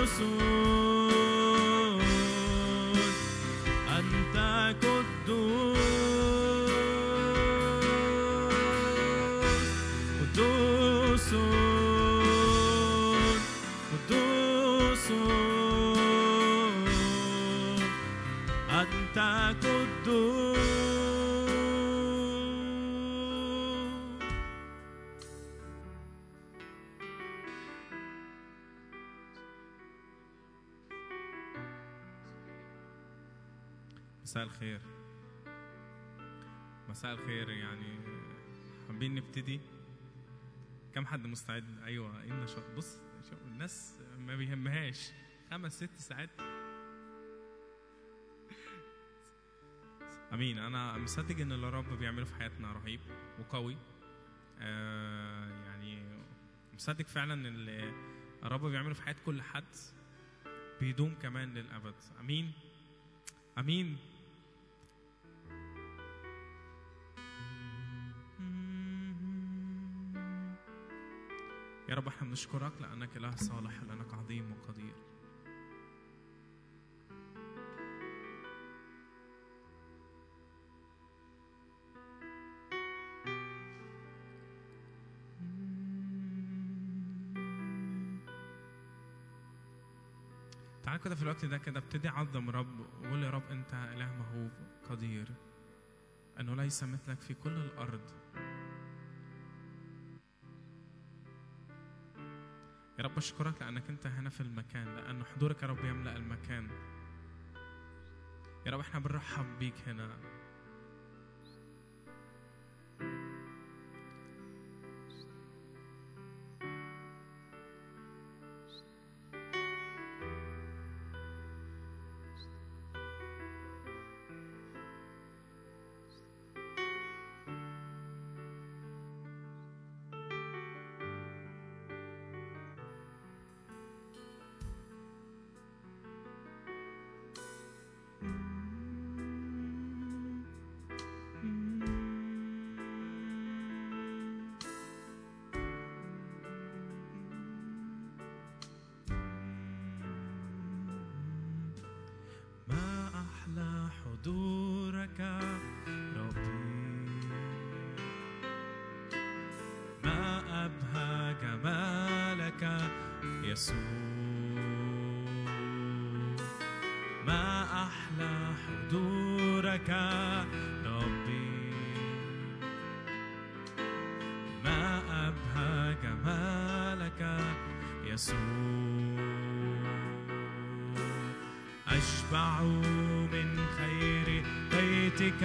مساء الخير مساء الخير يعني حابين نبتدي كم حد مستعد ايوه ايه النشاط بص شوف الناس ما بيهمهاش خمس ست ساعات امين انا مصدق ان اللي الرب بيعمله في حياتنا رهيب وقوي آه يعني مصدق فعلا ان اللي الرب بيعمله في حياه كل حد بيدوم كمان للابد امين امين يا رب احنا بنشكرك لانك اله صالح لانك عظيم وقدير تعال كده في الوقت ده كده ابتدي عظم رب وقول يا رب انت اله مهوب قدير انه ليس مثلك في كل الارض يا رب اشكرك لانك انت هنا في المكان لان حضورك يا رب يملا المكان يا رب احنا بنرحب بيك هنا ما أحلى حضورك ربي ما أبهى جمالك يسوع ما أحلى حضورك ربي ما أبهى جمالك يسوع أشبع من خير بيتك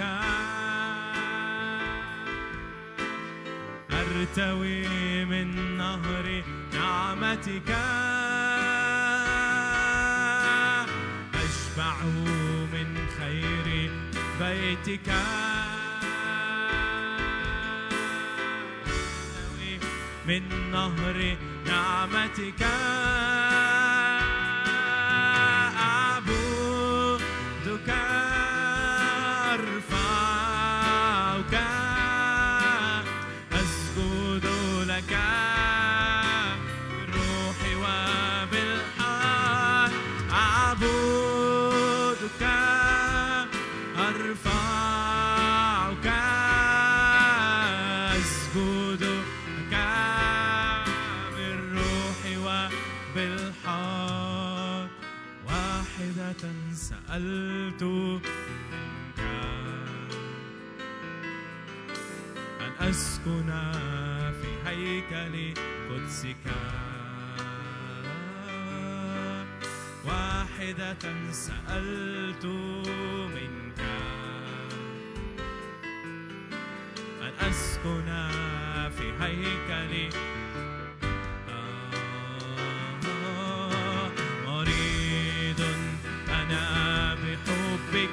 أرتوي من نهر نعمتك أشبع من خير بيتك أرتوي من نهر نعمتك أعبدك أرفعك أسجد لك بالروح وبالحق أعبدك أرفعك أسجد لك بالروح وبالحق واحدة سألت منك أن أسكن في هيكل قدسك واحدة سألت منك أن أسكن في هيكل آه، مريض أنا بحبك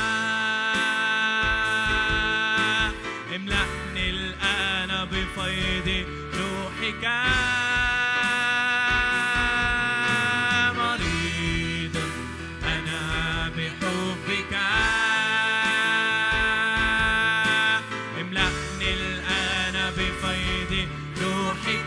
املأني الآن بفيض روحك مريض أنا بحبك املأني الآن بفيض روحك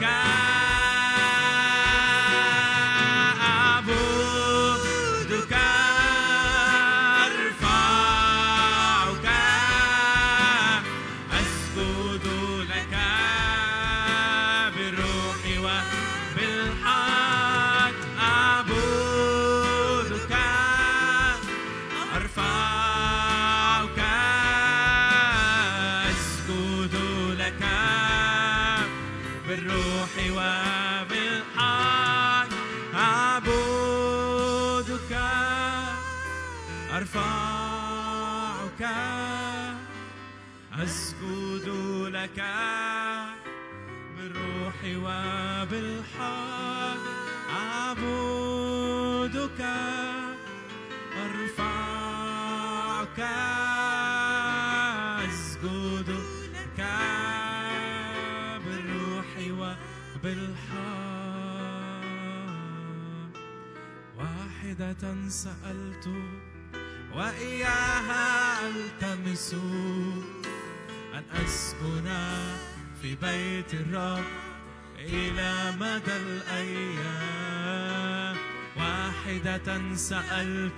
أرفعك أسجد لك بالروح وبالحق أعبدك أرفعك أسجد لك بالروح وبالحق واحدة سألت وإياها ألتمس أن أسكن في بيت الرب إلى مدى الأيام واحدة سألت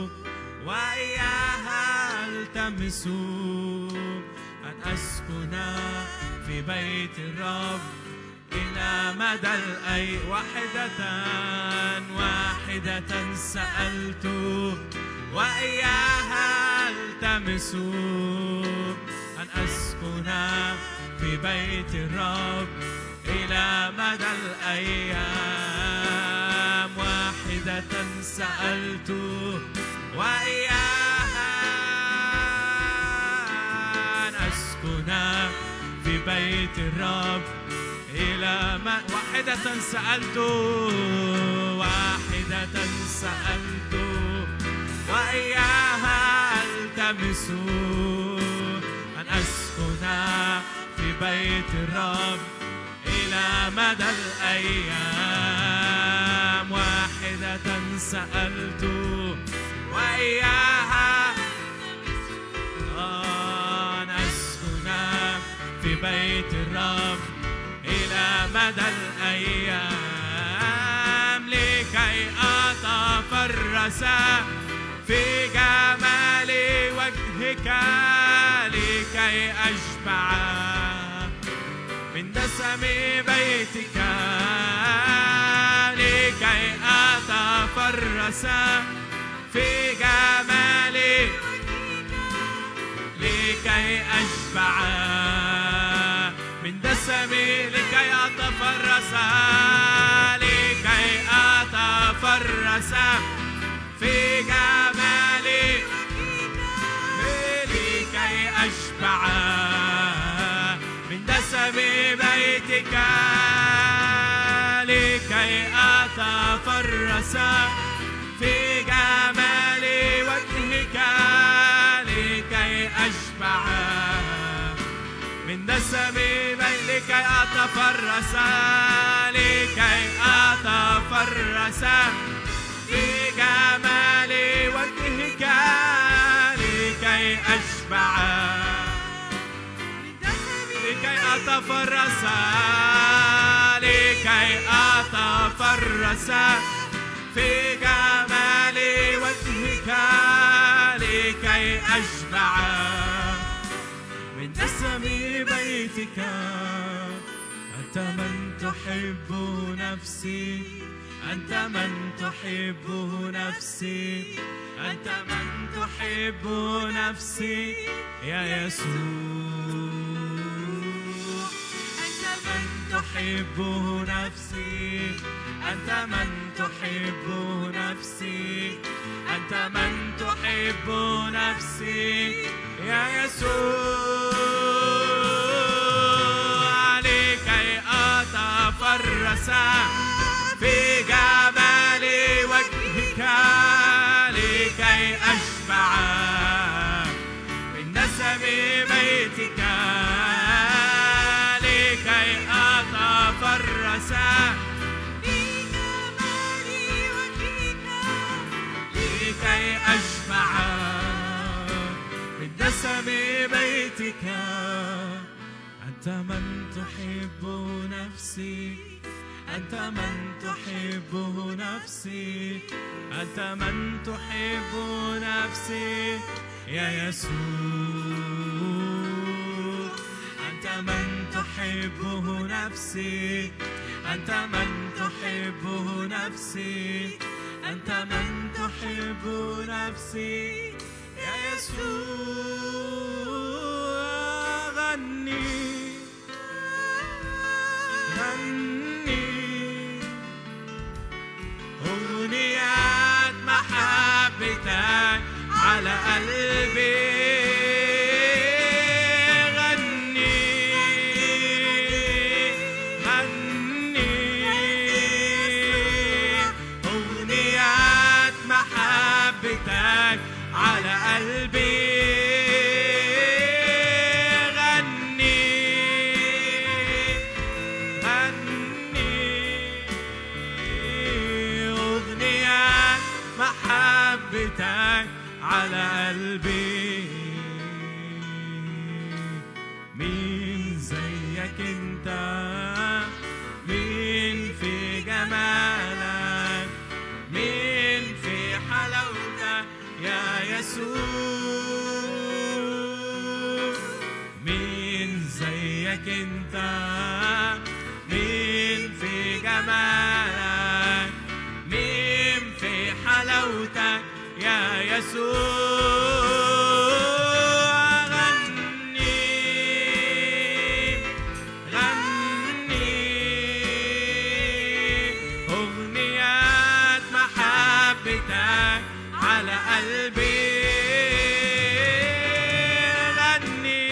وإياها ألتمس أن أسكن في بيت الرب إلى مدى الأي واحدة واحدة سألت وإياها ألتمس أن أسكن في بيت الرب إلى مدى الأيام واحدة سألت وإياها أن أسكن في بيت الرب إلى ما واحدة سألت واحدة سألت وإياها ألتمس أن أسكن في بيت الرب إلى مدى الأيام واحدة سألت وإياها أن أسكن في بيت الرب إلى مدى الأيام لكي أتفرس في جمال وجهك لكي أشبع من دسم بيتك لكي أتفرس في جمال لكي أشبع من دسم لكي أتفرس لكي أتفرس في جمال لكي أشبع من دسم بيتك لكي أتفرس في جمال وجهك لكي أشبع من دسم بي- لكي أتفرس لكي أتفرس في جمال وجهك لكي أشبع لكي أتفرس لكي أتفرس في جمال وجهك لكي أشبع من دسم بيتك أنت من تحب نفسي أنت من تحب نفسي أنت من تحب نفسي يا يسوع أنت من تحب نفسي أنت من تحب نفسي أنت من تحب نفسي يا يسوع لكي أتفرس في جمال وجهك لكي أشبع من نسم بيتك لكي أتفرس لكي أشبع من دسم بيتك أنت من تحب نفسي أنت من تحب نفسي أنت من تحب نفسي يا يسوع أنت من تحب نفسي أنت من تحب نفسي أنت من تحب نفسي يا يسوع غني غني أغنيات محبتك على قلبي غني غني أغنيات محبتك على قلبي غني غني أغنيات محبتك على قلبي مين زيك انت مين في جمالك مين في حلاوتك يا يسوع مين زيك انت مين في جمالك مين في حلاوتك يا يسوع غني غني أغنيات محبتك على قلبي غني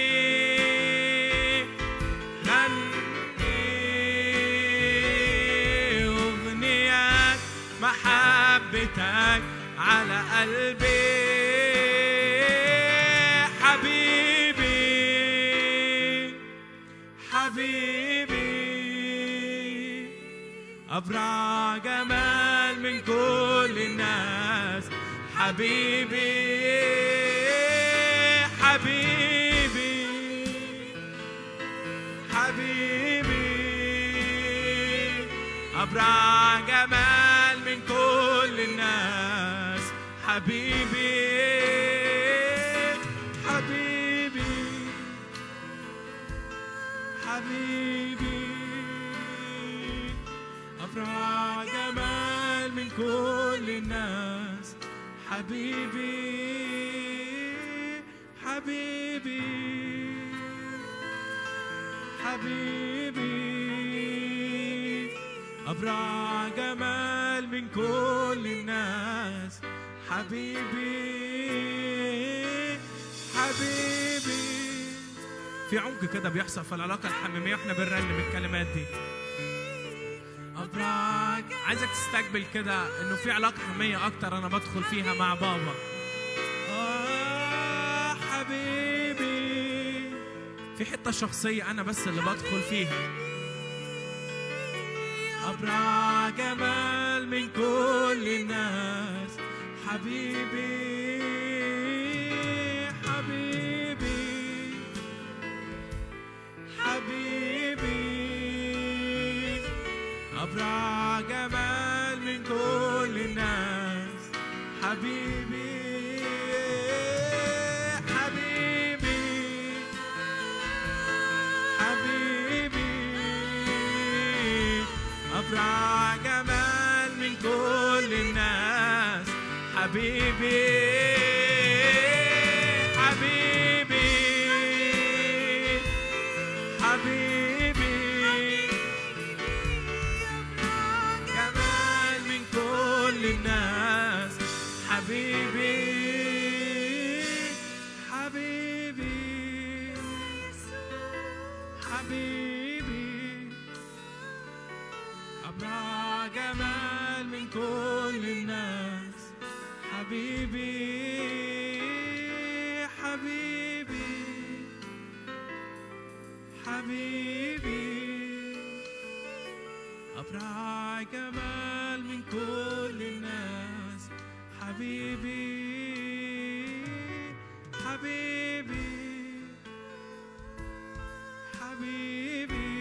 غني أغنيات محبتك على قلبي حبيبي حبيبي أبرع جمال من كل الناس حبيبي حبيبي حبيبي أبرع جمال من كل الناس حبيبي حبيبي حبيبي أبرع جمال من كل الناس حبيبي حبيبي حبيبي أبرع جمال من كل الناس حبيبي حبيبي في عمق كده بيحصل في العلاقة الحميمية واحنا بنرنم الكلمات دي أبرع عايزك تستقبل كده إنه في علاقة حميمية أكتر أنا بدخل فيها مع بابا آه حبيبي في حتة شخصية أنا بس اللي بدخل فيها أبرع جمال من كل الناس حبيبي حبيبي حبيبي أبرع جمال من كل الناس حبيبي حبيبي حبيبي أبرع جمال من كل الناس حبيبي حبيبي حبيبي جمال من كل الناس حبيبي حبيبي حبيبي أبرع جمال من كل الناس حبيبي حبيبي حبيبي أبرع جمال من كل الناس حبيبي حبيبي حبيبي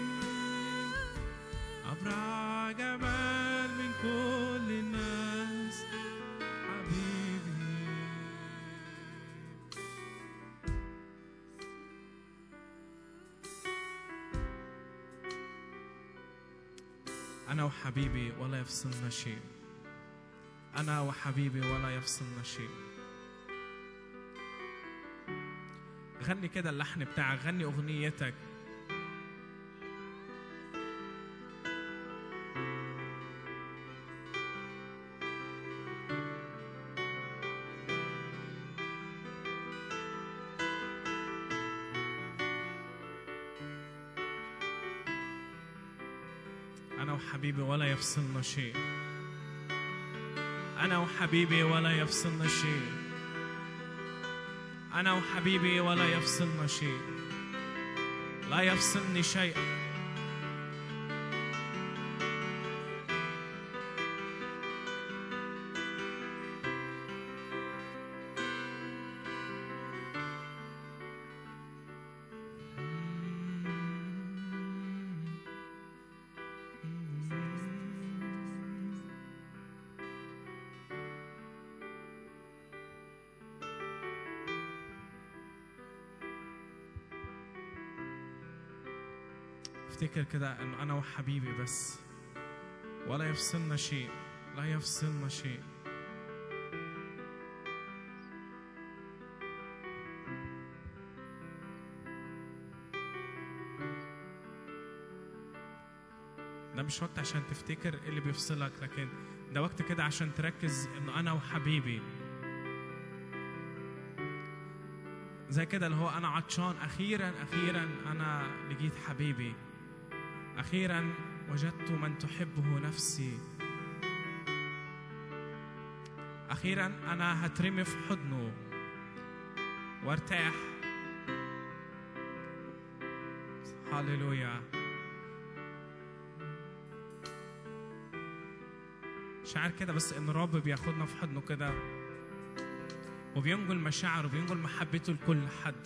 أبرع جمال من كل الناس حبيبي أنا وحبيبي ولا يفصلنا شيء أنا وحبيبي ولا يفصلنا شيء غني كده اللحن بتاعك غني أغنيتك أنا وحبيبي ولا يفصلنا شيء أنا وحبيبي ولا يفصلنا شيء أنا وحبيبي ولا يفصلنا شيء لا يفصلني شيء افتكر كده انه انا وحبيبي بس ولا يفصلنا شيء لا يفصلنا شيء ده مش وقت عشان تفتكر إيه اللي بيفصلك لكن ده وقت كده عشان تركز انه انا وحبيبي زي كده اللي هو انا عطشان اخيرا اخيرا انا لقيت حبيبي اخيرا وجدت من تحبه نفسي اخيرا انا هترمي في حضنه وارتاح هللويا شعر كده بس ان الرب بياخدنا في حضنه كده وبينقل مشاعره وبينقل محبته لكل حد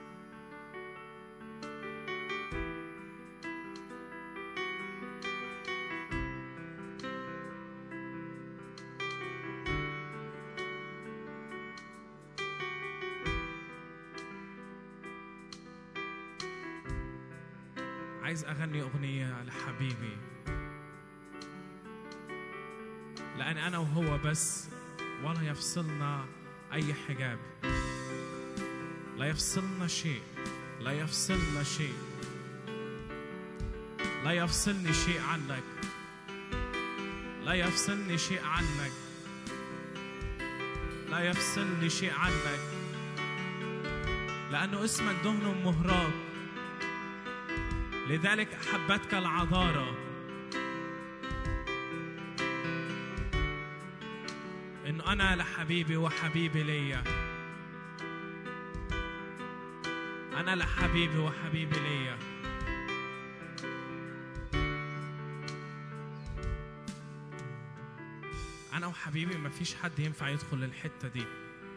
عايز اغني اغنيه لحبيبي لان انا وهو بس ولا يفصلنا اي حجاب لا يفصلنا شيء لا يفصلنا شيء لا يفصلني شيء عنك لا يفصلني شيء عنك لا يفصلني شيء عنك لأنه اسمك دهن مهراق لذلك أحبتك العذارى إنه أنا لحبيبي وحبيبي ليا أنا لحبيبي وحبيبي ليا أنا وحبيبي مفيش حد ينفع يدخل الحتة دي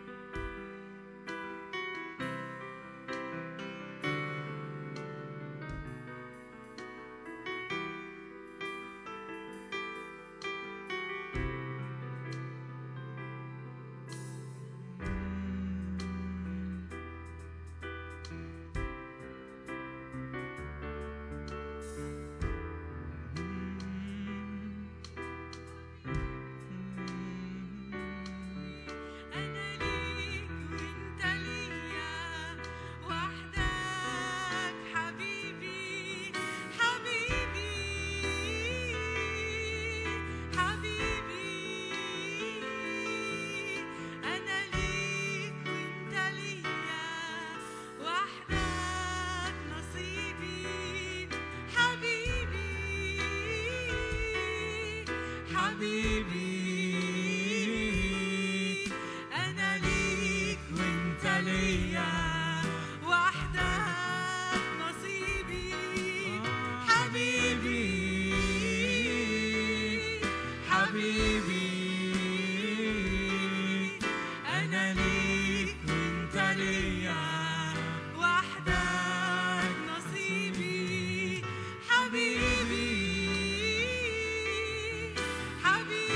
أنا ليك وأنت ليا وحدك حبيبي حبيبي حبيبي أنا ليك وأنت ليا وحدك نصيبي حبيبي حبيبي أنا ليك وأنت ليا وحدك نصيبي حبيبي حبيبي أنا ليك وأنت ليا وحدك نصيبي حبيبي حبيبي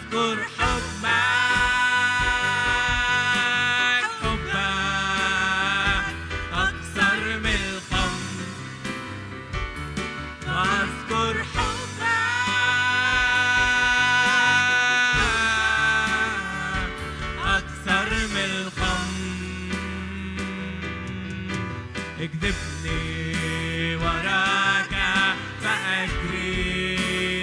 واذكر حبك حبك أكثر من الخمر واذكر حبك أكثر من الخمر اكذبني وراك فأجري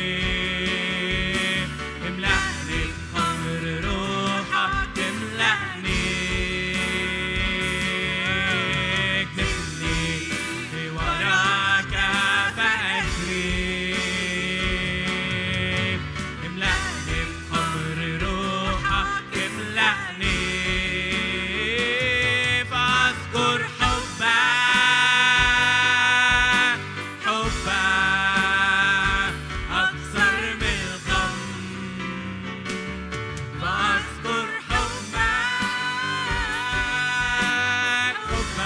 املأني بخمر روحك املأني اكذبني وراك فأجري املأني بخمر روحك املأني فاذكر حبك حبك أكثر من الخمر فاذكر حبك حبك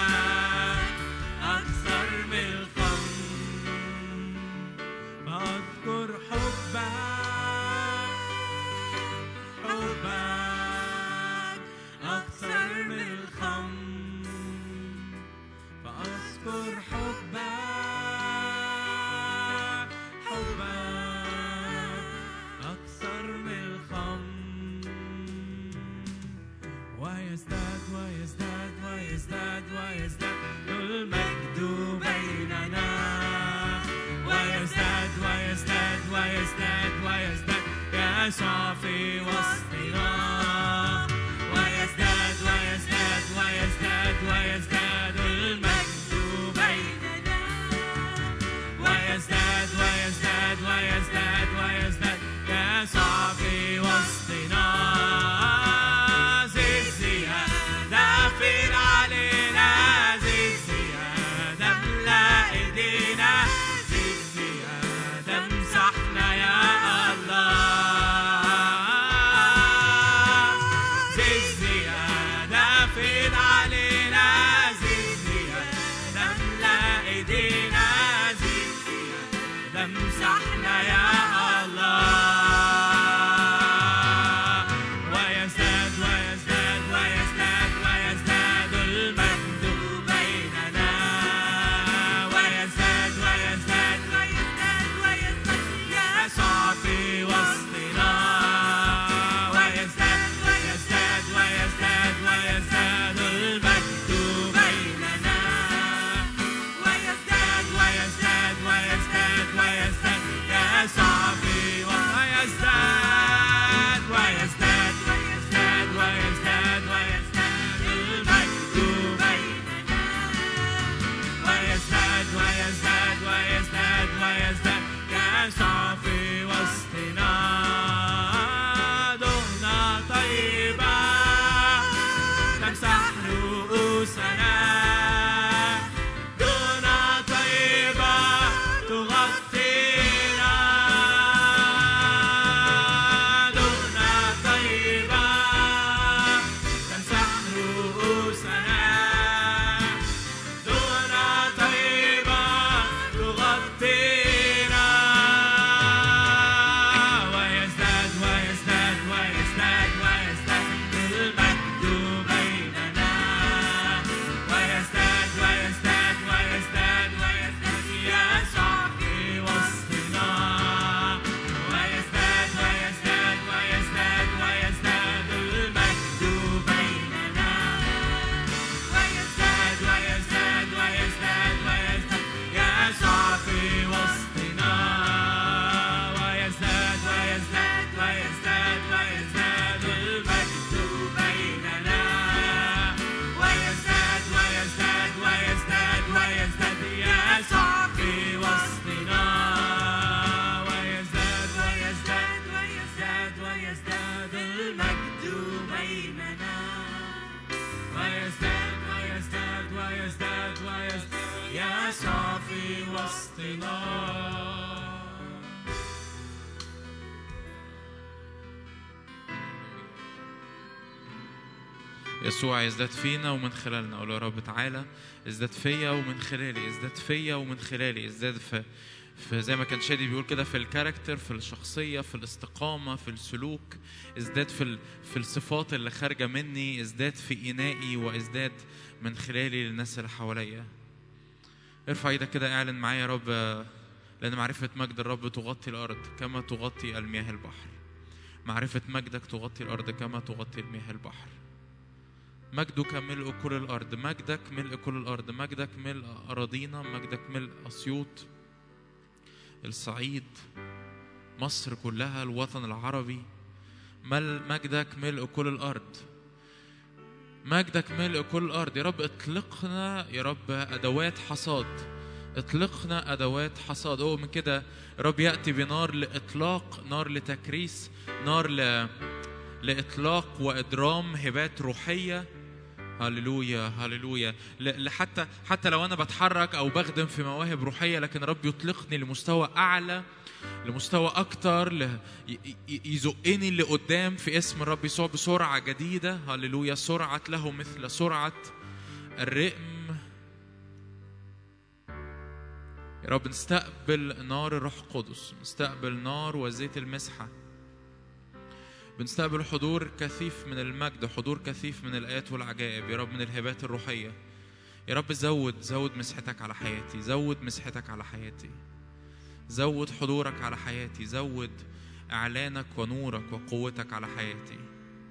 أكثر من الخمر فاذكر حبك حبك أكثر من الخمر فأذكر حبك حبك أكثر من الخمر ويزداد ويزداد ويزداد ويزداد المجد بيننا ويزداد ويزداد ويزداد ويزداد يسوع في وسطنا ويزداد ويزداد ويزداد ويزداد المجد بيننا ويزداد ويزداد ويزداد ويزداد يسوع في وسطنا زيد زيادة فين علينا زيد زيادة املأ ايدينا زيد زيادة امسحنا يا الله زيد زيادة فين علينا زيد زيادة املأ ايدينا زيد زيادة امسحنا يا الله ويزداد ويزداد ويزداد ويزداد المجد بيننا ويزداد ويزداد ويزداد ويزداد يسوع في وسطنا ويزداد ويزداد ويزداد ويزداد المجد بيننا ويزداد ويزداد ويزداد ويزداد يسوع في ويزداد ويزداد ويزداد ويزداد ويزداد المجد بيننا ويزداد ويزداد ويزداد ويزداد يسوع في وسطنا دهنة طيبة تمسح رؤوسنا دهنة طيبة تغطينا دهنة طيبة تمسح رؤوسنا دهنة طيبة تغطينا ويزداد ويزداد ويزداد ويزداد المجد بيننا ويزداد ويزداد ويزداد ويزداد يسوع في وسطنا ويزداد ويزداد ويزداد ويزداد المجد بيننا ويزداد ويزداد ويزداد ويزداد يسوع في وسطنا ويزداد ويزداد ويزداد ويزداد المجد بيننا ويزداد ويزداد ويزداد ويزداد يسوع في وسطنا ويزداد ويزداد ويزداد ويزداد المجد بيننا ويزداد ويزداد ويزداد ويزداد يسوع في وسطنا يسوع يزداد فينا ومن خلالنا قول يا رب تعالى ازداد فيا ومن خلالي ازداد فيا ومن خلالي ازداد في في زي ما كان شادي بيقول كده في الكاركتر في الشخصية في الاستقامة في السلوك ازداد في ال- في الصفات اللي خارجة مني ازداد في إنائي وازداد من خلالي للناس اللي حواليا ارفع ايدك كده اعلن معايا يا رب لأن معرفة مجد الرب تغطي الأرض كما تغطي المياه البحر معرفة مجدك تغطي الأرض كما تغطي المياه البحر مجدك ملء كل الأرض مجدك ملء كل الأرض مجدك ملء أراضينا مجدك ملء أسيوط الصعيد مصر كلها الوطن العربي مل مجدك ملء كل الأرض مجدك ملء كل الأرض يا رب اطلقنا يا رب أدوات حصاد اطلقنا أدوات حصاد هو من كده يا رب يأتي بنار لإطلاق نار لتكريس نار ل... لإطلاق وإدرام هبات روحية هللويا هللويا ل- لحتى حتى لو انا بتحرك او بخدم في مواهب روحيه لكن رب يطلقني لمستوى اعلى لمستوى اكتر ل- ي- ي- يزقني لقدام في اسم الرب يسوع بسرعه جديده هللويا سرعه له مثل سرعه الرئم يا رب نستقبل نار الروح القدس نستقبل نار وزيت المسحه بنستقبل حضور كثيف من المجد حضور كثيف من الآيات والعجائب يا رب من الهبات الروحية يا رب زود زود مسحتك على حياتي زود مسحتك على حياتي زود حضورك على حياتي زود إعلانك ونورك وقوتك على حياتي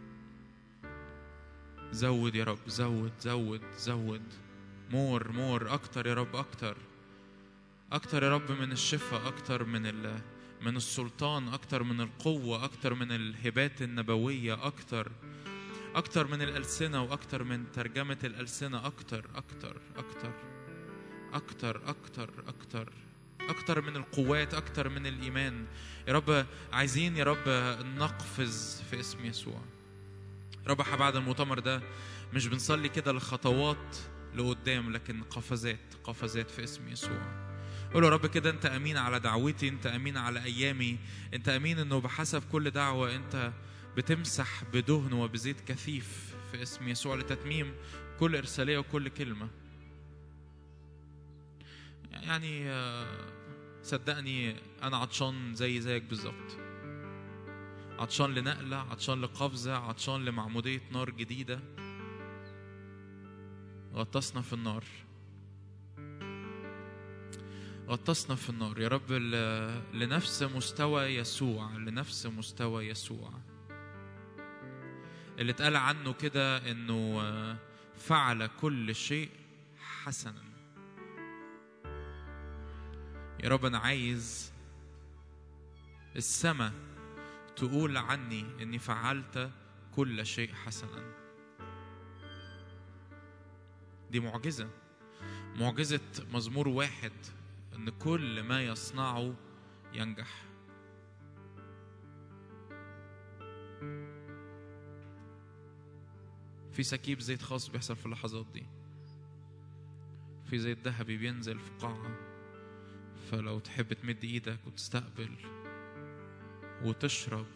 زود يا رب زود زود زود مور مور أكتر يا رب أكتر أكتر يا رب من الشفاء أكتر من ال من السلطان أكتر من القوة أكتر من الهبات النبوية أكتر أكتر من الألسنة وأكتر من ترجمة الألسنة أكتر أكتر أكتر أكتر أكتر أكتر أكتر من القوات أكتر من الإيمان يا رب عايزين يا رب نقفز في اسم يسوع يا رب بعد المؤتمر ده مش بنصلي كده لخطوات لقدام لكن قفزات قفزات في اسم يسوع قول يا رب كده انت امين على دعوتي انت امين على ايامي انت امين انه بحسب كل دعوه انت بتمسح بدهن وبزيت كثيف في اسم يسوع لتتميم كل ارساليه وكل كلمه يعني آه، صدقني انا عطشان زي زيك بالظبط عطشان لنقله عطشان لقفزه عطشان لمعموديه نار جديده غطسنا في النار غطسنا في النار يا رب ل- لنفس مستوى يسوع لنفس مستوى يسوع اللي اتقال عنه كده انه آه، فعل كل شيء حسنا يا رب انا عايز السماء تقول عني اني فعلت كل شيء حسنا دي معجزه معجزه مزمور واحد ان كل ما يصنعه ينجح في سكيب زيت خاص بيحصل في اللحظات دي في زيت ذهبي بينزل في قاعة فلو تحب تمد ايدك وتستقبل وتشرب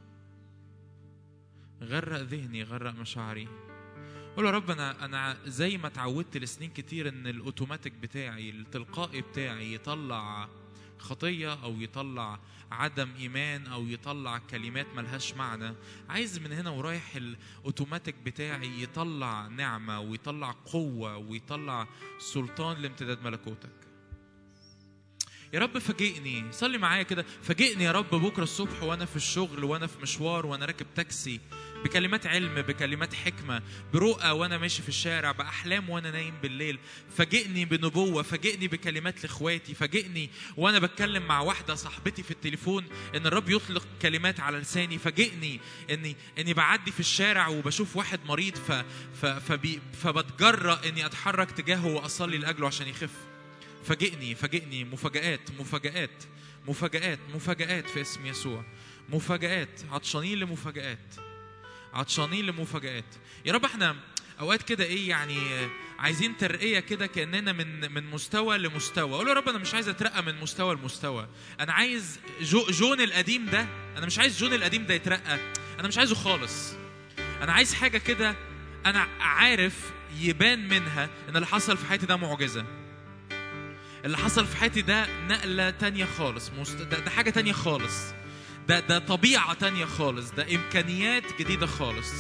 غرق ذهني غرق مشاعري قول يا رب انا انا زي ما اتعودت لسنين كتير ان الاوتوماتيك بتاعي التلقائي بتاعي يطلع خطيه او يطلع عدم ايمان او يطلع كلمات ملهاش معنى عايز من هنا ورايح الاوتوماتيك بتاعي يطلع نعمه ويطلع قوه ويطلع سلطان لامتداد ملكوتك يا رب فاجئني صلي معايا كده فاجئني يا رب بكره الصبح وانا في الشغل وانا في مشوار وانا راكب تاكسي بكلمات علم بكلمات حكمة برؤى وأنا ماشي في الشارع بأحلام وأنا نايم بالليل فاجئني بنبوة فاجئني بكلمات لإخواتي فاجئني وأنا بتكلم مع واحدة صاحبتي في التليفون إن الرب يطلق كلمات على لساني فاجئني إني إني بعدي في الشارع وبشوف واحد مريض ف ف فبي فبتجرأ إني أتحرك تجاهه وأصلي لأجله عشان يخف فاجئني فاجئني مفاجآت مفاجآت مفاجآت مفاجآت في اسم يسوع مفاجآت عطشانين لمفاجآت عطشانين لمفاجآت يا رب احنا اوقات كده ايه يعني عايزين ترقيه كده كاننا من من مستوى لمستوى اقول يا رب انا مش عايز اترقى من مستوى لمستوى انا عايز جو جون القديم ده انا مش عايز جون القديم ده يترقى انا مش عايزه خالص انا عايز حاجه كده انا عارف يبان منها ان اللي حصل في حياتي ده معجزه اللي حصل في حياتي ده نقلة تانية خالص مست... ده, ده حاجة تانية خالص ده ده طبيعة تانية خالص ده إمكانيات جديدة خالص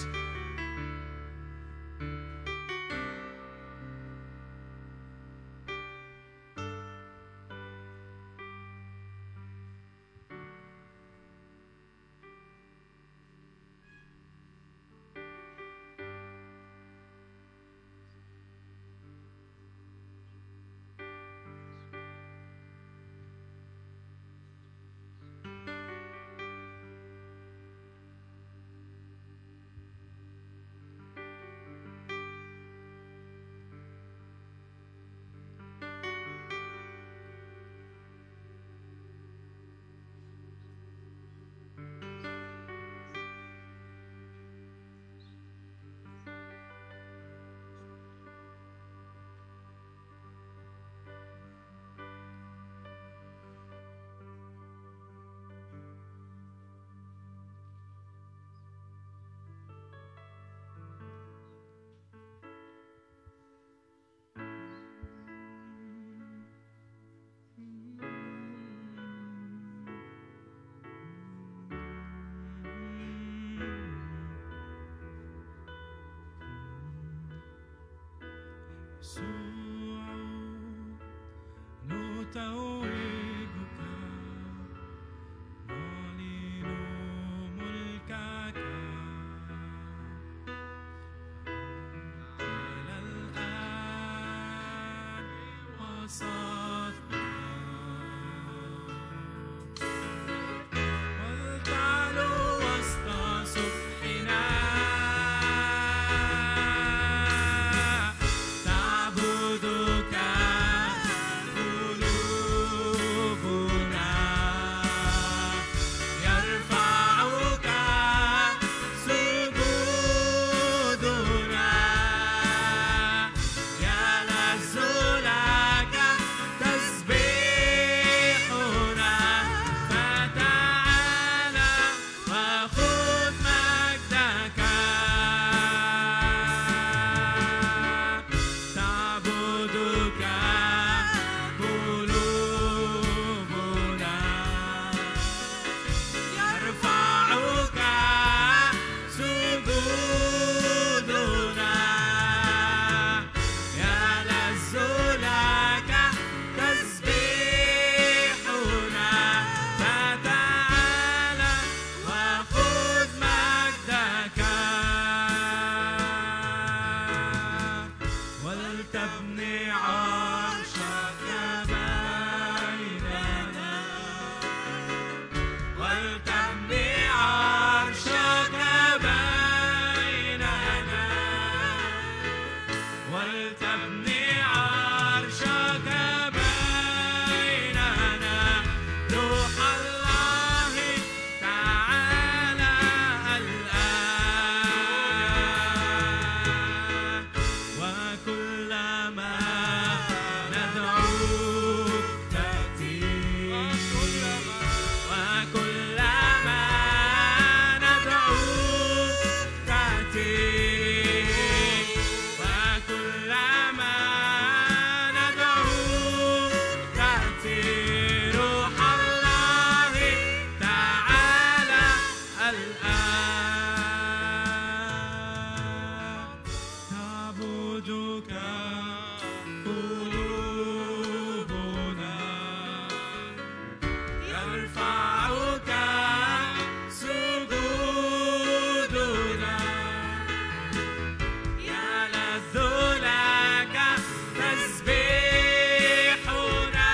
يسوع نتوجك نعلن ملكك على الآن وسطنا والتعلو وسط صبحنا تعبدك قلوبنا يرفعك سجودنا يلذ لك تسبيحنا فتعالى وخذ مجدك تعبدك قلوبنا يرفعك سجودنا يلذ لك تسبيحنا فتعالى وخذ مجدك ولتبني عرشك بيننا ولتبني عرشك بيننا ولتبني عرشك بيننا روح الله تعالى الآن وكلما ندعوك تأتي وكلما ندعوك تأتي وكلما ندعوك تأتي روح الله تعالى الآن تعبدك قلوبنا يرفعك سجودنا يلذ لك تسبيحنا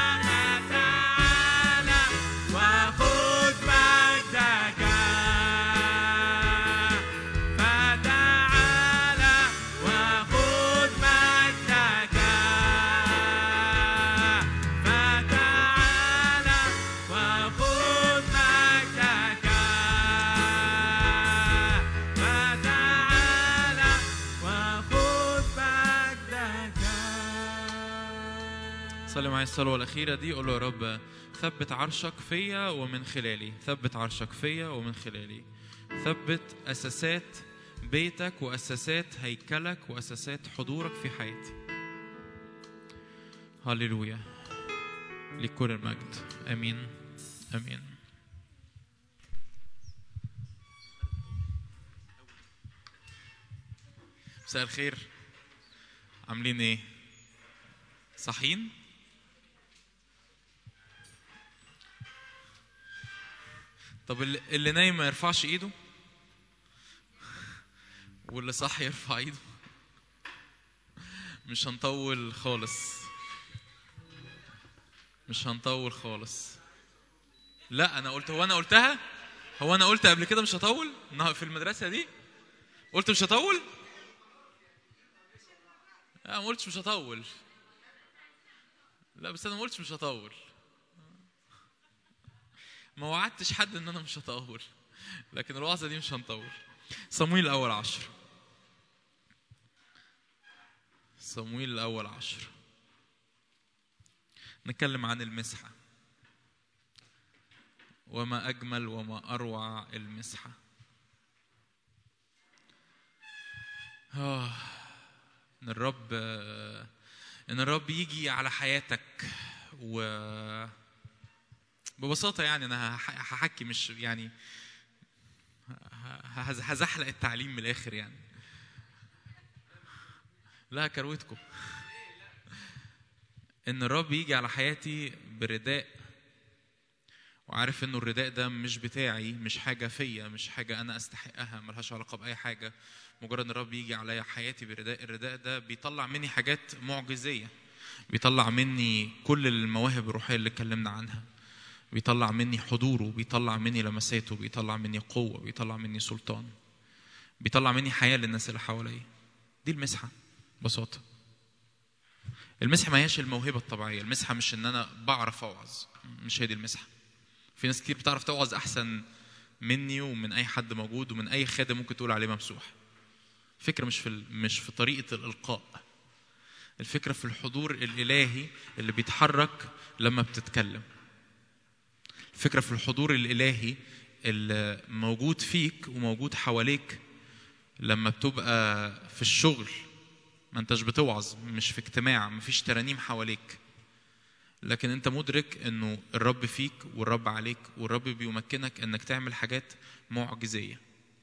تعالى وخذ مجدك فتعالى وخذ مجدك فتعالى وخذ مجدك فتعالى وخذ مجدك صلي معايا الصلوة الأخيرة دي قول له يا رب ثبت عرشك فيا ومن خلالي ثبت عرشك فيا ومن خلالي ثبت أساسات بيتك وأساسات هيكلك وأساسات حضورك في حياتي هللويا لكل المجد امين امين مساء الخير عاملين ايه صاحيين طب اللي اللي نايم ما يرفعش ايده واللي صح يرفع ايده مش هنطول خالص مش هنطول خالص لا انا قلت هو انا قلتها هو انا قلت قبل كده مش هطول النها- في المدرسه دي قلت مش هطول لا ما قلتش مش هطول لا بس انا ما قلتش مش هطول ما وعدتش حد ان انا مش هطول لكن الوعظه دي مش هنطول صمويل الاول عشر صمويل الاول عشر نتكلم عن المسحه وما اجمل وما اروع المسحه آه ان الرب ان الرب يجي على حياتك و ببساطه يعني انا هح- هحكي مش يعني ه- ه- هزحلق التعليم من الاخر يعني لا كروتكم ان الرب يجي على حياتي برداء وعارف انه الرداء ده مش بتاعي مش حاجه فيا مش حاجه انا استحقها ملهاش علاقه باي حاجه مجرد ان الرب يجي عليا حياتي برداء الرداء ده بيطلع مني حاجات معجزيه بيطلع مني كل المواهب الروحيه اللي اتكلمنا عنها بيطلع مني حضوره بيطلع مني لمساته بيطلع مني قوه بيطلع مني سلطان بيطلع مني حياه للناس اللي حواليا دي المسحه ببساطه المسحه ما هياش الموهبه الطبيعيه المسحه مش ان انا بعرف اوعظ مش هي دي المسحه في ناس كتير بتعرف توعظ احسن مني ومن اي حد موجود ومن اي خادم ممكن تقول عليه ممسوح الفكره مش في ال- مش في طريقه الالقاء الفكره في الحضور الالهي اللي بيتحرك لما بتتكلم الفكره في الحضور الالهي اللي موجود فيك وموجود حواليك لما بتبقى في الشغل ما انتش بتوعظ مش في اجتماع مفيش ترانيم حواليك لكن انت مدرك انه الرب فيك والرب عليك والرب بيمكنك انك تعمل حاجات معجزيه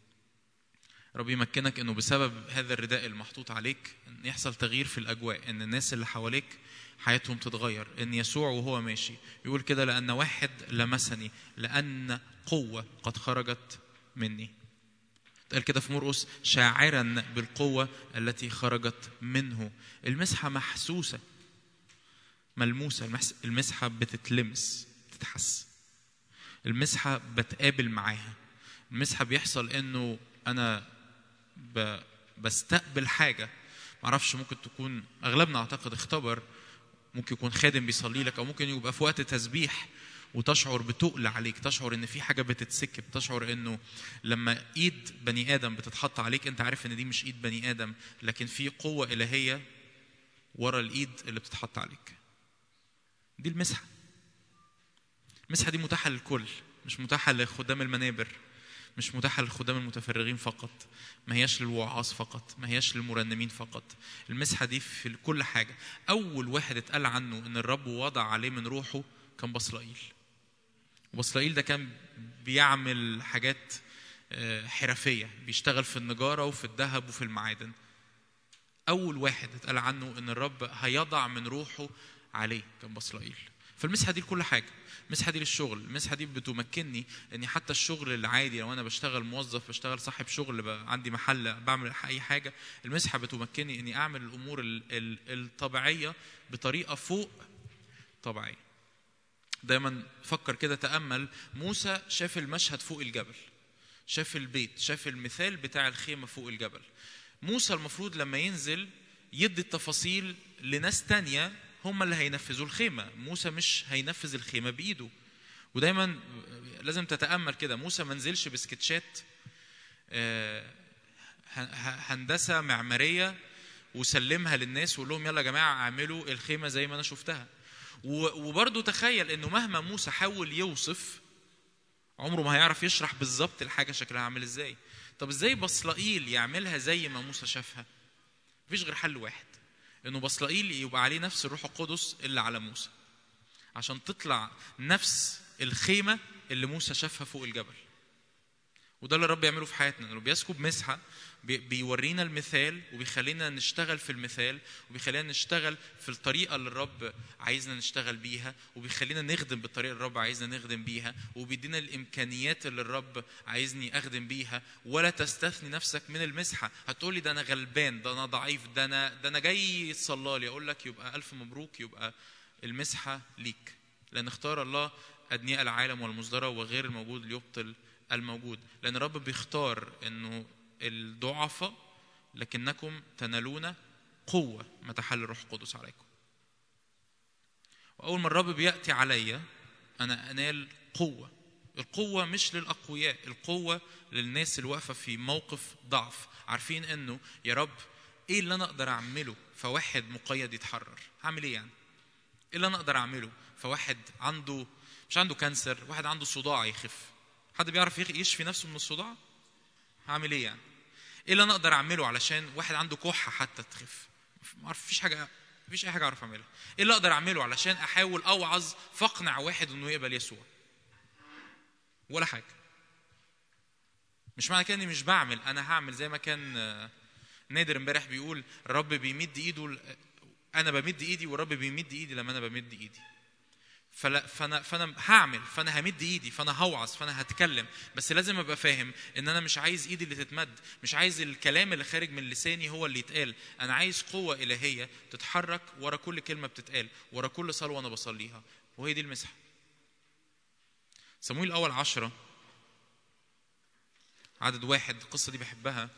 رب يمكنك انه بسبب هذا الرداء المحطوط عليك ان يحصل تغيير في الاجواء ان الناس اللي حواليك حياتهم تتغير ان يسوع وهو ماشي يقول كده لان واحد لمسني لان قوه قد خرجت مني قال كده في مرقس شاعرا بالقوه التي خرجت منه المسحه محسوسه ملموسه المحس- المسحه بتتلمس بتتحس المسحه بتقابل معاها المسحه بيحصل انه انا ب... بستقبل حاجه معرفش ممكن تكون اغلبنا اعتقد اختبر ممكن يكون خادم بيصلي لك او ممكن يبقى في وقت تسبيح وتشعر بتقل عليك تشعر ان في حاجه بتتسكب تشعر انه لما ايد بني ادم بتتحط عليك انت عارف ان دي مش ايد بني ادم لكن في قوه الهيه ورا الايد اللي بتتحط عليك دي المسحه المسحه دي متاحه للكل مش متاحه لخدام المنابر مش متاحه للخدام المتفرغين فقط ما هياش للوعاظ فقط ما هياش للمرنمين فقط المسحه دي في كل حاجه اول واحد اتقال عنه ان الرب وضع عليه من روحه كان بصلائيل وبصلائيل ده كان بيعمل حاجات آه، حرفيه بيشتغل في النجاره وفي الذهب وفي المعادن اول واحد اتقال عنه ان الرب هيضع من روحه عليه كان بصلائيل فالمسحه دي لكل حاجه المسحه دي للشغل المسحه دي بتمكنني اني حتى الشغل العادي لو انا بشتغل موظف بشتغل صاحب شغل بقى عندي محل بعمل اي حاجه المسحه بتمكنني اني اعمل الامور ال- ال- الطبيعيه بطريقه فوق طبيعيه دايما فكر كده تامل موسى شاف المشهد فوق الجبل شاف البيت شاف المثال بتاع الخيمه فوق الجبل موسى المفروض لما ينزل يدي التفاصيل لناس تانية هم اللي هينفذوا الخيمة موسى مش هينفذ الخيمة بإيده ودايما لازم تتأمل كده موسى ما نزلش بسكتشات آه، ه- ه- هندسة معمارية وسلمها للناس وقول لهم يلا يا جماعة اعملوا الخيمة زي ما أنا شفتها و- وبرضه تخيل إنه مهما موسى حاول يوصف عمره ما هيعرف يشرح بالظبط الحاجة شكلها عامل إزاي طب إزاي بصلائيل يعملها زي ما موسى شافها مفيش غير حل واحد انه بصلائيل يبقى عليه نفس الروح القدس اللي على موسى عشان تطلع نفس الخيمه اللي موسى شافها فوق الجبل وده اللي الرب يعمله في حياتنا انه بيسكب مسحه بي- بيورينا المثال وبيخلينا نشتغل في المثال وبيخلينا نشتغل في الطريقه اللي الرب عايزنا نشتغل بيها وبيخلينا نخدم بالطريقه اللي الرب عايزنا نخدم بيها وبيدينا الامكانيات اللي الرب عايزني اخدم بيها ولا تستثني نفسك من المسحه هتقولي ده انا غلبان ده انا ضعيف ده انا ده انا جاي صلالي اقول لك يبقى الف مبروك يبقى المسحه ليك لان اختار الله ادنياء العالم والمصدره وغير الموجود ليبطل الموجود لان الرب بيختار انه الضعفاء لكنكم تنالون قوه متى حل الروح القدس عليكم واول ما الرب بياتي عليا انا انال قوه القوه مش للاقوياء القوه للناس اللي واقفه في موقف ضعف عارفين انه يا رب ايه اللي انا اقدر اعمله فواحد مقيد يتحرر هعمل ايه يعني ايه اللي انا اقدر اعمله فواحد عنده مش عنده كانسر واحد عنده صداع يخف حد بيعرف يخ- يشفي نفسه من الصداع هعمل ايه يعني ايه اللي انا اقدر اعمله علشان واحد عنده كحه حتى تخف ما اعرف فيش حاجه مفيش اي حاجه اعرف اعملها ايه اللي اقدر اعمله علشان احاول اوعظ فاقنع واحد انه يقبل يسوع ولا حاجه مش معنى كده اني مش بعمل انا هعمل زي ما كان آه، نادر امبارح بيقول الرب بيمد ايده ل- انا بمد ايدي والرب بيمد ايدي لما انا بمد ايدي فلا فانا فانا هعمل فانا همد ايدي فانا هوعظ فانا هتكلم بس لازم ابقى فاهم ان انا مش عايز ايدي اللي تتمد مش عايز الكلام اللي خارج من لساني هو اللي يتقال انا عايز قوه الهيه تتحرك ورا كل كلمه بتتقال ورا كل صلوه انا بصليها وهي دي المسحه صمويل الاول عشرة عدد واحد القصه دي بحبها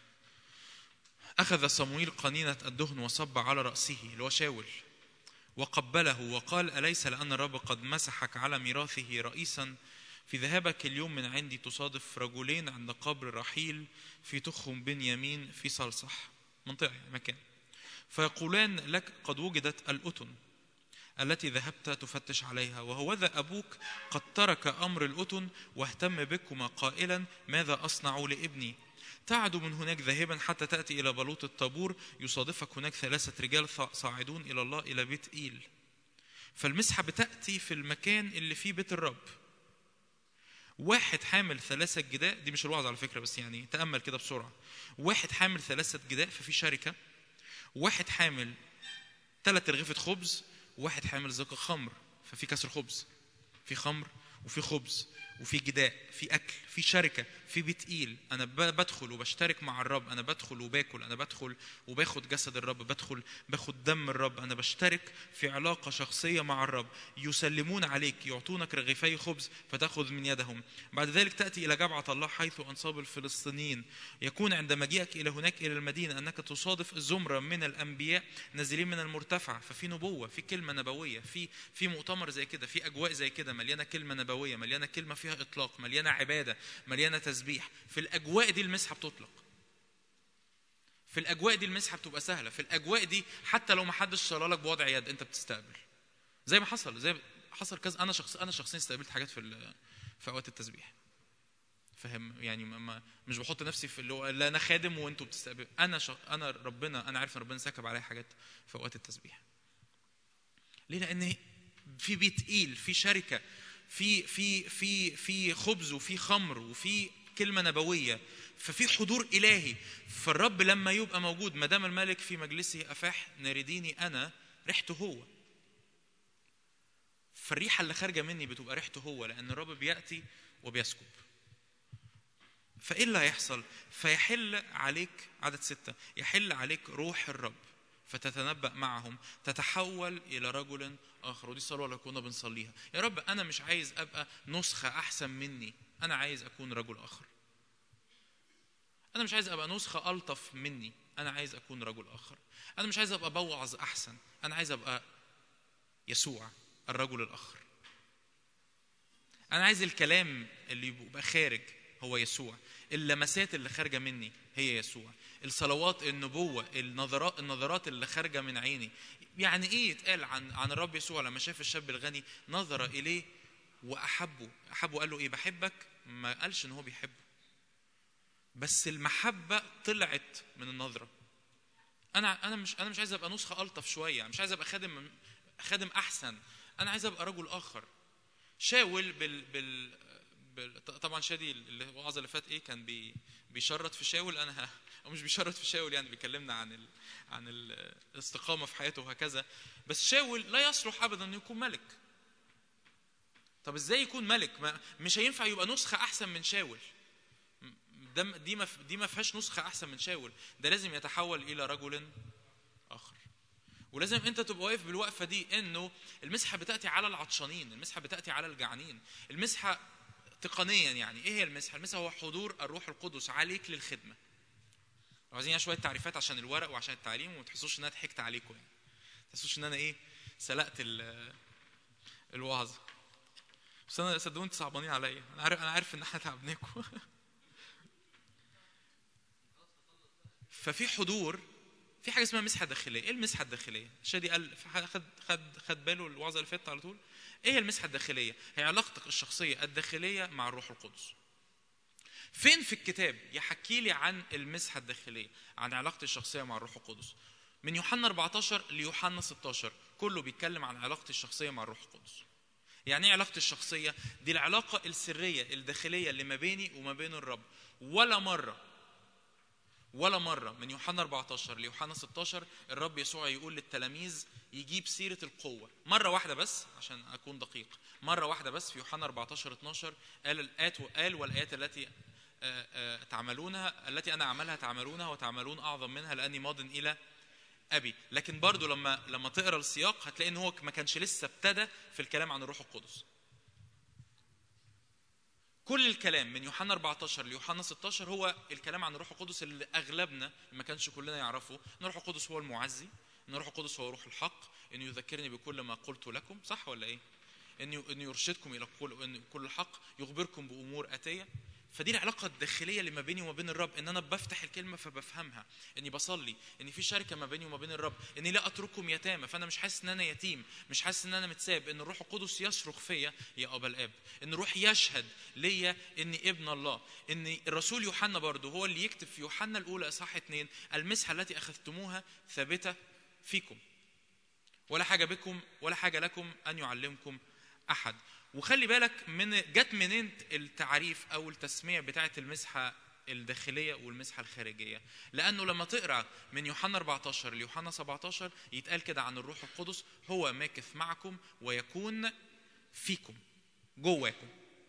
اخذ صمويل قنينه الدهن وصب على راسه اللي هو شاول وقبله وقال أليس لأن الرب قد مسحك على ميراثه رئيسا في ذهابك اليوم من عندي تصادف رجلين عند قبر رحيل في تخم بنيامين في صلصح منطقة يعني مكان فيقولان لك قد وجدت الأتن التي ذهبت تفتش عليها وهوذا أبوك قد ترك أمر الأتن واهتم بكما قائلا ماذا أصنع لابني تعد من هناك ذاهبا حتى تأتي إلى بلوط الطابور يصادفك هناك ثلاثة رجال صا- صاعدون إلى الله إلى بيت إيل فالمسحة بتأتي في المكان اللي فيه بيت الرب واحد حامل ثلاثة جداء دي مش الوعظ على فكرة بس يعني تأمل كده بسرعة واحد حامل ثلاثة جداء ففي شركة واحد حامل ثلاث رغيفة خبز واحد حامل زق خمر ففي كسر خبز في خمر وفي خبز وفي جداء في اكل في شركه في بيت ايل انا ب- بدخل وبشترك مع الرب انا بدخل وباكل انا بدخل وباخد جسد الرب بدخل باخد دم الرب انا بشترك في علاقه شخصيه مع الرب يسلمون عليك يعطونك رغيفي خبز فتاخذ من يدهم بعد ذلك تاتي الى جبعه الله حيث انصاب الفلسطينيين يكون عند مجيئك الى هناك الى المدينه انك تصادف زمره من الانبياء نازلين من المرتفع ففي نبوه في كلمه نبويه في في مؤتمر زي كده في اجواء زي كده مليانه كلمه نبويه مليانه كلمه فيها اطلاق مليانه عباده مليانه تسبيح في الاجواء دي المسحه بتطلق في الاجواء دي المسحه بتبقى سهله في الاجواء دي حتى لو ما حدش صلى لك بوضع يد انت بتستقبل زي ما حصل زي حصل كذا انا شخص انا شخصيا استقبلت حاجات في ال- في اوقات التسبيح فاهم يعني ما ما مش بحط نفسي في اللي هو لا انا خادم وانتوا بتستقبل انا ش... انا ربنا انا عارف ان ربنا سكب عليا حاجات في اوقات التسبيح ليه لان في بيت ايل في شركه في في في في خبز وفي خمر وفي كلمه نبويه ففي حضور الهي فالرب لما يبقى موجود ما دام الملك في مجلسه افاح نارديني انا ريحته هو فالريحه اللي خارجه مني بتبقى ريحته هو لان الرب بياتي وبيسكب فايه اللي هيحصل فيحل عليك عدد ستة يحل عليك روح الرب فتتنبأ معهم تتحول إلى رجل آخر ودي الصلاة اللي كنا بنصليها يا رب أنا مش عايز أبقى نسخة أحسن مني أنا عايز أكون رجل آخر أنا مش عايز أبقى نسخة ألطف مني أنا عايز أكون رجل آخر أنا مش عايز أبقى بوعظ أحسن أنا عايز أبقى يسوع الرجل الآخر أنا عايز الكلام اللي يبقى خارج هو يسوع اللمسات اللي خارجة مني هي يسوع الصلوات النبوة النظرات النظرات اللي خارجة من عيني يعني ايه يتقال عن عن الرب يسوع لما شاف الشاب الغني نظر اليه واحبه احبه قال له ايه بحبك ما قالش ان هو بيحبه بس المحبة طلعت من النظرة انا انا مش انا مش عايز ابقى نسخه الطف شويه مش عايز ابقى خادم خادم احسن انا عايز ابقى رجل اخر شاول بال بال, بال طبعا شادي اللي الوعظه اللي فات ايه كان بي بيشرط في شاول انا ه... او مش بيشرط في شاول يعني بيكلمنا عن ال... عن ال- الاستقامه في حياته وهكذا بس شاول لا يصلح ابدا انه يكون ملك طب ازاي يكون ملك ما مش هينفع يبقى نسخه احسن من شاول ده دي ما دي ما فيهاش نسخه احسن من شاول ده لازم يتحول الى رجل اخر ولازم انت تبقى واقف بالوقفه دي انه المسحه بتاتي على العطشانين المسحه بتاتي على الجعانين المسحه تقنيا يعني ايه هي المسحه المسحه هو حضور الروح القدس عليك للخدمه عايزين شويه تعريفات عشان الورق وعشان التعليم وما تحسوش ان انا ضحكت عليكم يعني ما تحسوش ان انا ايه سلقت ال- الوعظه بس انا صدقوني انتوا صعبانين عليا انا عارف انا عارف ان احنا تعبناكم ففي حضور في حاجه اسمها مسحه داخليه ايه المسحه الداخليه شادي قال خد خد خد باله الوعظه اللي فاتت على طول ايه هي المسحه الداخليه هي علاقتك الشخصيه الداخليه مع الروح القدس فين في الكتاب يحكي لي عن المسحه الداخليه عن علاقتي الشخصيه مع الروح القدس من يوحنا 14 ليوحنا 16 كله بيتكلم عن علاقتي الشخصيه مع الروح القدس يعني ايه علاقتي الشخصيه دي العلاقه السريه الداخليه اللي ما بيني وما بين الرب ولا مره ولا مرة من يوحنا 14 ليوحنا 16 الرب يسوع يقول للتلاميذ يجيب سيرة القوة مرة واحدة بس عشان أكون دقيق مرة واحدة بس في يوحنا 14 12 قال الآيات وقال والآيات التي آه، آه، تعملونها التي أنا أعملها تعملونها وتعملون أعظم منها لأني ماض إلى أبي لكن برضو لما لما تقرا السياق هتلاقي إن هو ما كانش لسه ابتدى في الكلام عن الروح القدس كل الكلام من يوحنا 14 ليوحنا 16 هو الكلام عن الروح القدس اللي اغلبنا ما كانش كلنا يعرفه ان الروح القدس هو المعزي ان الروح القدس هو روح الحق ان يذكرني بكل ما قلت لكم صح ولا ايه ان ان يرشدكم الى كل ان كل الحق يخبركم بامور اتيه فدي العلاقة الداخلية اللي ما بيني وما بين الرب ان انا بفتح الكلمة فبفهمها اني بصلي ان في شركة ما بيني وما بين الرب اني لا اترككم يتامى فانا مش حاسس ان انا يتيم مش حاسس ان انا متساب ان الروح القدس يصرخ فيا يا ابا الاب ان الروح يشهد ليا اني ابن الله ان الرسول يوحنا برضه هو اللي يكتب في يوحنا الاولى اصحاح اثنين المسحة التي اخذتموها ثابتة فيكم ولا حاجة بكم ولا حاجة لكم أن يعلمكم أحد وخلي بالك من جت منين التعريف أو التسمية بتاعة المسحة الداخلية والمسحة الخارجية لأنه لما تقرأ من يوحنا 14 ليوحنا 17 يتقال كده عن الروح القدس هو ماكث معكم ويكون فيكم جواكم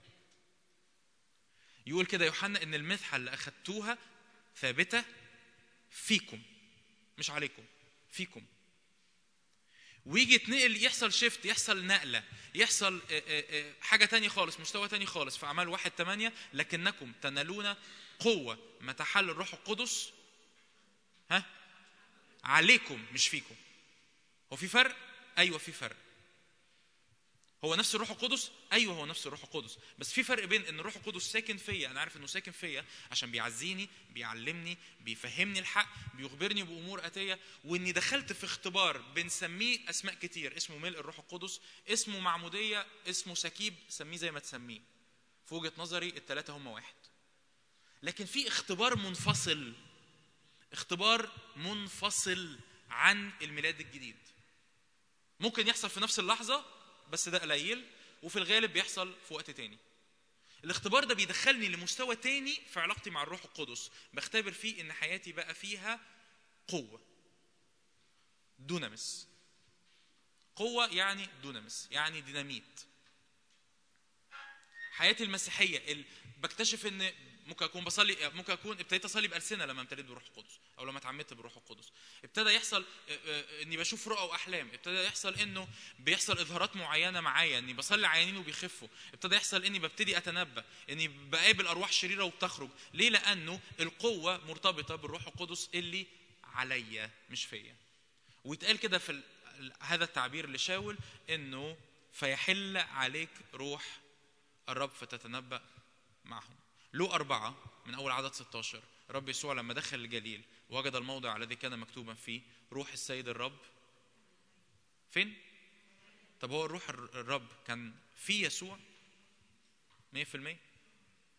يقول كده يوحنا ان المسحه اللي اخدتوها ثابته فيكم مش عليكم فيكم ويجي يتنقل يحصل شيفت يحصل نقله يحصل آه، آه، آه، حاجه تانية خالص مستوى تاني خالص في اعمال واحد تمانية لكنكم تنالون قوه متى حل الروح القدس ها عليكم مش فيكم هو في فرق ايوه في فرق هو نفس الروح القدس ايوه هو نفس الروح القدس بس في فرق بين ان الروح القدس ساكن فيا انا عارف انه ساكن فيا عشان بيعزيني بيعلمني بيفهمني الحق بيخبرني بامور اتيه واني دخلت في اختبار بنسميه اسماء كتير اسمه ملء الروح القدس اسمه معموديه اسمه سكيب سميه زي ما تسميه في وجهه نظري الثلاثه هم واحد لكن في اختبار منفصل اختبار منفصل عن الميلاد الجديد ممكن يحصل في نفس اللحظه بس ده قليل وفي الغالب بيحصل في وقت تاني الاختبار ده بيدخلني لمستوى تاني في علاقتي مع الروح القدس بختبر فيه ان حياتي بقى فيها قوة دونامس قوة يعني دونامس يعني ديناميت حياتي المسيحية ال... بكتشف ان ممكن اكون بصلي ممكن اكون ابتديت اصلي بالسنه لما امتليت بروح القدس او لما اتعمدت بروح القدس ابتدى يحصل آه، آه، اني بشوف رؤى واحلام ابتدى يحصل انه بيحصل اظهارات معينه معايا اني بصلي عيانين وبيخفوا ابتدى يحصل اني ببتدي اتنبا اني بقابل ارواح شريره وبتخرج ليه لانه القوه مرتبطه بالروح القدس اللي عليا مش فيا ويتقال كده في ال- ال- هذا التعبير لشاول انه فيحل عليك روح الرب فتتنبأ معهم له أربعة من أول عدد 16 رب يسوع لما دخل الجليل وجد الموضع الذي كان مكتوبا فيه روح السيد الرب فين؟ طب هو الروح الر- الرب كان في يسوع 100%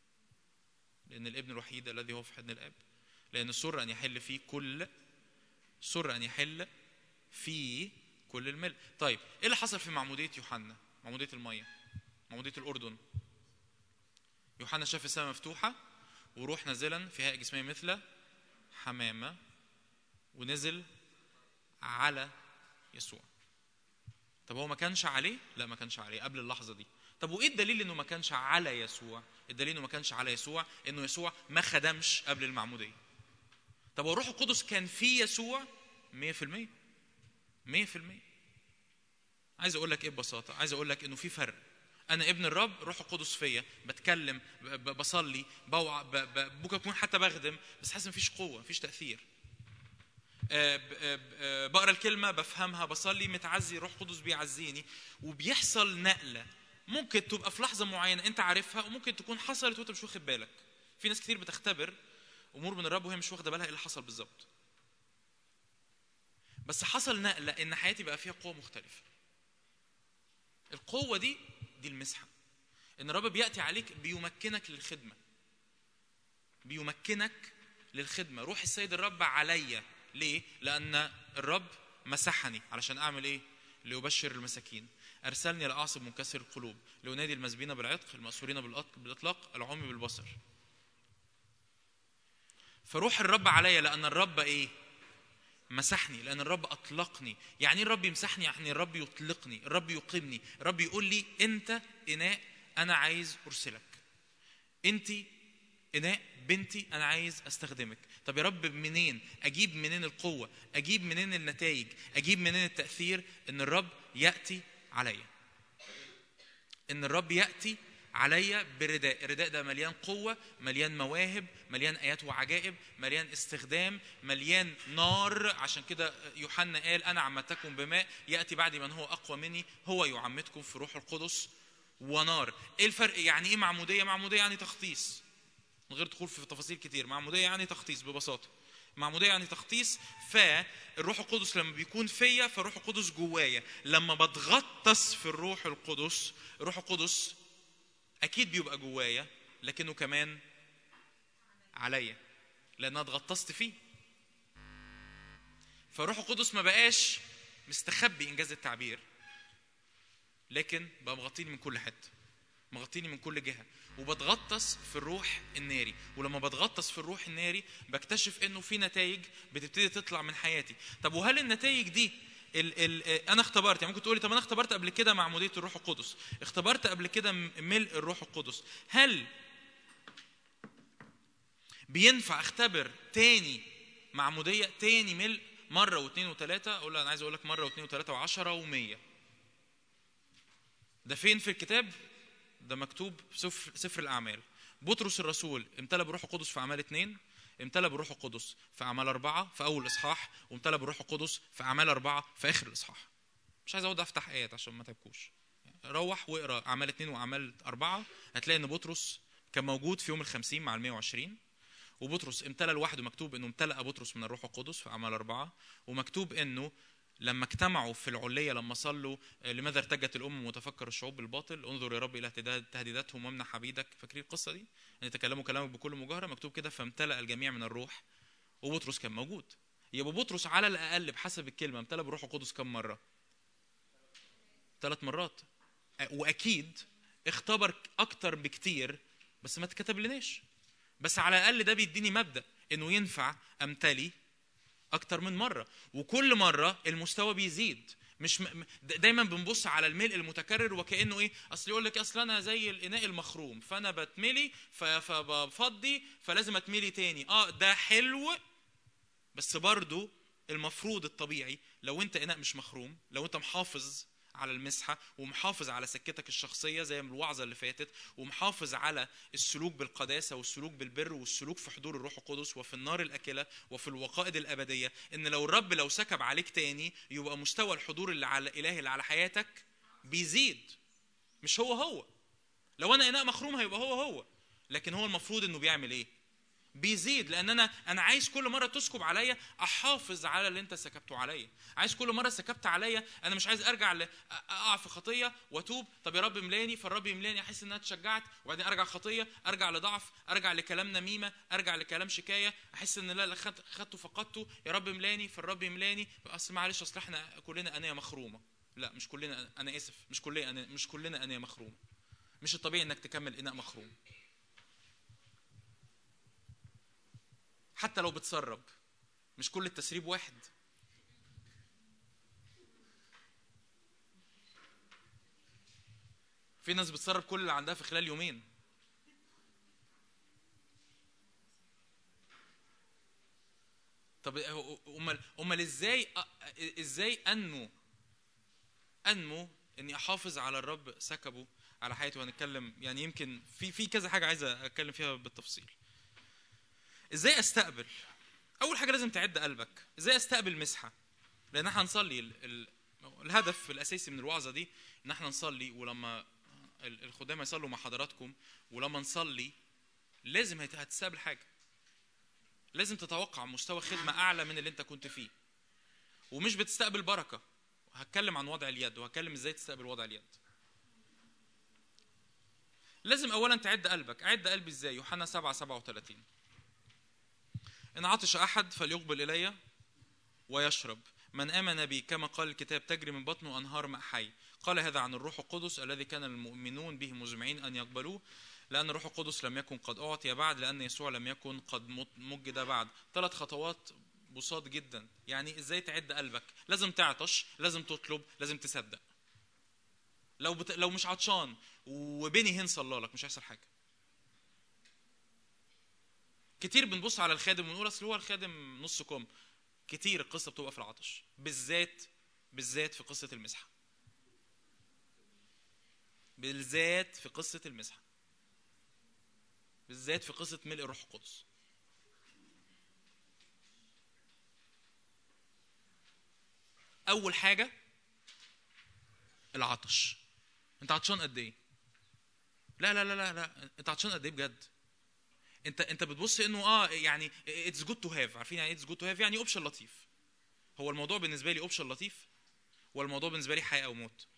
لأن الابن الوحيد الذي هو في حضن الآب لأن السر أن يحل فيه كل سر ان يحل في كل الملء طيب ايه اللي حصل في معموديه يوحنا معموديه الميه معموديه الاردن يوحنا شاف السماء مفتوحه وروح نازلا في هيئه جسميه مثل حمامه ونزل على يسوع طب هو ما كانش عليه لا ما كانش عليه قبل اللحظه دي طب وايه الدليل انه ما كانش على يسوع الدليل انه ما كانش على يسوع انه يسوع ما خدمش قبل المعموديه طب هو الروح القدس كان في يسوع 100% 100% عايز اقول لك ايه ببساطه عايز اقول لك انه في فرق انا ابن الرب روح القدس فيا بتكلم ب- ب- بصلي بوع ب- ب- ممكن اكون حتى بخدم بس حاسس مفيش قوه مفيش تاثير آه، ب- آه، ب- آه، بقرا الكلمه بفهمها بصلي متعزي روح قدس بيعزيني وبيحصل نقله ممكن تبقى في لحظه معينه انت عارفها وممكن تكون حصلت وانت مش واخد بالك في ناس كتير بتختبر امور من الرب وهي مش واخده بالها ايه اللي حصل بالظبط بس حصل نقله ان حياتي بقى فيها قوه مختلفه القوه دي دي المسحه ان الرب بياتي عليك بيمكنك للخدمه بيمكنك للخدمه روح السيد الرب عليا ليه لان الرب مسحني علشان اعمل ايه ليبشر المساكين ارسلني لاعصب منكسر القلوب لانادي المسبين بالعتق المأسورين بالأط- بالاطلاق العمي بالبصر فروح الرب عليا لان الرب ايه مسحني لان الرب اطلقني يعني ايه الرب يمسحني يعني الرب يطلقني الرب يقيمني الرب يقول لي انت اناء انا عايز ارسلك انت اناء بنتي انا عايز استخدمك طب يا رب منين اجيب منين القوه اجيب منين النتائج اجيب منين التاثير ان الرب ياتي عليا ان الرب ياتي عليا برداء الرداء ده مليان قوه مليان مواهب مليان ايات وعجائب مليان استخدام مليان نار عشان كده يوحنا قال انا عمتكم بماء ياتي بعدي من هو اقوى مني هو يعمدكم في روح القدس ونار ايه الفرق يعني ايه معموديه معموديه يعني تخطيص من غير دخول في تفاصيل كتير معموديه يعني تخطيص ببساطه معموديه يعني تخطيص فالروح القدس لما بيكون فيا فالروح القدس جوايا لما بتغطس في الروح القدس الروح القدس اكيد بيبقى جوايا لكنه كمان عليا لان انا اتغطست فيه فالروح القدس ما بقاش مستخبي انجاز التعبير لكن بقى مغطيني من كل حته مغطيني من كل جهه وبتغطس في الروح الناري ولما بتغطس في الروح الناري بكتشف انه في نتائج بتبتدي تطلع من حياتي طب وهل النتائج دي ال ال انا اختبرت يعني ممكن تقولي طب انا اختبرت قبل كده معموديه الروح القدس اختبرت قبل كده م- ملء الروح القدس هل بينفع اختبر تاني معموديه تاني ملء مره واثنين وثلاثه اقول له انا عايز اقول لك مره واثنين وثلاثه وعشرة ومية ده فين في الكتاب ده مكتوب في سفر, سفر الاعمال بطرس الرسول امتلأ بالروح القدس في اعمال اثنين امتلأ بالروح القدس في اعمال اربعه في اول اصحاح وامتلأ بالروح القدس في اعمال اربعه في اخر الاصحاح مش عايز اقعد افتح ايات عشان ما تعبكوش روح واقرا اعمال اثنين واعمال اربعه هتلاقي ان بطرس كان موجود في يوم الخمسين مع ال 120 وبطرس امتلأ لوحده مكتوب انه امتلأ بطرس من الروح القدس في اعمال اربعه ومكتوب انه لما اجتمعوا في العليه لما صلوا آه، لماذا ارتجت الامم وتفكر الشعوب بالباطل انظر يا رب الى اهتداد- تهديداتهم وامنح عبيدك فاكرين القصه دي ان يتكلموا كلامك بكل مجاهره مكتوب كده فامتلأ الجميع من الروح وبطرس كان موجود يبقى بطرس على الاقل بحسب الكلمه امتلأ بالروح القدس كم مره ثلاث مرات أ- واكيد اختبر اكتر بكتير بس ما اتكتب لناش بس على الاقل ده بيديني مبدا انه ينفع امتلي اكتر من مره وكل مره المستوى بيزيد مش م... م- د- دايما بنبص على الملء المتكرر وكانه ايه اصل يقول لك اصل انا زي الاناء المخروم فانا بتملي ف... فبفضي فلازم اتملي تاني اه ده حلو بس برضو المفروض الطبيعي لو انت اناء مش مخروم لو انت محافظ على المسحه ومحافظ على سكتك الشخصيه زي ما الوعظه اللي فاتت ومحافظ على السلوك بالقداسه والسلوك بالبر والسلوك في حضور الروح القدس وفي النار الاكله وفي الوقائد الابديه ان لو الرب لو سكب عليك تاني يبقى مستوى الحضور اللي على الالهي اللي على حياتك بيزيد مش هو هو لو انا اناء مخروم هيبقى هو هو لكن هو المفروض انه بيعمل ايه بيزيد لان انا انا عايز كل مره تسكب عليا احافظ على اللي انت سكبته عليا عايز كل مره سكبت عليا انا مش عايز ارجع ل... اقع في خطيه واتوب طب يا رب ملاني فالرب يملاني احس ان انا اتشجعت وبعدين ارجع خطيه ارجع لضعف ارجع لكلام نميمه ارجع لكلام شكايه احس ان لا لا خدت- خدته فقدته يا رب ملاني فالرب يملاني اصل معلش اصل احنا كلنا انيه مخرومه لا مش كلنا انا اسف مش كلنا أنا مش كلنا انيه مخرومه مش الطبيعي انك تكمل اناء مخروم حتى لو بتسرب مش كل التسريب واحد في ناس بتسرب كل اللي عندها في خلال يومين طب امال امال ازاي أ- ازاي انمو انمو اني احافظ على الرب سكبه على حياتي وهنتكلم يعني يمكن في في كذا حاجه عايز اتكلم فيها بالتفصيل ازاي استقبل اول حاجه لازم تعد قلبك ازاي استقبل مسحه لان احنا هنصلي ال... ال... الهدف الاساسي من الوعظه دي ان احنا نصلي ولما ال- الخدام يصلوا مع حضراتكم ولما نصلي لازم هت- هتستقبل حاجه لازم تتوقع مستوى خدمه اعلى من اللي انت كنت فيه ومش بتستقبل بركه هتكلم عن وضع اليد وهتكلم ازاي تستقبل وضع اليد لازم اولا تعد قلبك اعد قلبي ازاي يوحنا 7 37 ان عطش احد فليقبل الي ويشرب من امن بي كما قال الكتاب تجري من بطنه انهار ماء حي قال هذا عن الروح القدس الذي كان المؤمنون به مزمعين ان يقبلوه لان الروح القدس لم يكن قد اعطي بعد لان يسوع لم يكن قد مت- مجد بعد ثلاث خطوات بساط جدا يعني ازاي تعد قلبك لازم تعطش لازم تطلب لازم تصدق لو بت... لو مش عطشان وبيني هين صلى لك مش هيحصل حاجه كتير بنبص على الخادم ونقول اصل هو الخادم نص كم كتير القصه بتبقى في العطش بالذات بالذات في قصه المسحه بالذات في قصه المسحه بالذات في قصه ملء الروح القدس اول حاجه العطش انت عطشان قد ايه لا لا لا لا لا انت عطشان قد ايه بجد انت انت بتبص انه اه يعني اتس جود تو هاف عارفين يعني اتس جود تو هاف يعني اوبشن لطيف هو الموضوع بالنسبه لي اوبشن لطيف ولا الموضوع بالنسبه لي حياه او موت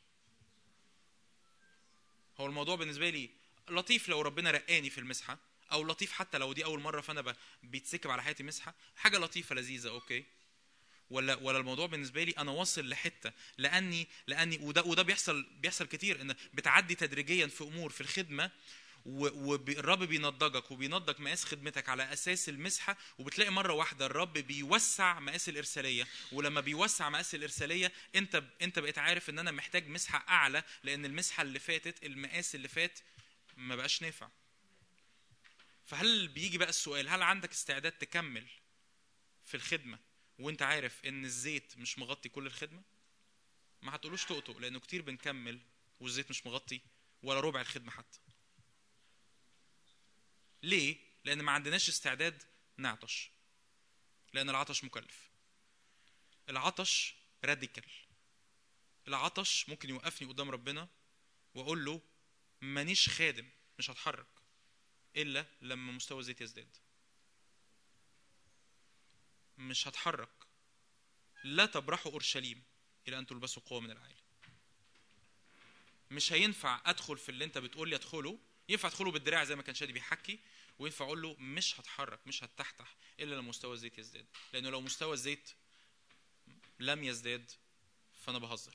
هو الموضوع بالنسبه لي لطيف لو ربنا رقاني في المسحه او لطيف حتى لو دي اول مره فانا ب- بيتسكب على حياتي مسحه حاجه لطيفه لذيذه اوكي ولا ولا الموضوع بالنسبه لي انا واصل لحته لاني لاني وده وده بيحصل بيحصل كتير ان بتعدي تدريجيا في امور في الخدمه والرب بينضجك وبينضج مقاس خدمتك على اساس المسحه وبتلاقي مره واحده الرب بيوسع مقاس الارساليه ولما بيوسع مقاس الارساليه انت انت بقيت عارف ان انا محتاج مسحه اعلى لان المسحه اللي فاتت المقاس اللي فات ما بقاش نافع فهل بيجي بقى السؤال هل عندك استعداد تكمل في الخدمه وانت عارف ان الزيت مش مغطي كل الخدمه ما هتقولوش تقطق لانه كتير بنكمل والزيت مش مغطي ولا ربع الخدمه حتى ليه لان ما عندناش استعداد نعطش لان العطش مكلف العطش راديكال العطش ممكن يوقفني قدام ربنا واقول له مانيش خادم مش هتحرك الا لما مستوى الزيت يزداد مش هتحرك لا تبرحوا اورشليم الى ان تلبسوا قوه من العالي مش هينفع ادخل في اللي انت بتقول لي ادخله ينفع ادخله بالدراع زي ما كان شادي بيحكي وينفع اقول له مش هتحرك مش هتتحتح الا لما مستوى الزيت يزداد لانه لو مستوى الزيت لم يزداد فانا بهزر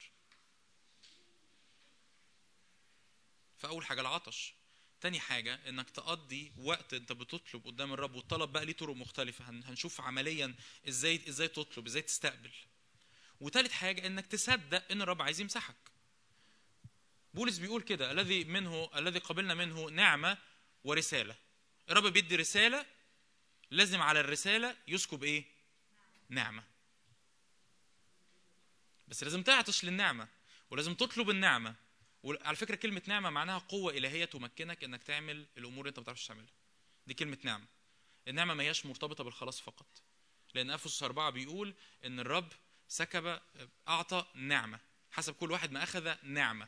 فاول حاجه العطش تاني حاجة انك تقضي وقت انت بتطلب قدام الرب والطلب بقى ليه طرق مختلفة هن- هنشوف عمليا ازاي ازاي تطلب ازاي تستقبل وتالت حاجة انك تصدق ان الرب عايز يمسحك بولس بيقول كده الذي منه الذي قبلنا منه نعمة ورسالة الرب بيدي رسالة لازم على الرسالة يسكب ايه نعمة بس لازم تعطش للنعمة ولازم تطلب النعمة وعلى فكرة كلمة نعمة معناها قوة إلهية تمكنك إنك تعمل الأمور اللي أنت ما بتعرفش تعملها دي كلمة نعمة النعمة ما هياش مرتبطة بالخلاص فقط لأن أفسس أربعة بيقول إن الرب سكب أعطى نعمة حسب كل واحد ما أخذ نعمة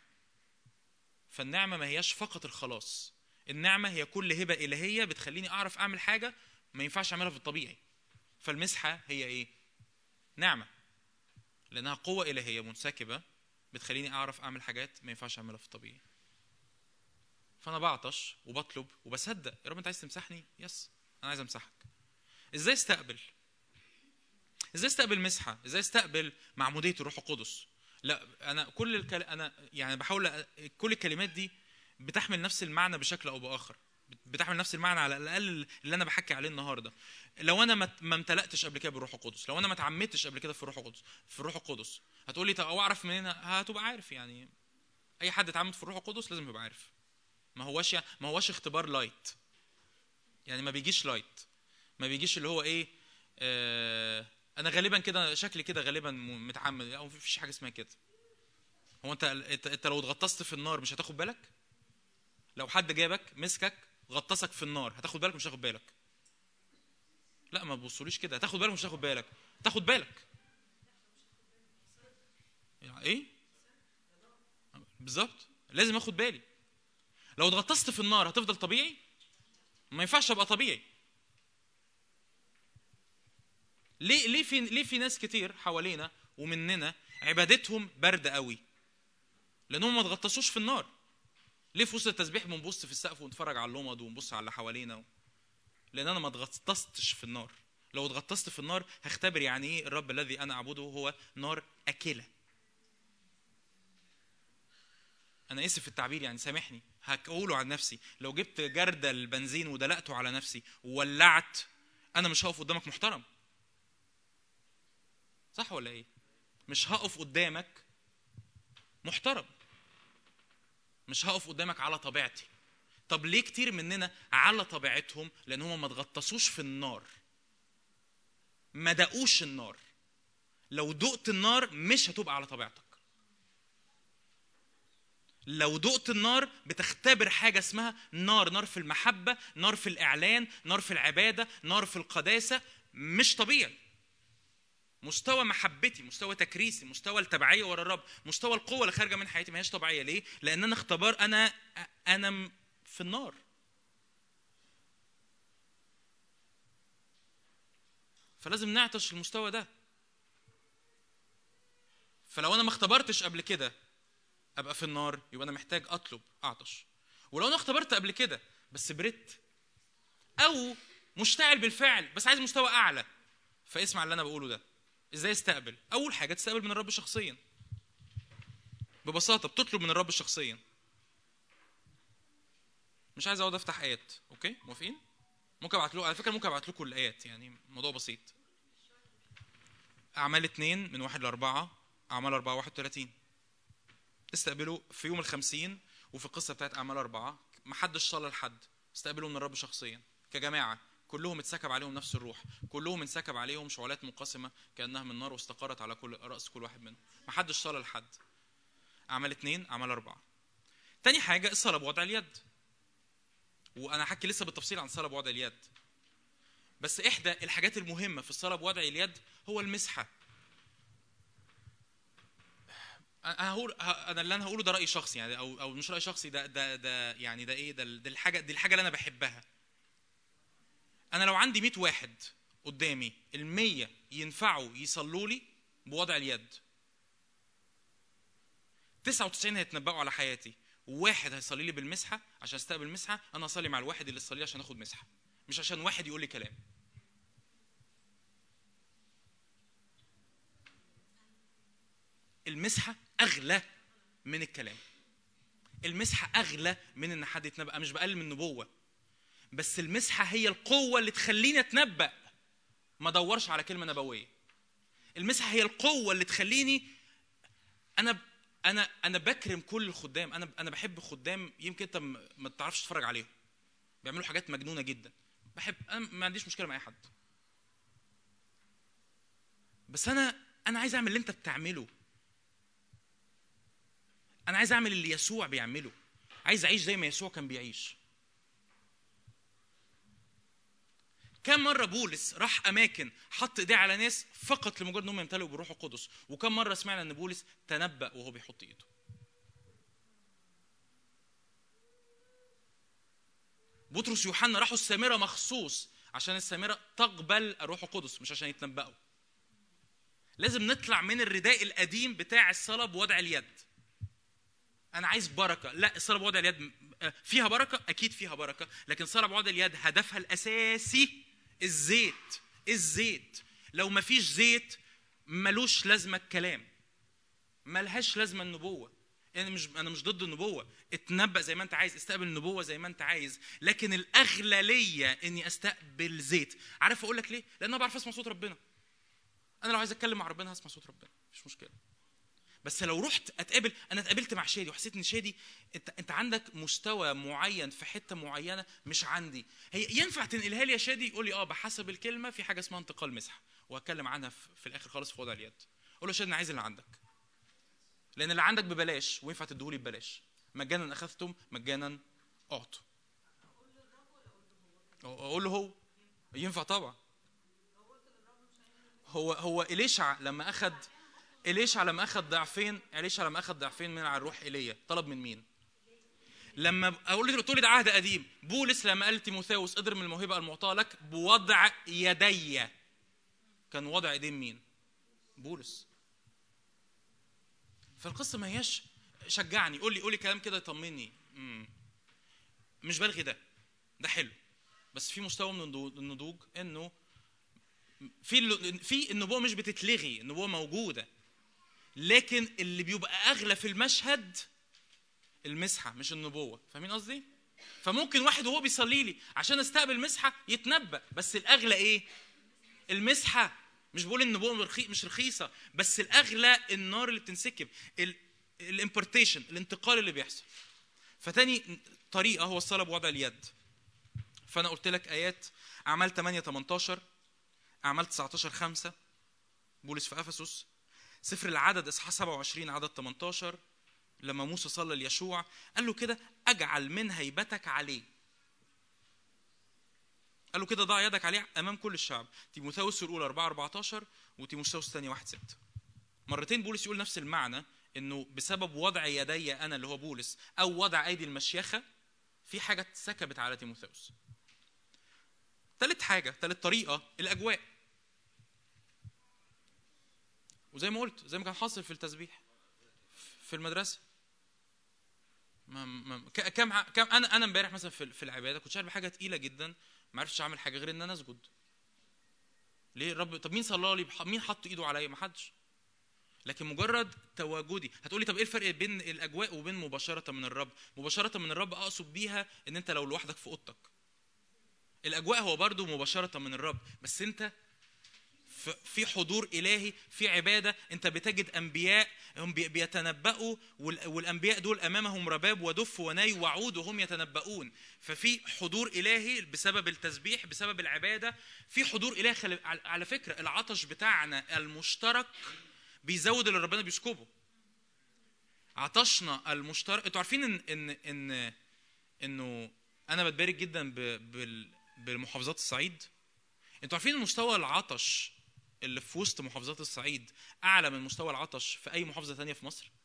فالنعمة ما هياش فقط الخلاص النعمة هي كل هبة إلهية بتخليني أعرف أعمل حاجة ما ينفعش اعملها في الطبيعي فالمسحه هي ايه نعمه لانها قوه الهيه منسكبه بتخليني اعرف اعمل حاجات ما ينفعش اعملها في الطبيعي فانا بعطش وبطلب وبصدق يا رب انت عايز تمسحني يس انا عايز امسحك ازاي استقبل ازاي استقبل مسحه ازاي استقبل معموديه الروح القدس لا انا كل الكل... انا يعني بحاول أ- كل الكلمات دي بتحمل نفس المعنى بشكل او باخر بتحمل نفس المعنى على الاقل اللي انا بحكي عليه النهارده لو انا ما ما امتلأتش قبل كده بالروح القدس لو انا ما اتعمدتش قبل كده في الروح القدس في الروح القدس هتقول لي طب او اعرف منين هتبقى عارف يعني اي حد اتعمد في الروح القدس لازم يبقى عارف ما هواش يعني ما هواش اختبار لايت يعني ما بيجيش لايت ما بيجيش اللي هو ايه آه انا غالبا كده شكلي كده غالبا م- متعمد او مفيش حاجه اسمها كده هو انت انت, انت لو اتغطست في النار مش هتاخد بالك لو حد جابك مسكك غطسك في النار هتاخد بالك مش هتاخد بالك لا ما تبصوليش كده هتاخد بالك مش هتاخد بالك تاخد بالك يعني ايه بالظبط لازم اخد بالي لو اتغطست في النار هتفضل طبيعي ما ينفعش ابقى طبيعي ليه ليه في ليه في ناس كتير حوالينا ومننا عبادتهم بارده قوي لانهم ما اتغطسوش في النار ليه في وسط التسبيح بنبص في السقف ونتفرج على اللمض ونبص على اللي حوالينا لان انا ما اتغطستش في النار لو اتغطست في النار هختبر يعني ايه الرب الذي انا اعبده هو نار اكله انا اسف في التعبير يعني سامحني هقوله عن نفسي لو جبت جردل البنزين ودلقته على نفسي وولعت انا مش هقف قدامك محترم صح ولا ايه مش هقف قدامك محترم مش هقف قدامك على طبيعتي طب ليه كتير مننا على طبيعتهم لان هم ما اتغطسوش في النار ما دقوش النار لو دقت النار مش هتبقى على طبيعتك لو دقت النار بتختبر حاجه اسمها نار نار في المحبه نار في الاعلان نار في العباده نار في القداسه مش طبيعي مستوى محبتي مستوى تكريسي مستوى التبعيه ورا الرب مستوى القوه اللي خارجه من حياتي ما هياش طبيعيه ليه لان انا اختبار انا انا م- في النار فلازم نعطش المستوى ده فلو انا ما اختبرتش قبل كده ابقى في النار يبقى انا محتاج اطلب اعطش ولو انا اختبرت قبل كده بس بريت او مشتعل بالفعل بس عايز مستوى اعلى فاسمع اللي انا بقوله ده ازاي استقبل اول حاجه تستقبل من الرب شخصيا ببساطه بتطلب من الرب شخصيا مش عايز اقعد افتح ايات اوكي موافقين ممكن ابعت له على فكره ممكن ابعت لكم الايات يعني موضوع بسيط اعمال اتنين من واحد لاربعه اعمال اربعه واحد وثلاثين استقبلوا في يوم الخمسين وفي القصه بتاعت اعمال اربعه ما حدش صلى لحد استقبلوا من الرب شخصيا كجماعه كلهم اتسكب عليهم نفس الروح كلهم انسكب عليهم شعلات منقسمه كانها من نار واستقرت على كل راس كل واحد منهم ما حدش صلى لحد اعمال اتنين اعمال اربعه تاني حاجه الصلاه بوضع اليد وانا هحكي لسه بالتفصيل عن الصلاه بوضع اليد بس احدى الحاجات المهمه في الصلاه بوضع اليد هو المسحه انا هقول انا اللي انا هقوله ده راي شخصي يعني او او مش راي شخصي ده ده ده يعني ده ايه ده ده الحاجه دي الحاجه اللي انا بحبها انا لو عندي 100 واحد قدامي ال100 ينفعوا يصلوا لي بوضع اليد 99 هيتنبأوا على حياتي وواحد هيصلي لي بالمسحه عشان استقبل مسحه انا هصلي مع الواحد اللي يصلي لي عشان اخد مسحه مش عشان واحد يقول لي كلام المسحه اغلى من الكلام المسحه اغلى من ان حد يتنبأ أنا مش بقلل من النبوه بس المسحه هي القوه اللي تخليني اتنبأ ما ادورش على كلمه نبويه المسحه هي القوه اللي تخليني انا انا انا بكرم كل الخدام انا انا بحب خدام يمكن انت م- ما تعرفش تتفرج عليهم بيعملوا حاجات مجنونه جدا بحب انا ما عنديش مشكله مع اي حد بس انا انا عايز اعمل اللي انت بتعمله انا عايز اعمل اللي يسوع بيعمله عايز اعيش زي ما يسوع كان بيعيش كم مرة بولس راح أماكن حط إيديه على ناس فقط لمجرد إنهم يمتلئوا بالروح القدس، وكم مرة سمعنا إن بولس تنبأ وهو بيحط إيده. بطرس ويوحنا راحوا السامرة مخصوص عشان السامره تقبل الروح القدس مش عشان يتنبأوا لازم نطلع من الرداء القديم بتاع الصلاه بوضع اليد انا عايز بركه لا الصلاه بوضع اليد م- آه، فيها بركه اكيد فيها بركه لكن الصلاه بوضع اليد هدفها الاساسي الزيت الزيت لو ما فيش زيت ملوش لازمه الكلام ملهاش لازمه النبوه انا مش انا مش ضد النبوه اتنبأ زي ما انت عايز استقبل النبوه زي ما انت عايز لكن الاغلى ليا اني استقبل زيت عارف اقول لك ليه لان انا بعرف اسمع صوت ربنا انا لو عايز اتكلم مع ربنا هسمع صوت ربنا مفيش مشكله بس لو رحت اتقابل انا اتقابلت مع شادي وحسيت ان شادي انت انت عندك مستوى معين في حته معينه مش عندي هي ينفع تنقلها لي يا شادي يقول لي اه بحسب الكلمه في حاجه اسمها انتقال مسح وهتكلم عنها في, في الاخر خالص في وضع اليد اقول له يا شادي انا عايز اللي عندك لان اللي عندك ببلاش وينفع تديهولي ببلاش مجانا اخذتم مجانا اعطوا اقول له هو ينفع طبعا هو هو إليشع لما أخذ إليشع لما أخذ ضعفين إليشع لما أخذ ضعفين من على الروح إيليا طلب من مين؟ لما أقول لك تقول لي ده عهد قديم بولس لما قال تيموثاوس اضرب من الموهبة المعطاة لك بوضع يدي كان وضع ايدين مين؟ بولس فالقصة ما هياش شجعني قول لي قول لي كلام كده يطمني مم. مش بلغي ده ده حلو بس في مستوى من النضو- النضوج انه في ال- في النبوه مش بتتلغي النبوه موجوده لكن اللي بيبقى اغلى في المشهد المسحه مش النبوه فاهمين قصدي فممكن واحد وهو بيصلي لي عشان استقبل مسحه يتنبأ بس الاغلى ايه المسحه مش بقول النبوه رخي- مش رخيصه بس الاغلى النار اللي بتنسكب الامبورتيشن الانتقال اللي بيحصل فتاني طريقه هو الصلاه بوضع اليد فانا قلت لك ايات اعمال 8 18 اعمال 19 5 بولس في افسس سفر العدد اصحاح 27 عدد 18 لما موسى صلى ليشوع قال له كده اجعل من هيبتك عليه قال له كده ضع يدك عليه امام كل الشعب تيموثاوس الاولى 4 14 وتيموثاوس الثانيه 1 6 مرتين بولس يقول نفس المعنى انه بسبب وضع يدي انا اللي هو بولس او وضع ايدي المشيخه في حاجه اتسكبت على تيموثاوس تالت حاجه تالت طريقه الاجواء وزي ما قلت زي ما كان حاصل في التسبيح في المدرسه ما ما ك- كم ع- كم انا انا امبارح مثلا في في العباده كنت شايل بحاجه تقيله جدا ما عرفتش اعمل حاجه غير ان انا اسجد ليه الرب طب مين صلى لي بح- مين حط ايده عليا ما حدش لكن مجرد تواجدي هتقولي طب ايه الفرق بين الاجواء وبين مباشره من الرب مباشره من الرب اقصد بيها ان انت لو لوحدك في اوضتك الاجواء هو برضو مباشره من الرب بس انت ف- في حضور الهي في عباده انت بتجد انبياء هم بي- بيتنبأوا وال- والانبياء دول امامهم رباب ودف وناي وعود وهم يتنبؤون ففي حضور الهي بسبب التسبيح بسبب العباده في حضور الهي خل... على- على فكره العطش بتاعنا المشترك بيزود اللي ربنا بيسكبه عطشنا المشترك انتوا عارفين ان ان ان انه انا بتبارك جدا ب... بال... بمحافظات الصعيد انتوا عارفين مستوى العطش اللي في وسط محافظات الصعيد اعلى من مستوى العطش في اي محافظه تانية في مصر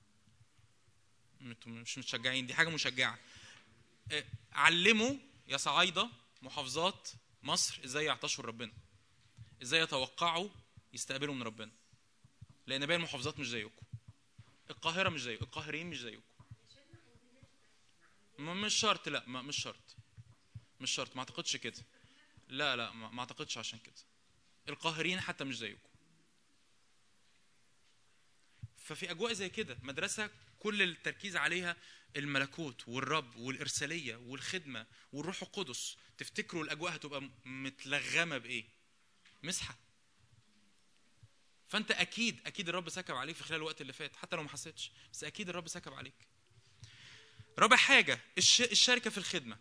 انتوا مش متشجعين دي حاجه مشجعه اه، علموا يا صعايده محافظات مصر ازاي يعطشوا ربنا ازاي يتوقعوا يستقبلوا من ربنا لان باقي المحافظات مش زيكم القاهره مش زيكم القاهريين مش زيكم ما- مش شرط لا ما مش شرط مش شرط ما اعتقدش كده لا لا ما ما اعتقدش عشان كده القاهريين حتى مش زيكم ففي اجواء زي كده مدرسه كل التركيز عليها الملكوت والرب والارساليه والخدمه والروح القدس تفتكروا الاجواء هتبقى م- متلغمه بايه مسحه فانت اكيد اكيد الرب سكب عليك في خلال الوقت اللي فات حتى لو ما حسيتش بس اكيد الرب سكب عليك رابع حاجه الش... الشركه في الخدمه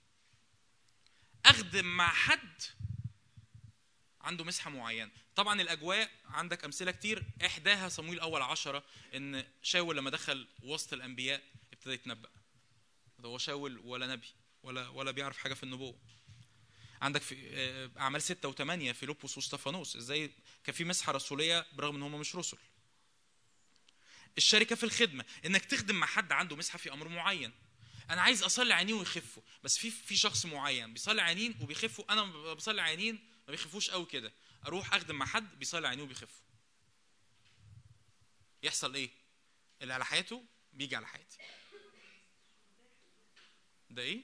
اخدم مع حد عنده مسحه معينه طبعا الاجواء عندك امثله كتير احداها صمويل اول عشرة ان شاول لما دخل وسط الانبياء ابتدى يتنبأ ده هو شاول ولا نبي ولا ولا بيعرف حاجه في النبوه عندك في آه، اعمال ستة وثمانية فيلبس واستفانوس ازاي كان في مسحه رسوليه برغم ان هم مش رسل الشركه في الخدمه انك تخدم مع حد عنده مسحه في امر معين انا عايز اصلي عينين ويخفوا بس في في شخص معين بيصلي عينين وبيخفوا انا ب- بصلي عينين ما بيخفوش قوي كده اروح اخدم مع حد بيصلي عينيه وبيخفوا يحصل ايه اللي على حياته بيجي على حياتي ده ايه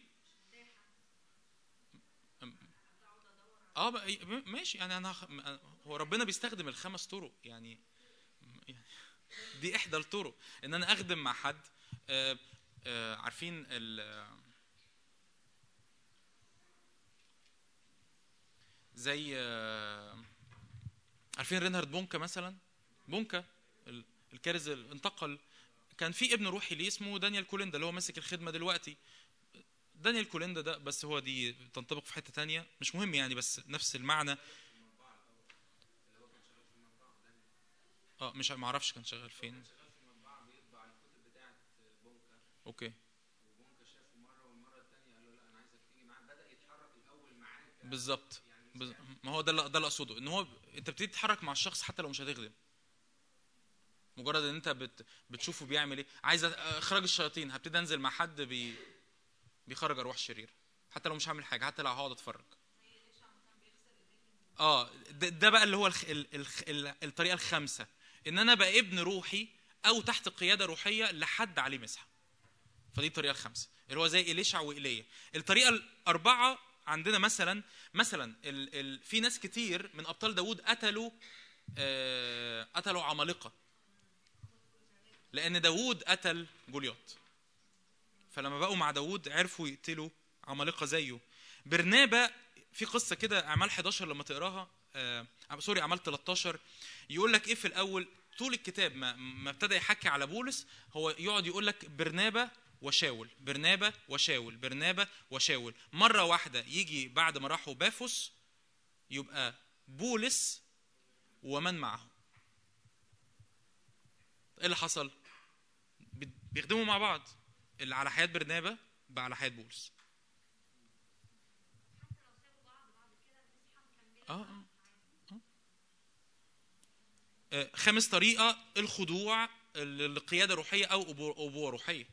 اه بقى ماشي يعني انا هخ- م- هو ربنا بيستخدم الخمس طرق يعني يعني دي احدى الطرق ان انا اخدم مع حد آه، آه، عارفين ال زي آه، عارفين رينهارد بونكا مثلا بونكا ال- الكارز اللي انتقل كان في ابن روحي ليه اسمه دانيال كوليندا اللي هو ماسك الخدمه دلوقتي دانيال كوليندا ده بس هو دي تنطبق في حته تانية مش مهم يعني بس نفس المعنى اه مش ما اعرفش كان شغال فين اوكي بالظبط بز- ما هو ده اللي- ده اللي اقصده ان هو انت بتبتدي تتحرك مع الشخص حتى لو مش هتخدم مجرد ان انت بت بتشوفه بيعمل ايه عايز أ- اخراج الشياطين هبتدي انزل مع حد بي بيخرج ارواح شريره حتى لو مش هعمل حاجه حتى لو هقعد اتفرج اه ده, ده بقى اللي هو الخ... ال... الخ... ال... الطريقه الخامسه ان انا بقى ابن روحي او تحت قياده روحيه لحد عليه مسحه فدي الطريقه الخامسه اللي هو زي اليشع وايليا الطريقه الاربعه عندنا مثلا مثلا ال... ال... في ناس كتير من ابطال داوود قتلوا آه... قتلوا عمالقه لان داوود قتل جولياط فلما بقوا مع داوود عرفوا يقتلوا عمالقه زيه برنابا في قصه كده اعمال 11 لما تقراها آه سوري اعمال 13 يقول لك ايه في الاول طول الكتاب ما, ما ابتدى يحكي على بولس هو يقعد يقول لك برنابا وشاول برنابا وشاول برنابا وشاول مره واحده يجي بعد ما راحوا بافوس يبقى بولس ومن معه ايه اللي حصل بي- بيخدموا مع بعض اللي على حياه برنابا بقى على حياه بولس اه اه آه. آه، خامس طريقه الخضوع ال- لقياده روحيه او أبو- ابوه روحيه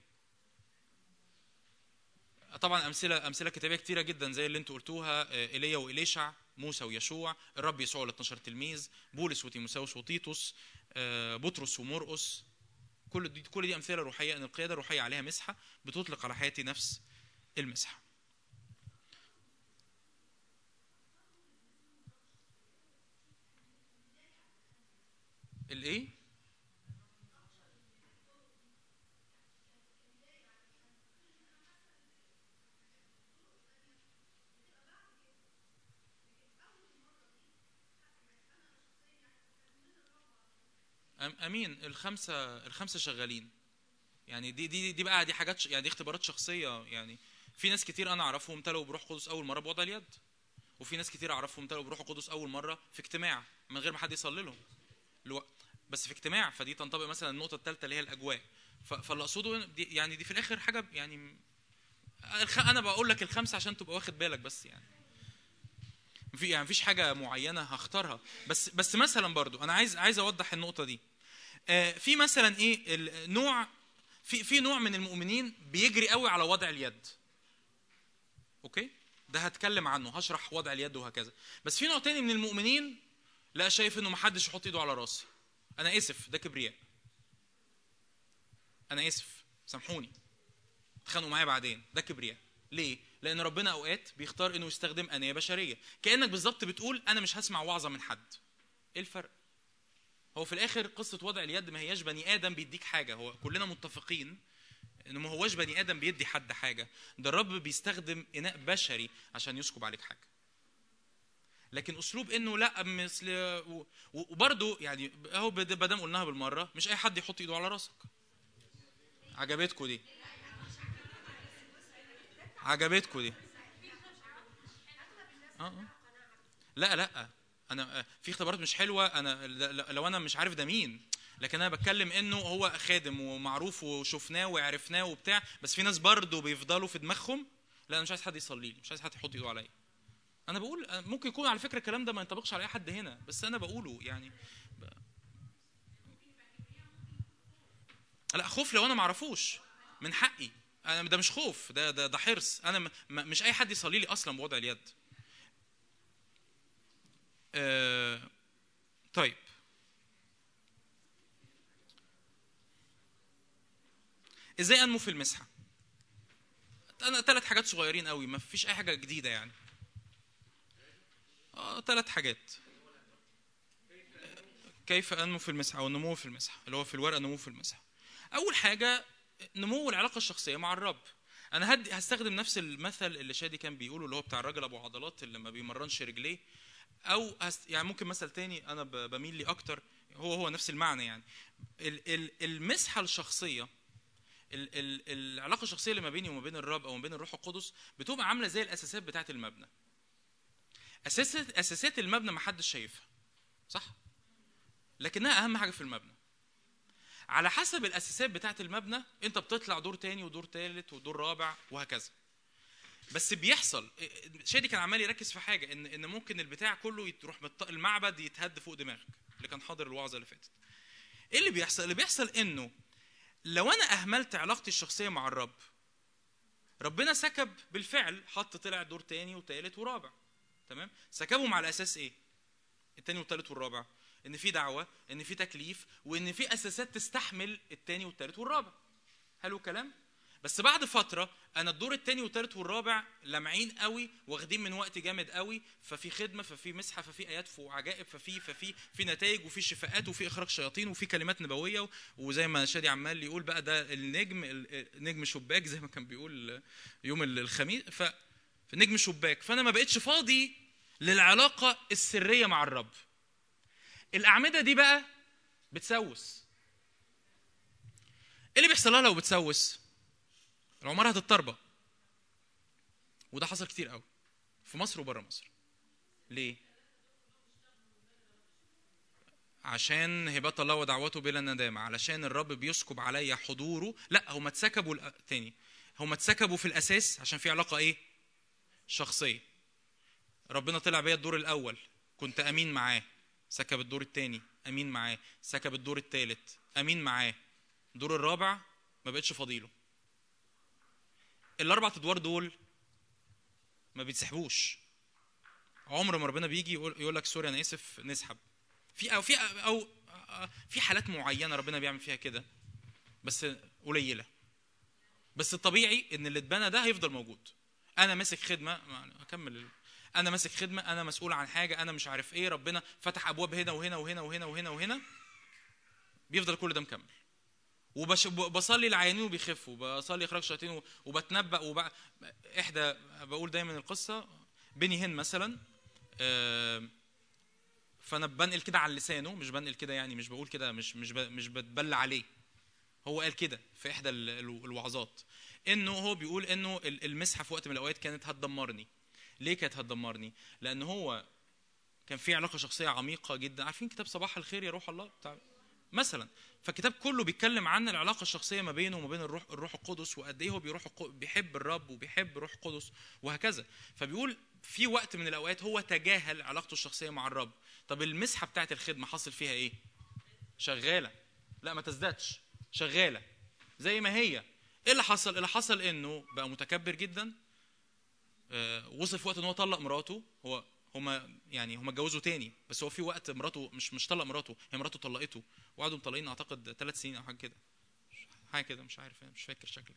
طبعا امثله امثله كتابيه كتيره جدا زي اللي انتوا قلتوها آه، ايليا واليشع موسى ويشوع الرب يسوع ال 12 تلميذ بولس وتيموساوس وتيتوس آه، بطرس ومرقس كل دي كل دي امثله روحيه ان القياده الروحيه عليها مسحه بتطلق على حياتي نفس المسحه الايه أم- امين الخمسه الخمسه شغالين يعني دي دي دي بقى دي حاجات ش- يعني دي اختبارات شخصيه يعني في ناس كتير انا اعرفهم امتلوا بروح قدس اول مره بوضع اليد وفي ناس كتير اعرفهم امتلوا بروح القدس اول مره في اجتماع من غير ما حد يصلي لهم الو... بس في اجتماع فدي تنطبق مثلا النقطه الثالثه اللي هي الاجواء ف... فاللي اقصده إن دي يعني دي في الاخر حاجه يعني م- الخ... انا بقول لك الخمسه عشان تبقى واخد بالك بس يعني في يعني مفيش حاجه معينه هختارها بس بس مثلا برضو انا عايز عايز اوضح النقطه دي آه، في مثلا ايه النوع في في نوع من المؤمنين بيجري قوي على وضع اليد اوكي ده هتكلم عنه هشرح وضع اليد وهكذا بس في نوع تاني من المؤمنين لا شايف انه محدش يحط ايده على راسي انا اسف ده كبرياء انا اسف سامحوني اتخانقوا معايا بعدين ده كبرياء ليه لان ربنا اوقات بيختار انه يستخدم انيه بشريه كانك بالظبط بتقول انا مش هسمع وعظه من حد ايه الفرق هو في الاخر قصه وضع اليد ما هياش بني ادم بيديك حاجه هو كلنا متفقين انه ما هواش بني ادم بيدي حد حاجه ده الرب بيستخدم اناء بشري عشان يسكب عليك حاجه لكن اسلوب انه لا مثل و- وبرضه يعني اهو بد- بدام قلناها بالمره مش اي حد يحط ايده على راسك عجبتكم دي عجبتكم دي اه اه لا لا انا في اختبارات مش حلوه انا ل- لو انا مش عارف ده مين لكن انا بتكلم انه هو خادم ومعروف وشفناه وعرفناه وبتاع بس في ناس برضه بيفضلوا في دماغهم لا انا مش عايز حد يصلي لي مش عايز حد يحط ايده عليا انا بقول ممكن يكون على فكره الكلام ده ما ينطبقش على اي حد هنا بس انا بقوله يعني ب... لا خوف لو انا ما اعرفوش من حقي انا ده مش خوف ده ده ده حرص انا م- م- مش اي حد يصلي لي اصلا بوضع اليد آه طيب ازاي انمو في المسحه انا ثلاث حاجات صغيرين قوي ما فيش اي حاجه جديده يعني اه ثلاث حاجات كيف انمو في المسحه او النمو في المسحه اللي هو في الورقه نمو في المسحه اول حاجه نمو العلاقه الشخصيه مع الرب انا هدي هستخدم نفس المثل اللي شادي كان بيقوله اللي هو بتاع الراجل ابو عضلات اللي ما بيمرنش رجليه او هست يعني ممكن مثل تاني انا ب- بميل لي اكتر هو هو نفس المعنى يعني ال- ال- المسحه الشخصيه ال- ال- العلاقه الشخصيه اللي ما بيني وما بين الرب او ما بين الروح القدس بتبقى عامله زي الاساسات بتاعه المبنى اساسات اساسات المبنى ما حدش شايفها صح لكنها اهم حاجه في المبنى على حسب الاساسات بتاعه المبنى انت بتطلع دور تاني ودور تالت ودور رابع وهكذا بس بيحصل شادي كان عمال يركز في حاجه ان ان ممكن البتاع كله يروح مت- المعبد يتهد فوق دماغك اللي كان حاضر الوعظه اللي فاتت ايه اللي بيحصل اللي بيحصل انه لو انا اهملت علاقتي الشخصيه مع الرب ربنا سكب بالفعل حط طلع دور تاني وتالت ورابع تمام سكبهم على اساس ايه التاني والتالت والرابع ان في دعوه ان في تكليف وان في اساسات تستحمل التاني والتالت والرابع حلو الكلام بس بعد فتره انا الدور التاني والتالت والرابع لامعين قوي واخدين من وقت جامد قوي ففي خدمه ففي مسحه ففي ايات وعجائب ففي ففي في نتائج وفي شفاءات وفي اخراج شياطين وفي كلمات نبويه وزي ما شادي عمال يقول بقى ده النجم نجم شباك زي ما كان بيقول يوم الخميس ف نجم شباك فانا ما بقتش فاضي للعلاقه السريه مع الرب الاعمده دي بقى بتسوس ايه اللي بيحصل لها لو بتسوس العماره هتتطربق وده حصل كتير قوي في مصر وبره مصر ليه عشان هبات الله ودعوته بلا ندامة علشان الرب بيسكب عليا حضوره لا هم اتسكبوا الأ- تاني هم اتسكبوا في الأساس عشان في علاقة إيه شخصية ربنا طلع بيا الدور الأول كنت أمين معاه سكب الدور التاني أمين معاه سكب الدور التالت أمين معاه الدور الرابع ما بقتش فضيله الاربع ادوار دول ما بيتسحبوش عمر ما ربنا بيجي يقول, يقول لك سوري انا اسف نسحب في او في او في حالات معينه ربنا بيعمل فيها كده بس قليله بس الطبيعي ان اللي اتبنى ده هيفضل موجود انا ماسك خدمه ما- اكمل ال- انا ماسك خدمه انا مسؤول عن حاجه انا مش عارف ايه ربنا فتح ابواب هنا وهنا وهنا وهنا وهنا وهنا بيفضل كل ده مكمل وبصلي العيانين وبيخفوا بصلي اخراج شياطين و- وبتنبأ وب... احدى بقول دايما القصه بني هن مثلا آم، فانا بنقل كده على لسانه مش بنقل كده يعني مش بقول كده مش مش ب... مش بتبلى عليه هو قال كده في احدى ال- ال- الوعظات انه هو بيقول انه ال- المسحه في وقت من الاوقات كانت هتدمرني ليه كانت هتدمرني لان هو كان في علاقه شخصيه عميقه جدا عارفين كتاب صباح الخير يا روح الله بتاع مثلا فالكتاب كله بيتكلم عن العلاقه الشخصيه ما بينه وما بين الروح الروح القدس وقد ايه هو بيروح الق- بيحب الرب وبيحب روح القدس وهكذا فبيقول في وقت من الاوقات هو تجاهل علاقته الشخصيه مع الرب طب المسحه بتاعت الخدمه حصل فيها ايه شغاله لا ما تزدادش شغاله زي ما هي ايه اللي حصل اللي حصل انه بقى متكبر جدا آه، وصل في وقت ان هو طلق مراته هو هما يعني هما اتجوزوا تاني بس هو في وقت مراته مش مش طلق مراته هي مراته طلقته وقعدوا مطلقين اعتقد ثلاث سنين او حاجه كده حاجه كده مش عارف يعني مش فاكر شكلك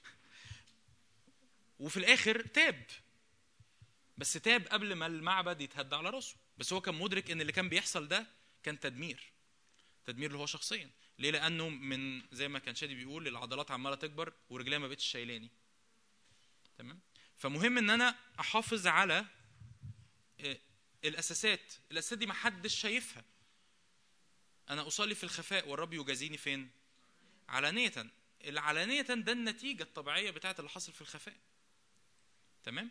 وفي الاخر تاب بس تاب قبل ما المعبد يتهد على راسه بس هو كان مدرك ان اللي كان بيحصل ده كان تدمير تدمير له هو شخصيا ليه لانه من زي ما كان شادي بيقول العضلات عماله تكبر ورجليها ما بقتش شايلاني تمام فمهم ان انا احافظ على آه، الاساسات الاساسات دي ما حدش شايفها انا اصلي في الخفاء والرب يجازيني فين علانيه العلانيه ده النتيجه الطبيعيه بتاعت اللي حصل في الخفاء تمام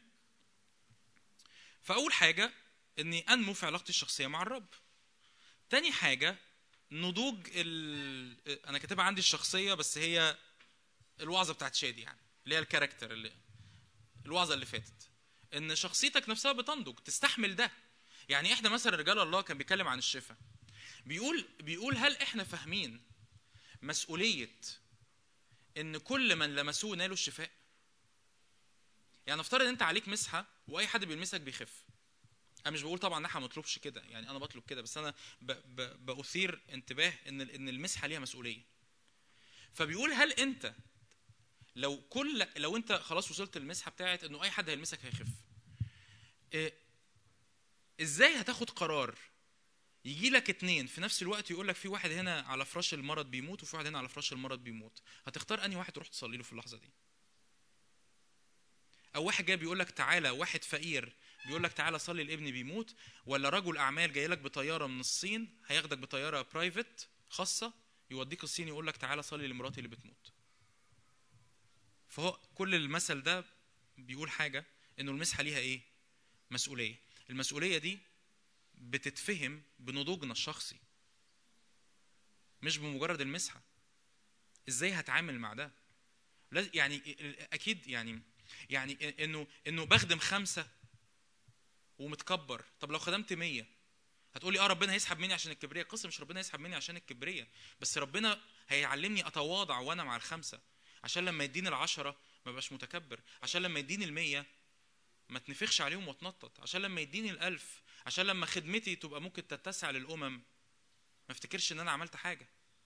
فاول حاجه اني انمو في علاقتي الشخصيه مع الرب تاني حاجه نضوج ال... انا كاتبها عندي الشخصيه بس هي الوعظه بتاعت شادي يعني اللي هي الكاركتر اللي الوعظه اللي فاتت ان شخصيتك نفسها بتنضج تستحمل ده يعني احنا مثلا رجال الله كان بيتكلم عن الشفاء بيقول بيقول هل احنا فاهمين مسؤوليه ان كل من لمسوه نالوا الشفاء يعني نفترض ان انت عليك مسحه واي حد بيلمسك بيخف انا مش بقول طبعا ان احنا ما نطلبش كده يعني انا بطلب كده بس انا ب... ب... باثير انتباه ان ال- ان المسحه ليها مسؤوليه فبيقول هل انت لو كل لو انت خلاص وصلت المسحه بتاعت انه اي حد هيلمسك هيخف إيه، ازاي هتاخد قرار يجي لك اتنين في نفس الوقت يقول لك في واحد هنا على فراش المرض بيموت وفي واحد هنا على فراش المرض بيموت هتختار انهي واحد تروح تصلي له في اللحظه دي او واحد جاي بيقول لك تعالى واحد فقير بيقول لك تعالى صلي لابني بيموت ولا رجل اعمال جاي لك بطياره من الصين هياخدك بطياره برايفت خاصه يوديك الصين يقول لك تعالى صلي لمراتي اللي بتموت فهو كل المثل ده بيقول حاجه انه المسحه ليها ايه مسؤوليه المسؤوليه دي بتتفهم بنضوجنا الشخصي مش بمجرد المسحه ازاي هتعامل مع ده لاز- يعني اكيد يعني يعني انه انه بخدم خمسه ومتكبر طب لو خدمت مية هتقولي اه ربنا هيسحب مني عشان الكبرياء القصه مش ربنا هيسحب مني عشان الكبرياء بس ربنا هيعلمني اتواضع وانا مع الخمسه عشان لما يديني العشره ما بقاش متكبر عشان لما يديني المية ما تنفخش عليهم واتنطط عشان لما يديني الألف عشان لما خدمتي تبقى ممكن تتسع للأمم ما افتكرش ان انا عملت حاجة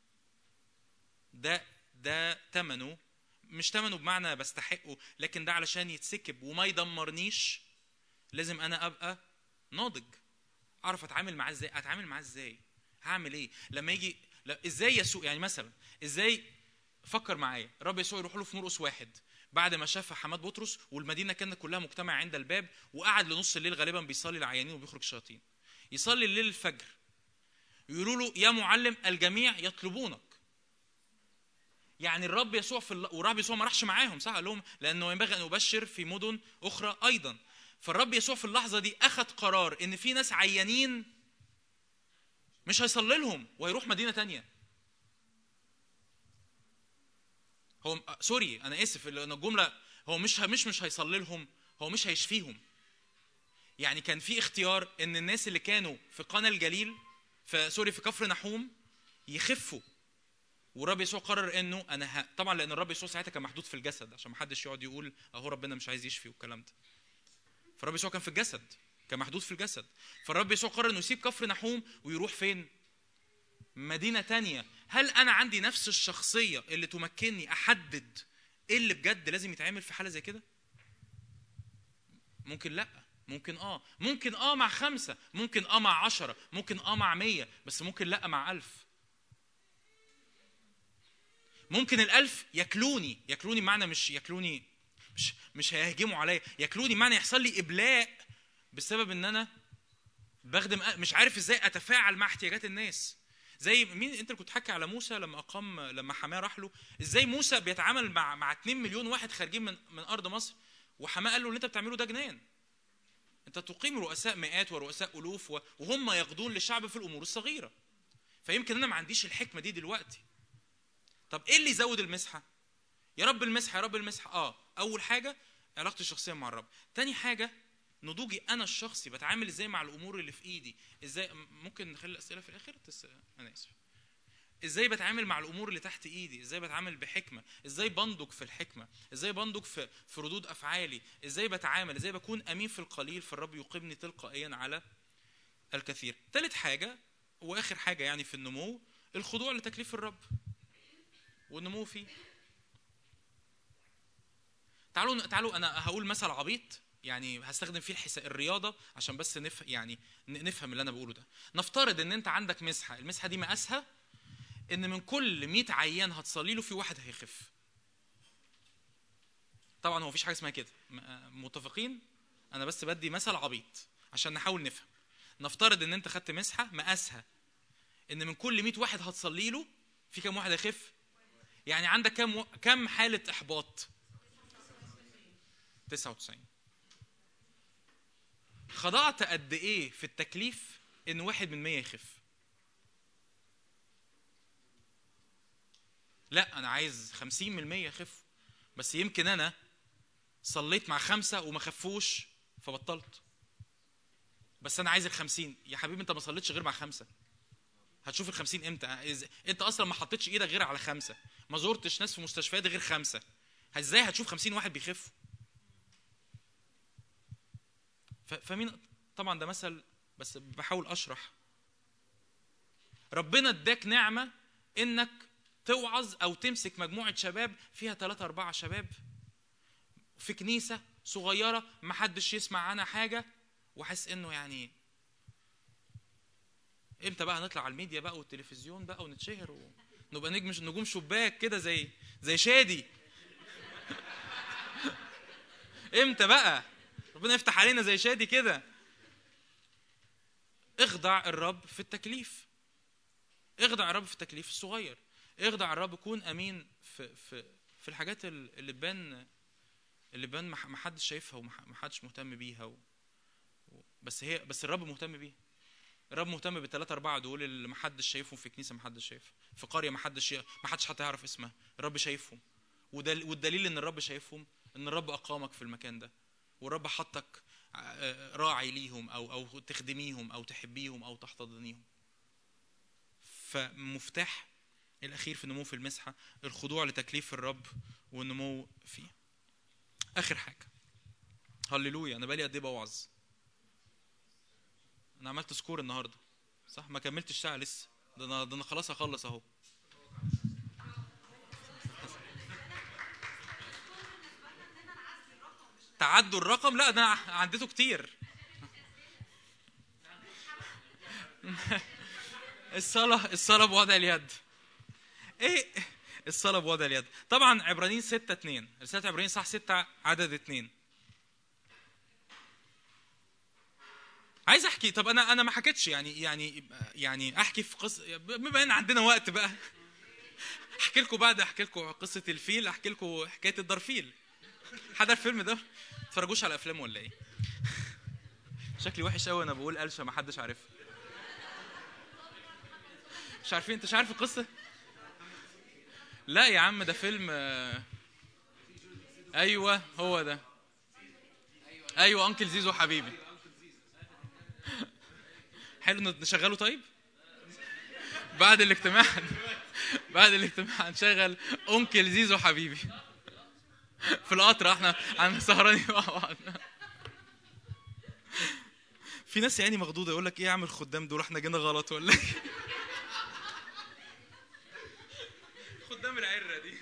ده ده تمنه مش تمنه بمعنى بستحقه لكن ده علشان يتسكب وما يدمرنيش لازم انا ابقى ناضج اعرف اتعامل معاه ازاي اتعامل معاه ازاي هعمل ايه لما يجي لا ازاي يسوع يعني مثلا ازاي فكر معايا الرب يسوع يروح له في مرقس واحد بعد ما شاف حماد بطرس والمدينه كانت كلها مجتمعه عند الباب وقعد لنص الليل غالبا بيصلي العيانين وبيخرج الشياطين يصلي الليل الفجر يقولوا له يا معلم الجميع يطلبونك يعني الرب يسوع في الل... والرب يسوع ما راحش معاهم صح قال لهم لانه ينبغي ان ابشر في مدن اخرى ايضا فالرب يسوع في اللحظه دي اخذ قرار ان في ناس عيانين مش هيصلي لهم وهيروح مدينه تانية هو آه، سوري انا اسف لان الجمله هو مش مش مش هيصلي لهم هو مش هيشفيهم يعني كان في اختيار ان الناس اللي كانوا في قنا الجليل في سوري في كفر نحوم يخفوا والرب يسوع قرر انه انا ه... طبعا لان الرب يسوع ساعتها كان محدود في الجسد عشان ما حدش يقعد يقول اهو ربنا مش عايز يشفي والكلام ده فالرب يسوع كان في الجسد كان محدود في الجسد فالرب يسوع قرر انه يسيب كفر نحوم ويروح فين مدينه تانية هل انا عندي نفس الشخصيه اللي تمكنني احدد ايه اللي بجد لازم يتعمل في حاله زي كده ممكن لا ممكن اه ممكن اه مع خمسة ممكن اه مع عشرة ممكن اه مع مية بس ممكن لا مع ألف ممكن الألف ياكلوني ياكلوني معنى مش ياكلوني مش مش هيهجموا عليا ياكلوني معنى يحصل لي إبلاء بسبب إن أنا بخدم مش عارف إزاي أتفاعل مع احتياجات الناس زي مين انت اللي كنت حكي على موسى لما اقام لما حماه راح له ازاي موسى بيتعامل مع مع 2 مليون واحد خارجين من من ارض مصر وحماه قال له اللي انت بتعمله ده جنان انت تقيم رؤساء مئات ورؤساء الوف و- وهم يقضون للشعب في الامور الصغيره فيمكن انا ما عنديش الحكمه دي دلوقتي طب ايه اللي يزود المسحه يا رب المسحه يا رب المسحه اه اول حاجه علاقتي الشخصيه مع الرب تاني حاجه نضوجي انا الشخصي بتعامل ازاي مع الامور اللي في ايدي ازاي م- ممكن نخلي الاسئله في الاخر تس... انا اسف ازاي بتعامل مع الامور اللي تحت ايدي ازاي بتعامل بحكمه ازاي بنضج في الحكمه ازاي بنضج في في ردود افعالي ازاي بتعامل ازاي بكون امين في القليل فالرب يقيمني تلقائيا على الكثير ثالث حاجه واخر حاجه يعني في النمو الخضوع لتكليف الرب والنمو فيه تعالوا تعالوا انا هقول مثل عبيط يعني هستخدم فيه الحسا... الرياضه عشان بس نف... يعني ن- نفهم اللي انا بقوله ده نفترض ان انت عندك مسحه المسحه دي مقاسها ان من كل 100 عيان هتصلي له في واحد هيخف طبعا هو مفيش حاجه اسمها كده م- متفقين انا بس بدي مثل عبيط عشان نحاول نفهم نفترض ان انت خدت مسحه مقاسها ان من كل 100 واحد هتصلي له في كام واحد هيخف يعني عندك كام و... كام حاله احباط 99 خضعت قد ايه في التكليف ان واحد من 100 يخف لا انا عايز 50 من 100 يخف بس يمكن انا صليت مع خمسه وما خفوش فبطلت بس انا عايز ال 50 يا حبيبي انت ما صليتش غير مع خمسه هتشوف ال 50 امتى إز- انت اصلا ما حطيتش ايدك غير على خمسه ما زرتش ناس في مستشفيات غير خمسه ازاي هتشوف 50 واحد بيخفوا ف- فمين طبعا ده مثل بس بحاول اشرح ربنا اداك نعمه انك توعظ او تمسك مجموعه شباب فيها ثلاثة أربعة شباب في كنيسه صغيره ما حدش يسمع عنها حاجه وحس انه يعني امتى بقى هنطلع على الميديا بقى والتلفزيون بقى ونتشهر ونبقى نجم نجوم شباك كده زي زي شادي امتى بقى ربنا يفتح علينا زي شادي كده اخضع الرب في التكليف اخضع الرب في التكليف الصغير اخضع الرب كون امين في في في الحاجات ال- اللي بان اللي بان ما ح- ما حدش شايفها وما ح- ما حدش مهتم بيها و... و- بس هي بس الرب مهتم بيها الرب مهتم بالثلاثة أربعة دول اللي ما حدش شايفهم في كنيسة ما حدش شايفها في قرية ما حدش ما حدش حتى يعرف اسمها الرب شايفهم ودل... والدليل إن الرب شايفهم إن الرب أقامك في المكان ده والرب حطك آه، راعي ليهم أو أو تخدميهم أو تحبيهم أو تحتضنيهم فمفتاح الأخير في النمو في المسحة الخضوع لتكليف الرب والنمو فيه آخر حاجة هللويا أنا بقالي قد إيه بوعظ انا عملت سكور النهارده صح ما كملتش ساعه لسه ده انا ده انا خلاص هخلص اهو تعدوا الرقم لا ده انا عديته كتير الصلاة الصلاة بوضع اليد ايه الصلاة بوضع اليد طبعا عبرانيين 6 2 رسالة عبرانيين صح 6 عدد 2 عايز احكي طب انا انا ما حكيتش يعني يعني يعني احكي في قصه بما ان عندنا وقت بقى احكي لكم بعد احكي لكم قصه الفيل احكي لكم حكايه الدرفيل حد عارف الفيلم ده تتفرجوش على افلام ولا ايه شكلي وحش قوي انا بقول قلشه ما حدش عارفها مش عارفين انت مش عارف القصه لا يا عم ده فيلم آه، ايوه هو ده ايوه انكل زيزو حبيبي حلو نشغله طيب بعد الاجتماع بعد الاجتماع هنشغل انكل زيزو حبيبي في القطر احنا عن سهرانين مع بعض في ناس يعني مخضوضه يقول لك ايه اعمل خدام دول احنا جينا غلط ولا ايه خدام العره دي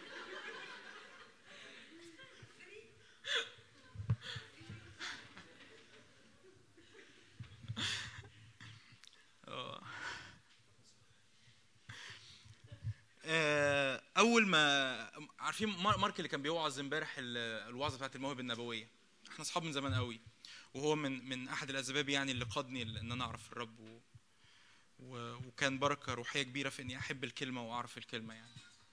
آه. آه، اول ما عارفين مار- مارك اللي كان بيوعظ امبارح ال- الوعظه بتاعت المواهب النبويه احنا اصحاب من زمان قوي وهو من من احد الاسباب يعني اللي قادني ل- ان انا اعرف الرب و و وكان بركه روحيه كبيره في اني احب الكلمه واعرف الكلمه يعني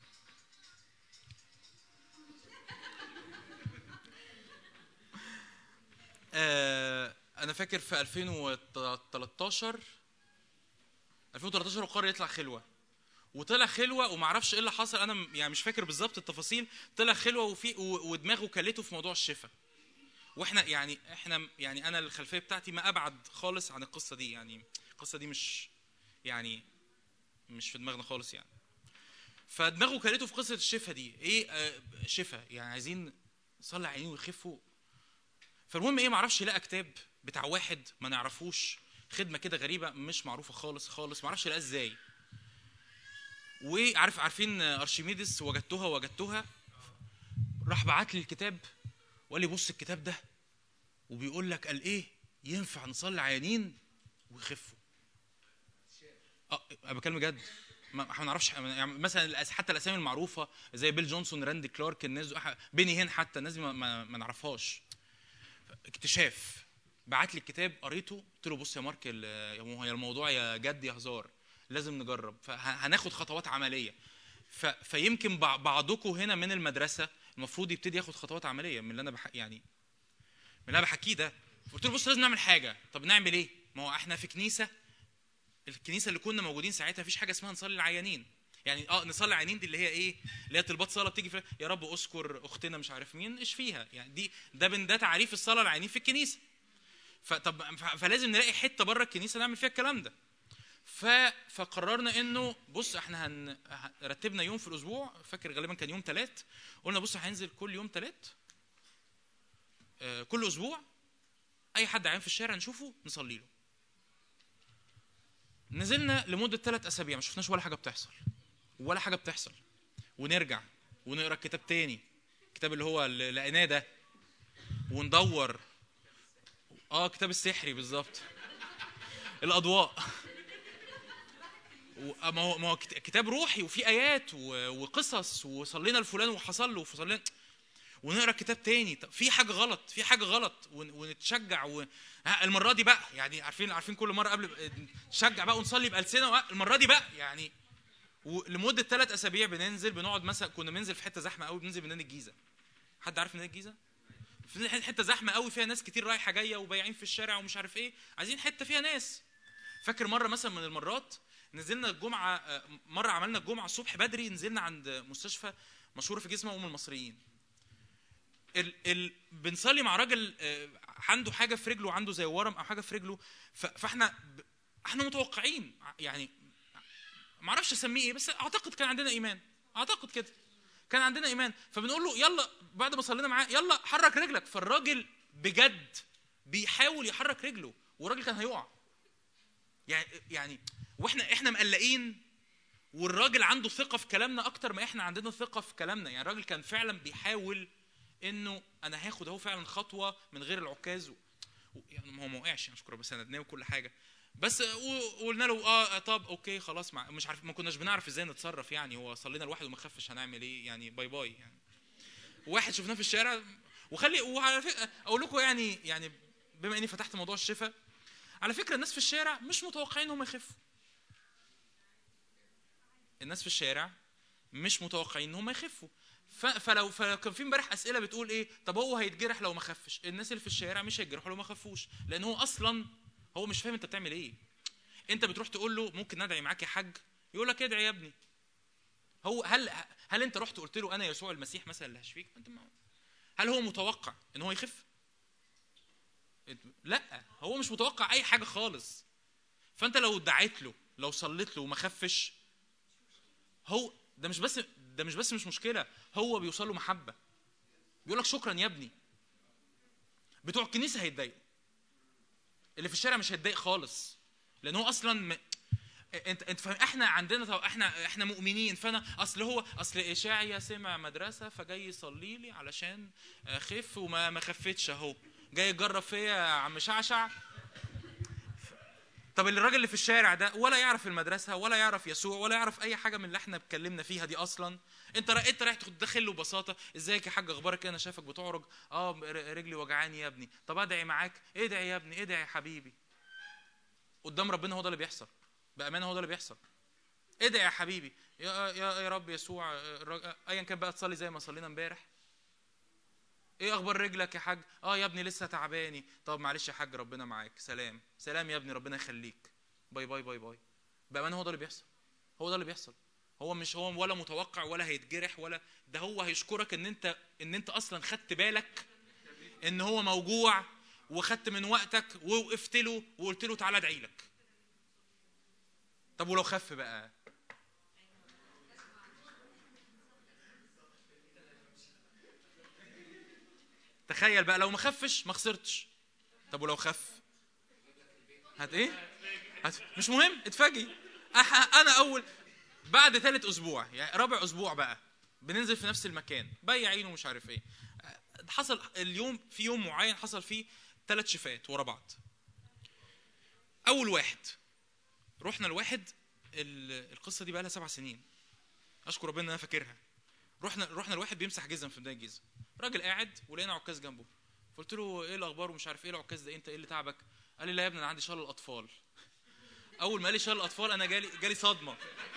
آه، انا فاكر في 2013 2013 القرية يطلع خلوه وطلع خلوه وما اعرفش ايه اللي حصل انا م- يعني مش فاكر بالظبط التفاصيل طلع خلوه وفي و- ودماغه كلته في موضوع الشفاء واحنا يعني احنا يعني انا الخلفيه بتاعتي ما ابعد خالص عن القصه دي يعني القصه دي مش يعني مش في دماغنا خالص يعني فدماغه كلته في قصه الشفاء دي ايه آه شفاء يعني عايزين نصلي عينين ويخفوا فالمهم ايه معرفش لقى كتاب بتاع واحد ما نعرفوش خدمه كده غريبه مش معروفه خالص خالص معرفش لقى ازاي وعارف عارفين ارشميدس وجدتها وجدتها راح بعت لي الكتاب وقال لي بص الكتاب ده وبيقول لك قال ايه ينفع نصلي عيانين ويخفوا اه انا بكلم جد ما احنا ما نعرفش يعني مثلا الأس- حتى الاسامي المعروفه زي بيل جونسون راندي كلارك الناس دول- أح- بيني هين حتى الناس دي ما, ما, ما نعرفهاش اكتشاف بعت لي الكتاب قريته قلت له بص يا مارك ال- يا مو- يا الموضوع يا جد يا هزار لازم نجرب فهناخد خطوات عمليه ف... فيمكن بع- بعضكم هنا من المدرسه المفروض يبتدي ياخد خطوات عمليه من اللي انا بح... يعني من اللي انا بحكيه ده قلت له بص لازم نعمل حاجه طب نعمل ايه ما هو احنا في كنيسه الكنيسه اللي كنا موجودين ساعتها مفيش حاجه اسمها نصلي العيانين يعني اه نصلي العيانين دي اللي هي ايه اللي هي طلبات صلاه بتيجي في يا رب اذكر اختنا مش عارف مين ايش فيها يعني دي ده من ده تعريف الصلاه العيانين في الكنيسه فطب ف- فلازم نلاقي حته بره الكنيسه نعمل فيها الكلام ده ف... فقررنا انه بص احنا هن... ه- رتبنا يوم في الاسبوع فاكر غالبا كان يوم ثلاث قلنا بص هننزل كل يوم ثلاث آه كل اسبوع اي حد عيان في الشارع نشوفه نصلي له نزلنا لمده ثلاث اسابيع ما شفناش ولا حاجه بتحصل ولا حاجه بتحصل ونرجع ونقرا الكتاب تاني الكتاب اللي هو اللي لقيناه ده وندور اه كتاب السحري بالظبط الاضواء و- ما هو ما هو كت- كتاب روحي وفيه ايات و- وقصص وصلينا لفلان وحصل له وصلينا ونقرا كتاب تاني طب في حاجه غلط في حاجه غلط ون- ونتشجع و... ها المره دي بقى يعني عارفين عارفين كل مره قبل نشجع بقى ونصلي بألسنة وق- المره دي بقى يعني ولمده ثلاث اسابيع بننزل بنقعد مثلا كنا بننزل في حته زحمه قوي بننزل من نادي الجيزه حد عارف نادي الجيزه في حته زحمه قوي فيها ناس كتير رايحه جايه وبايعين في الشارع ومش عارف ايه عايزين حته فيها ناس فاكر مره مثلا من المرات نزلنا الجمعه آه، مره عملنا الجمعه الصبح بدري نزلنا عند مستشفى مشهوره في جسمها ام المصريين ال ال بنصلي مع راجل آه، عنده حاجه في رجله عنده زي ورم او حاجه في رجله ف- فاحنا ب- احنا متوقعين يعني ما اعرفش اسميه ايه بس اعتقد كان عندنا ايمان اعتقد كده كان عندنا ايمان فبنقول له يلا بعد ما صلينا معاه يلا حرك رجلك فالراجل بجد بيحاول يحرك رجله والراجل كان هيقع يعني يعني واحنا احنا مقلقين والراجل عنده ثقه في كلامنا اكتر ما احنا عندنا ثقه في كلامنا يعني الراجل كان فعلا بيحاول انه انا هاخد اهو فعلا خطوه من غير العكاز و... و- يعني ما هو ما وقعش يعني شكرا بس سندناه وكل حاجه بس و- وقلنا له اه طب اوكي خلاص مع مش عارف ما كناش بنعرف ازاي نتصرف يعني هو صلينا لوحده وما خفش هنعمل ايه يعني باي باي يعني واحد شفناه في الشارع وخلي وعلى فكره اقول لكم يعني يعني بما اني فتحت موضوع الشفاء على فكره الناس في الشارع مش متوقعين انهم يخفوا الناس في الشارع مش متوقعين ان هم يخفوا ف- فلو فلو كان في امبارح اسئله بتقول ايه طب هو هيتجرح لو ما خفش الناس اللي في الشارع مش هيتجرحوا لو ما خفوش لان هو اصلا هو مش فاهم انت بتعمل ايه انت بتروح تقول له ممكن ندعي معاك يا حاج يقول لك ادعي يا ابني هو هل هل انت رحت قلت له انا يسوع المسيح مثلا اللي هشفيك انت ما هل هو متوقع ان هو يخف لا هو مش متوقع اي حاجه خالص فانت لو دعيت له لو صليت له وما خفش هو ده مش بس ده مش بس مش مشكله هو بيوصل له محبه بيقول لك شكرا يا ابني بتوع الكنيسه هيتضايقوا اللي في الشارع مش هيتضايق خالص لان هو اصلا م... انت انت فاهم احنا عندنا طب احنا احنا مؤمنين فانا اصل هو اصل اشعيا سمع مدرسه فجاي يصلي لي علشان اخف وما ما خفتش اهو جاي يجرب فيا يا عم شعشع طب الراجل اللي في الشارع ده ولا يعرف المدرسه ولا يعرف يسوع ولا يعرف اي حاجه من اللي احنا اتكلمنا فيها دي اصلا انت را... انت رايح تاخد داخل له ببساطه ازيك يا حاج اخبارك ايه انا شايفك بتعرج اه ر- رجلي وجعاني يا ابني طب ادعي معاك ادعي يا ابني ادعي يا حبيبي قدام ربنا هو ده اللي بيحصل بامانه هو ده اللي بيحصل ادعي يا حبيبي يا يا يا رب يسوع الراج- ايا كان بقى تصلي زي ما صلينا امبارح ايه اخبار رجلك يا حاج اه يا ابني لسه تعباني طب معلش يا حاج ربنا معاك سلام سلام يا ابني ربنا يخليك باي باي باي باي بامانه هو ده اللي بيحصل هو ده اللي بيحصل هو مش هو ولا متوقع ولا هيتجرح ولا ده هو هيشكرك ان انت ان انت اصلا خدت بالك ان هو موجوع وخدت من وقتك ووقفت له وقلت له تعالى ادعي لك طب ولو خف بقى تخيل بقى لو ما خفش ما خسرتش طب ولو خف هت ايه هت... مش مهم اتفاجئ أح... انا اول بعد ثالث اسبوع يعني رابع اسبوع بقى بننزل في نفس المكان بياعين ومش عارف ايه حصل اليوم في يوم معين حصل فيه ثلاث شفات ورا بعض اول واحد رحنا لواحد ال- القصه دي بقى لها سبع سنين اشكر ربنا ان انا فاكرها رحنا رحنا لواحد بيمسح جزم في بدايه الجزم راجل قاعد ولقينا عكاز جنبه قلت له ايه الاخبار ومش عارف ايه العكاز ده انت ايه اللي تعبك قال لي لا يا ابني انا عندي شلل الاطفال اول ما قال لي شلل الاطفال انا جالي جالي صدمه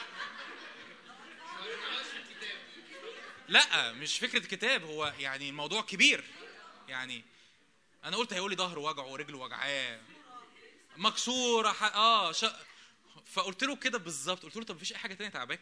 لا مش فكره كتاب هو يعني الموضوع كبير يعني انا قلت هيقول لي ظهره وجعه ورجله وجعاه مكسوره ح... اه ش... فقلت له كده بالظبط قلت له طب مفيش اي حاجه تانية تعباك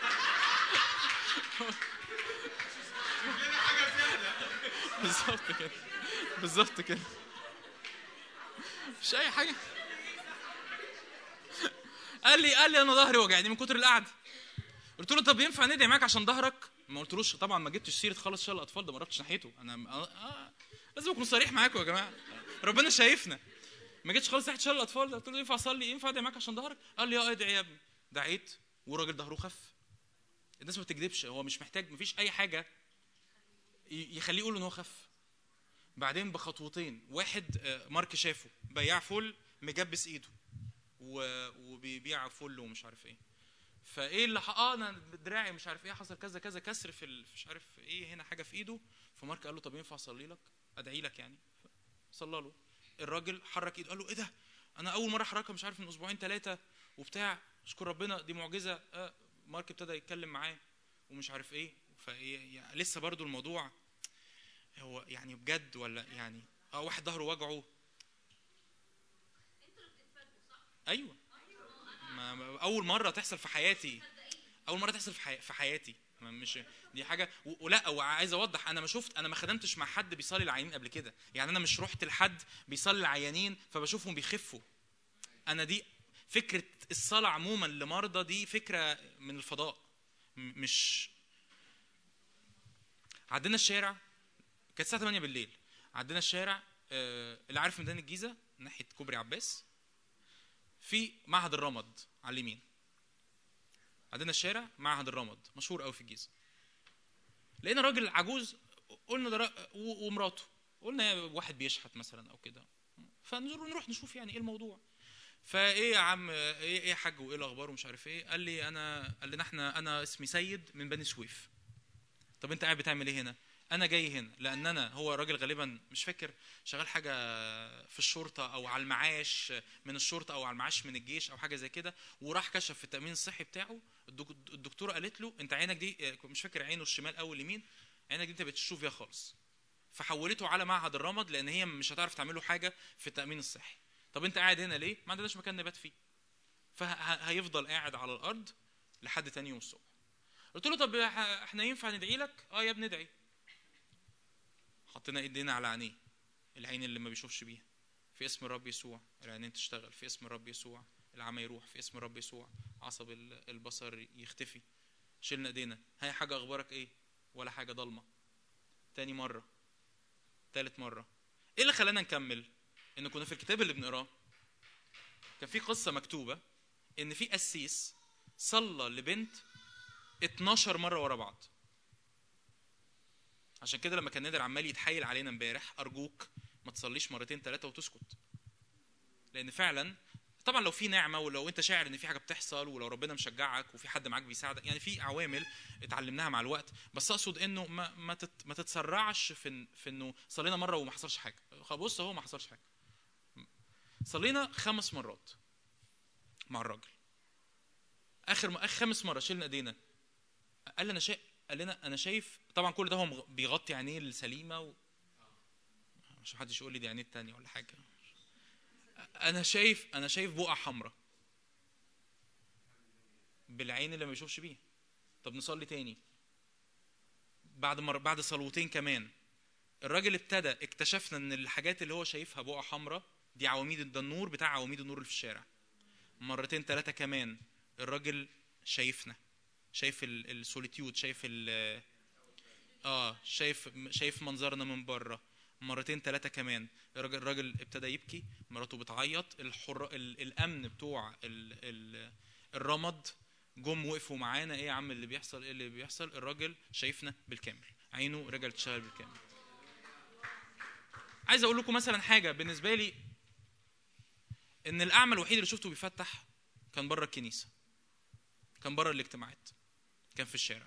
بالظبط كده بالظبط كده مش اي حاجه قال لي قال لي انا ظهري وجعني من كتر القعده قلت له طب ينفع ندعي معاك عشان ظهرك ما قلتلوش طبعا ما جبتش سيره خالص شال الاطفال ده ما رحتش ناحيته انا آه آه لازم اكون صريح معاكم يا جماعه ربنا شايفنا ما جيتش خالص ناحيه شال الاطفال ده قلت له ينفع اصلي ينفع ادعي معاك عشان ظهرك قال لي اه ادعي يا ابني دعيت والراجل ظهره خف الناس ما بتكذبش هو مش محتاج مفيش اي حاجه ي- يخليه يقول ان هو خف بعدين بخطوتين واحد آه، مارك شافه بياع فل مجبس ايده و- وبيبيع فل ومش عارف ايه فايه اللي ح- اه انا دراعي مش عارف ايه حصل كذا كذا كسر في ال- مش عارف ايه هنا حاجه في ايده فمارك قال له طب ينفع اصلي لك ادعي لك يعني صلى له الراجل حرك ايده قال له ايه ده انا اول مره احركها مش عارف من اسبوعين ثلاثه وبتاع اشكر ربنا دي معجزه آه مارك ابتدى يتكلم معاه ومش عارف ايه فايه يعني لسه برضو الموضوع هو يعني بجد ولا يعني اه واحد ظهره وجعه ايوه ما ما- اول مره تحصل في حياتي اول مره تحصل في, حي... في حياتي ما مش دي حاجه و... ولا وعايز اوضح انا ما شفت انا ما خدمتش مع حد بيصلي العيانين قبل كده يعني انا مش رحت لحد بيصلي العيانين فبشوفهم بيخفوا انا دي فكره الصلاه عموما لمرضى دي فكره من الفضاء م- مش عدينا الشارع كانت الساعه 8 بالليل عدينا الشارع آه، اللي عارف ميدان الجيزه ناحيه كوبري عباس في معهد الرمد على اليمين عندنا الشارع معهد الرمد مشهور قوي في الجيزه لقينا راجل عجوز قلنا ده را- و- ومراته قلنا يا واحد بيشحت مثلا او كده فنزور نروح نشوف يعني ايه الموضوع فايه يا عم ايه ايه يا حاج وايه الاخبار ومش عارف ايه قال لي انا قال لنا احنا انا اسمي سيد من بني سويف طب انت قاعد بتعمل ايه هنا انا جاي هنا لان انا هو راجل غالبا مش فاكر شغال حاجه في الشرطه او على المعاش من الشرطه او على المعاش من الجيش او حاجه زي كده وراح كشف في التامين الصحي بتاعه الدك- الدكتوره قالت له انت عينك دي مش فاكر عينه الشمال او اليمين عينك دي انت بتشوف فيها خالص فحولته على معهد الرمد لان هي مش هتعرف تعمل له حاجه في التامين الصحي طب انت قاعد هنا ليه ما عندناش مكان نبات فيه فهيفضل قاعد على الارض لحد تاني يوم الصبح قلت له طب ح- احنا ينفع ندعي لك اه يا ابني ادعي حطينا ايدينا على عينيه العين اللي ما بيشوفش بيها في اسم الرب يسوع العينين تشتغل في اسم الرب يسوع العمى يروح في اسم الرب يسوع عصب ال- البصر يختفي شلنا ايدينا هاي حاجه اخبارك ايه ولا حاجه ضلمه تاني مره تالت مره ايه اللي خلانا نكمل ان كنا في الكتاب اللي بنقراه كان في قصه مكتوبه ان في قسيس صلى لبنت 12 مره ورا بعض عشان كده لما كان نادر عمال يتحايل علينا امبارح ارجوك ما تصليش مرتين ثلاثه وتسكت لان فعلا طبعا لو في نعمه ولو انت شاعر ان في حاجه بتحصل ولو ربنا مشجعك وفي حد معاك بيساعدك يعني في عوامل اتعلمناها مع الوقت بس اقصد انه ما ما, تت ما تتسرعش في إن- في انه صلينا مره وما حصلش حاجه بص اهو ما حصلش حاجه صلينا خمس مرات مع الراجل اخر اخر خامس مره شلنا ايدينا قال لي انا شايف قال لنا انا شايف طبعا كل ده هو مغ- بيغطي عينيه السليمه و... مش محدش يقول لي دي عينيه التانية ولا حاجه انا شايف انا شايف بقعه حمراء بالعين اللي ما بيشوفش بيها طب نصلي تاني بعد مر... بعد صلوتين كمان الراجل ابتدى اكتشفنا ان الحاجات اللي هو شايفها بقعه حمراء دي عواميد ده النور بتاع عواميد النور اللي في الشارع مرتين ثلاثه كمان الراجل شايفنا شايف ال- السوليتيود شايف ال اه شايف شايف منظرنا من بره مرتين ثلاثة كمان الراجل الراجل ابتدى يبكي مراته بتعيط الحر ال... الأمن بتوع ال... ال... الرمد جم وقفوا معانا ايه يا عم اللي بيحصل ايه اللي بيحصل الراجل شايفنا بالكامل عينه رجعت تشتغل بالكامل عايز اقول لكم مثلا حاجه بالنسبه لي ان الاعمى الوحيد اللي شفته بيفتح كان بره الكنيسه كان بره الاجتماعات كان في الشارع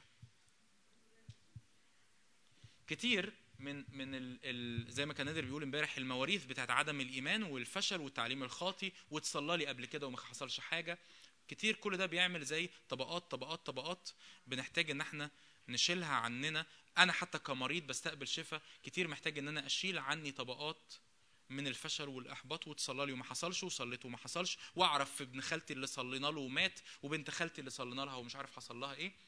كتير من من ال ال زي ما كان نادر بيقول امبارح المواريث بتاعت عدم الايمان والفشل والتعليم الخاطي واتصلى لي قبل كده وما حصلش حاجه كتير كل ده بيعمل زي طبقات طبقات طبقات بنحتاج ان احنا نشيلها عننا انا حتى كمريض بستقبل شفاء كتير محتاج ان انا اشيل عني طبقات من الفشل والاحباط وتصلى لي وما حصلش وصليت وما حصلش واعرف في ابن خالتي اللي صلينا له ومات وبنت خالتي اللي صلينا لها ومش عارف حصل لها ايه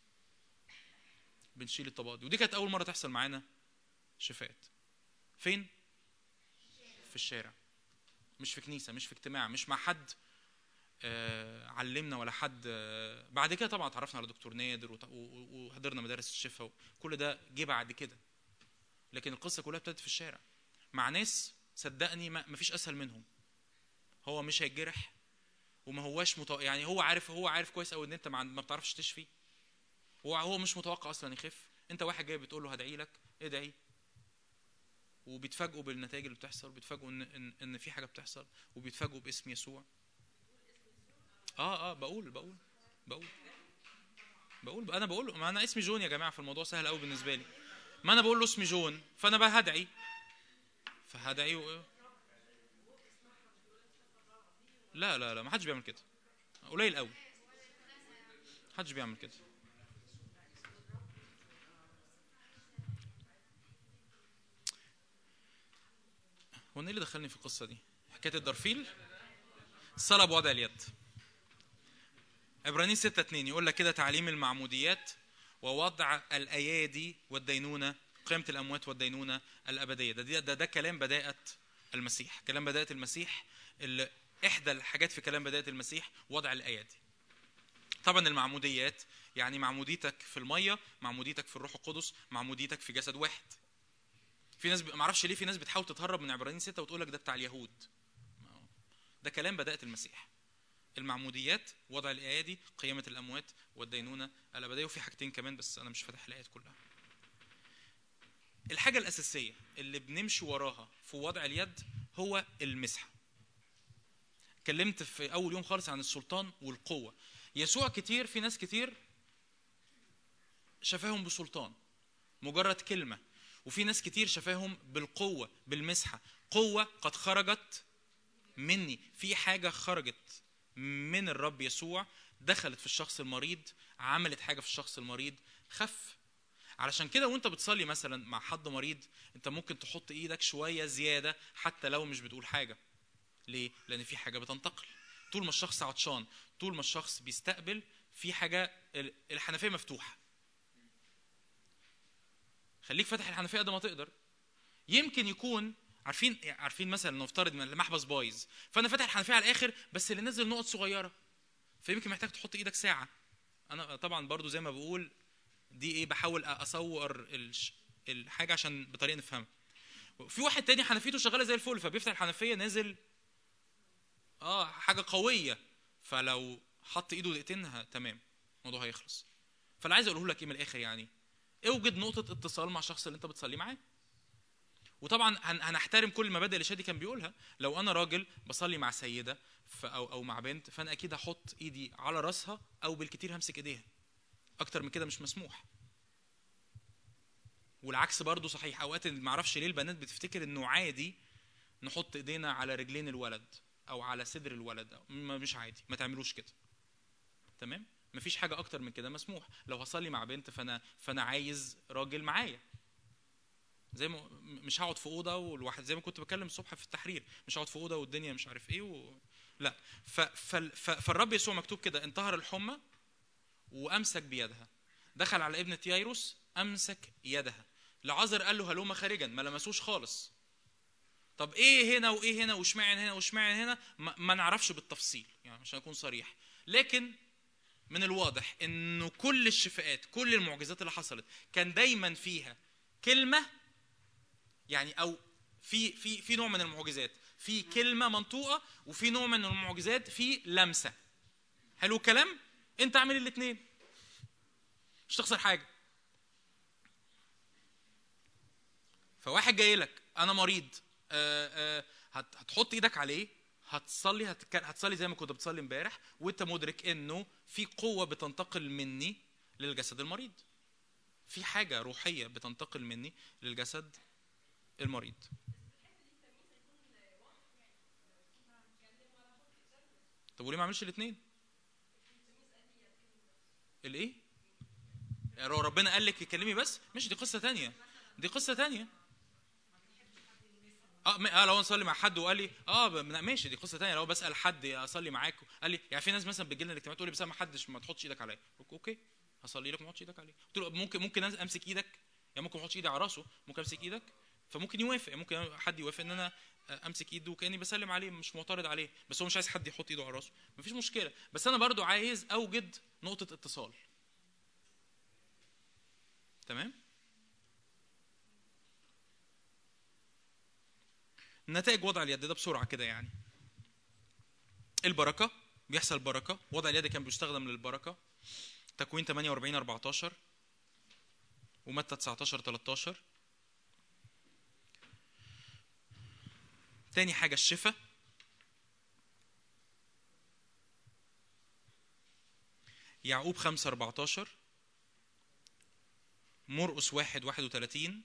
بنشيل الطبقات دي ودي كانت اول مره تحصل معانا شفاءات فين في الشارع مش في كنيسه مش في اجتماع مش مع حد آه، علمنا ولا حد آه، بعد كده طبعا اتعرفنا على دكتور نادر وط- و- و- وحضرنا مدارس الشفاء كل ده جه بعد كده لكن القصه كلها ابتدت في الشارع مع ناس صدقني ما مفيش اسهل منهم هو مش هيتجرح وما هواش متو... يعني هو عارف هو عارف كويس قوي ان انت ما, عند- ما بتعرفش تشفي هو هو مش متوقع اصلا يخف انت واحد جاي بتقول له هدعي لك ادعي وبيتفاجئوا بالنتائج اللي بتحصل بيتفاجئوا ان ان, إن في حاجه بتحصل وبيتفاجئوا باسم يسوع اه اه بقول بقول بقول بقول انا بقول له ما انا اسمي جون يا جماعه فالموضوع سهل قوي بالنسبه لي ما انا بقول له اسمي جون فانا بقى هدعي فهدعي و... لا لا لا ما حدش بيعمل كده قليل قوي حدش بيعمل كده هو انا ايه اللي دخلني في القصه دي حكايه الدرفيل الصلاه بوضع اليد عبرانيين 6 2 يقول لك كده تعليم المعموديات ووضع الايادي والدينونه قيامه الاموات والدينونه الابديه ده ده, ده, ده كلام بداءه المسيح كلام بداءه المسيح اللي احدى الحاجات في كلام بداءه المسيح وضع الايادي طبعا المعموديات يعني معموديتك في الميه معموديتك في الروح القدس معموديتك في جسد واحد في ناس ما اعرفش ليه في ناس بتحاول تتهرب من عبرانيين 6 وتقول لك ده بتاع اليهود ده كلام بداءة المسيح المعموديات وضع الايادي قيامة الاموات والدينونة الابدية وفي حاجتين كمان بس انا مش فاتح الايات كلها الحاجة الاساسية اللي بنمشي وراها في وضع اليد هو المسحة اتكلمت في اول يوم خالص عن السلطان والقوة يسوع كتير في ناس كتير شفاهم بسلطان مجرد كلمة وفي ناس كتير شفاهم بالقوة بالمسحة قوة قد خرجت مني في حاجة خرجت من الرب يسوع دخلت في الشخص المريض عملت حاجة في الشخص المريض خف علشان كده وانت بتصلي مثلا مع حد مريض انت ممكن تحط ايدك شوية زيادة حتى لو مش بتقول حاجة ليه؟ لأن في حاجة بتنتقل طول ما الشخص عطشان طول ما الشخص بيستقبل في حاجة ال- الحنفية مفتوحة خليك فاتح الحنفيه قد ما تقدر يمكن يكون عارفين عارفين مثلا نفترض ان المحبس بايظ فانا فاتح الحنفيه على الاخر بس اللي نزل نقط صغيره فيمكن محتاج تحط ايدك ساعه انا طبعا برضو زي ما بقول دي ايه بحاول اصور الش- الحاجه عشان بطريقه نفهمها في واحد تاني حنفيته شغاله زي الفل فبيفتح الحنفيه نازل اه حاجه قويه فلو حط ايده دقيقتين تمام الموضوع هيخلص فانا عايز اقوله لك ايه من الاخر يعني اوجد نقطة اتصال مع الشخص اللي انت بتصلي معاه. وطبعا هن- هنحترم كل المبادئ اللي شادي كان بيقولها، لو انا راجل بصلي مع سيدة ف- او او مع بنت فانا اكيد هحط ايدي على راسها او بالكتير همسك ايديها. اكتر من كده مش مسموح. والعكس برضه صحيح اوقات ما اعرفش ليه البنات بتفتكر انه عادي نحط ايدينا على رجلين الولد او على صدر الولد أو م- مش عادي ما تعملوش كده. تمام؟ مفيش حاجه اكتر من كده مسموح لو هصلي مع بنت فانا فانا عايز راجل معايا زي ما م- مش هقعد في اوضه والواحد زي ما كنت بتكلم الصبح في التحرير مش هقعد في اوضه والدنيا مش عارف ايه و... لا ف... فال- ف... فالرب يسوع مكتوب كده انتهر الحمى وامسك بيدها دخل على ابنة يايروس امسك يدها لعازر قال له هلوم خارجا ما لمسوش خالص طب ايه هنا وايه هنا واشمعنى هنا واشمعنى هنا ما, ما نعرفش بالتفصيل يعني عشان اكون صريح لكن من الواضح انه كل الشفاءات كل المعجزات اللي حصلت كان دايما فيها كلمه يعني او في في في نوع من المعجزات في كلمه منطوقه وفي نوع من المعجزات في لمسه حلو الكلام انت اعمل الاثنين مش تخسر حاجه فواحد جاي لك انا مريض آه، آه، هت- هتحط ايدك عليه هتصلي هتك- هتصلي زي ما كنت بتصلي امبارح وانت مدرك انه في قوه بتنتقل مني للجسد المريض في حاجه روحيه بتنتقل مني للجسد المريض طب وليه ما اعملش الاثنين الايه يعني لو ربنا قال لك اتكلمي بس مش دي قصه تانية دي قصه تانية اه م- اه لو انا اصلي مع حد وقال لي اه ب- ماشي دي قصه تانية لو بسال حد اصلي معاك قال لي يعني في ناس مثلا بتجي لنا الاجتماع تقول لي بس أنا ما حدش ما تحطش ايدك عليا قلت له اوكي هصلي لك ما تحطش ايدك عليا قلت له ممكن ممكن امسك ايدك يعني ممكن ما احطش ايدي على راسه ممكن امسك ايدك فممكن يوافق ممكن حد يوافق ان انا امسك ايده وكاني بسلم عليه مش معترض عليه بس هو مش عايز حد يحط ايده على راسه مفيش مشكله بس انا برضو عايز اوجد نقطه اتصال تمام نتائج وضع اليد ده بسرعه كده يعني البركه بيحصل بركه وضع اليد كان بيستخدم للبركه تكوين 48 14 ومتى 19 13 تاني حاجة الشفاء يعقوب 5 14 مرقس 1 31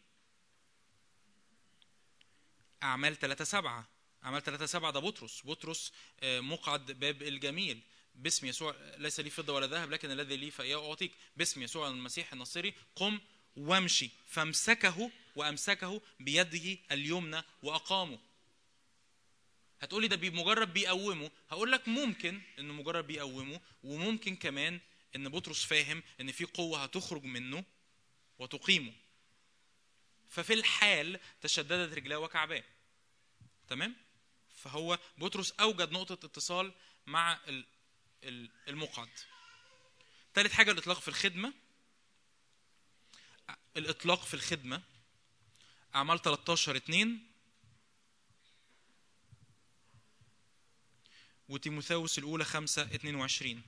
أعمال 3 7 أعمال 3 7 ده بطرس بطرس آه، مقعد باب الجميل باسم يسوع ليس لي فضة ولا ذهب لكن الذي لي فإياه أعطيك باسم يسوع المسيح الناصري قم وامشي فامسكه وأمسكه بيده اليمنى وأقامه هتقولي ده بمجرد بيقومه هقول لك ممكن انه مجرد بيقومه وممكن كمان ان بطرس فاهم ان في قوه هتخرج منه وتقيمه ففي الحال تشددت رجلاه وكعباه تمام فهو بطرس اوجد نقطه اتصال مع ال- ال- المقعد ثالث حاجه الاطلاق في الخدمه الاطلاق في الخدمه اعمال 13 2 وتيموثاوس الأولى 5 22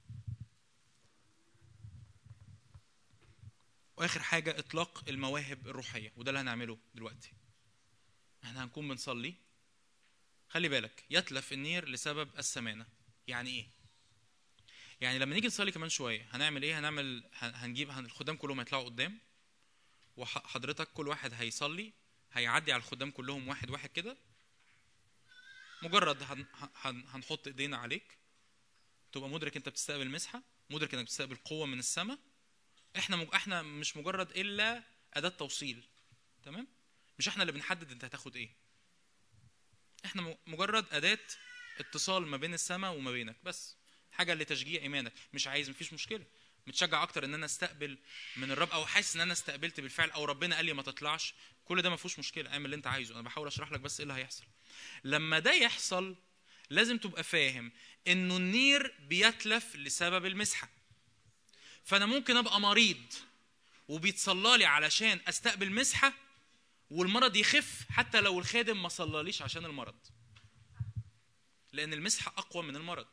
وآخر حاجة إطلاق المواهب الروحية وده اللي هنعمله دلوقتي احنا هنكون بنصلي خلي بالك يتلف النير لسبب السمانة يعني ايه يعني لما نيجي نصلي كمان شوية هنعمل ايه هنعمل هن- هنجيب هن- الخدام كلهم هيطلعوا قدام وحضرتك كل واحد هيصلي هيعدي على الخدام كلهم واحد واحد كده مجرد هن هن هنحط ايدينا عليك تبقى مدرك انت بتستقبل مسحه مدرك انك بتستقبل قوه من السماء احنا مج... احنا مش مجرد الا اداه توصيل تمام مش احنا اللي بنحدد انت هتاخد ايه احنا م- مجرد اداه اتصال ما بين السماء وما بينك بس حاجه لتشجيع ايمانك مش عايز مفيش مشكله متشجع اكتر ان انا استقبل من الرب او حاسس ان انا استقبلت بالفعل او ربنا قال لي ما تطلعش كل ده ما فيهوش مشكله اعمل اللي انت عايزه انا بحاول اشرح لك بس ايه اللي هيحصل لما ده يحصل لازم تبقى فاهم انه النير بيتلف لسبب المسحه فانا ممكن ابقى مريض وبيتصلى لي علشان استقبل مسحه والمرض يخف حتى لو الخادم ما صلاليش عشان المرض لان المسحه اقوى من المرض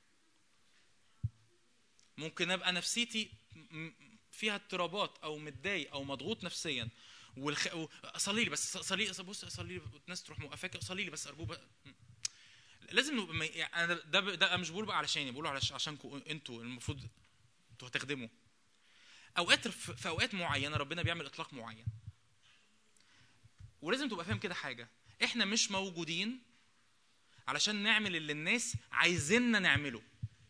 ممكن ابقى نفسيتي م- فيها اضطرابات او متضايق او مضغوط نفسيا والخ... و- صلي لي بس صلي بص صلي لي الناس تروح موقفاك صلي لي بس ارجوك بقى. لازم نبقى ما- يعني انا ده ده أنا مش بقول بقى علشاني بقوله علش... عشانكم انتوا المفروض انتوا هتخدموا اوقات في في اوقات معينه ربنا بيعمل اطلاق معين ولازم تبقى فاهم كده حاجه احنا مش موجودين علشان نعمل اللي الناس عايزيننا نعمله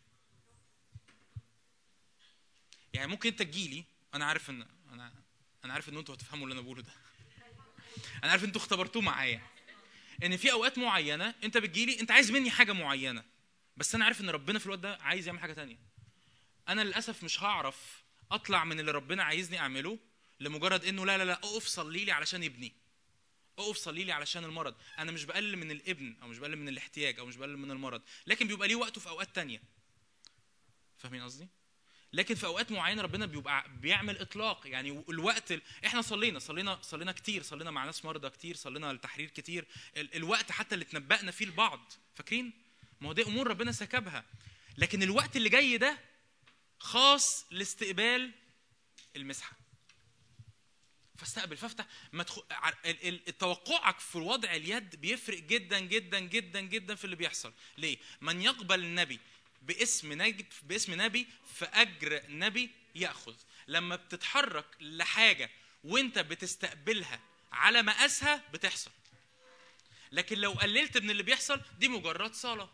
يعني ممكن انت تجيلي انا عارف ان انا انا عارف ان انتوا هتفهموا اللي انا بقوله ده انا عارف انتوا اختبرتوه معايا ان في اوقات معينه انت بتجيلي انت عايز مني حاجه معينه بس انا عارف ان ربنا في الوقت ده عايز يعمل حاجه تانية انا للاسف مش هعرف اطلع من اللي ربنا عايزني اعمله لمجرد انه لا لا لا اقف صلي لي علشان ابني اقف صلي لي علشان المرض انا مش بقلل من الابن او مش بقلل من الاحتياج او مش بقلل من المرض لكن بيبقى ليه وقته في اوقات تانية فاهمين قصدي لكن في اوقات معينه ربنا بيبقى بيعمل اطلاق يعني الوقت ال... احنا صلينا صلينا صلينا كتير صلينا مع ناس مرضى كتير صلينا التحرير كتير ال... الوقت حتى اللي اتنبأنا فيه لبعض فاكرين ما هو دي امور ربنا سكبها لكن الوقت اللي جاي ده خاص لاستقبال المسحه فاستقبل فافتح ما تخ... ع- ال- ال- توقعك في وضع اليد بيفرق جدا جدا جدا جدا في اللي بيحصل ليه من يقبل النبي باسم نبي باسم نبي فاجر نبي ياخذ لما بتتحرك لحاجه وانت بتستقبلها على مقاسها بتحصل لكن لو قللت من اللي بيحصل دي مجرد صلاه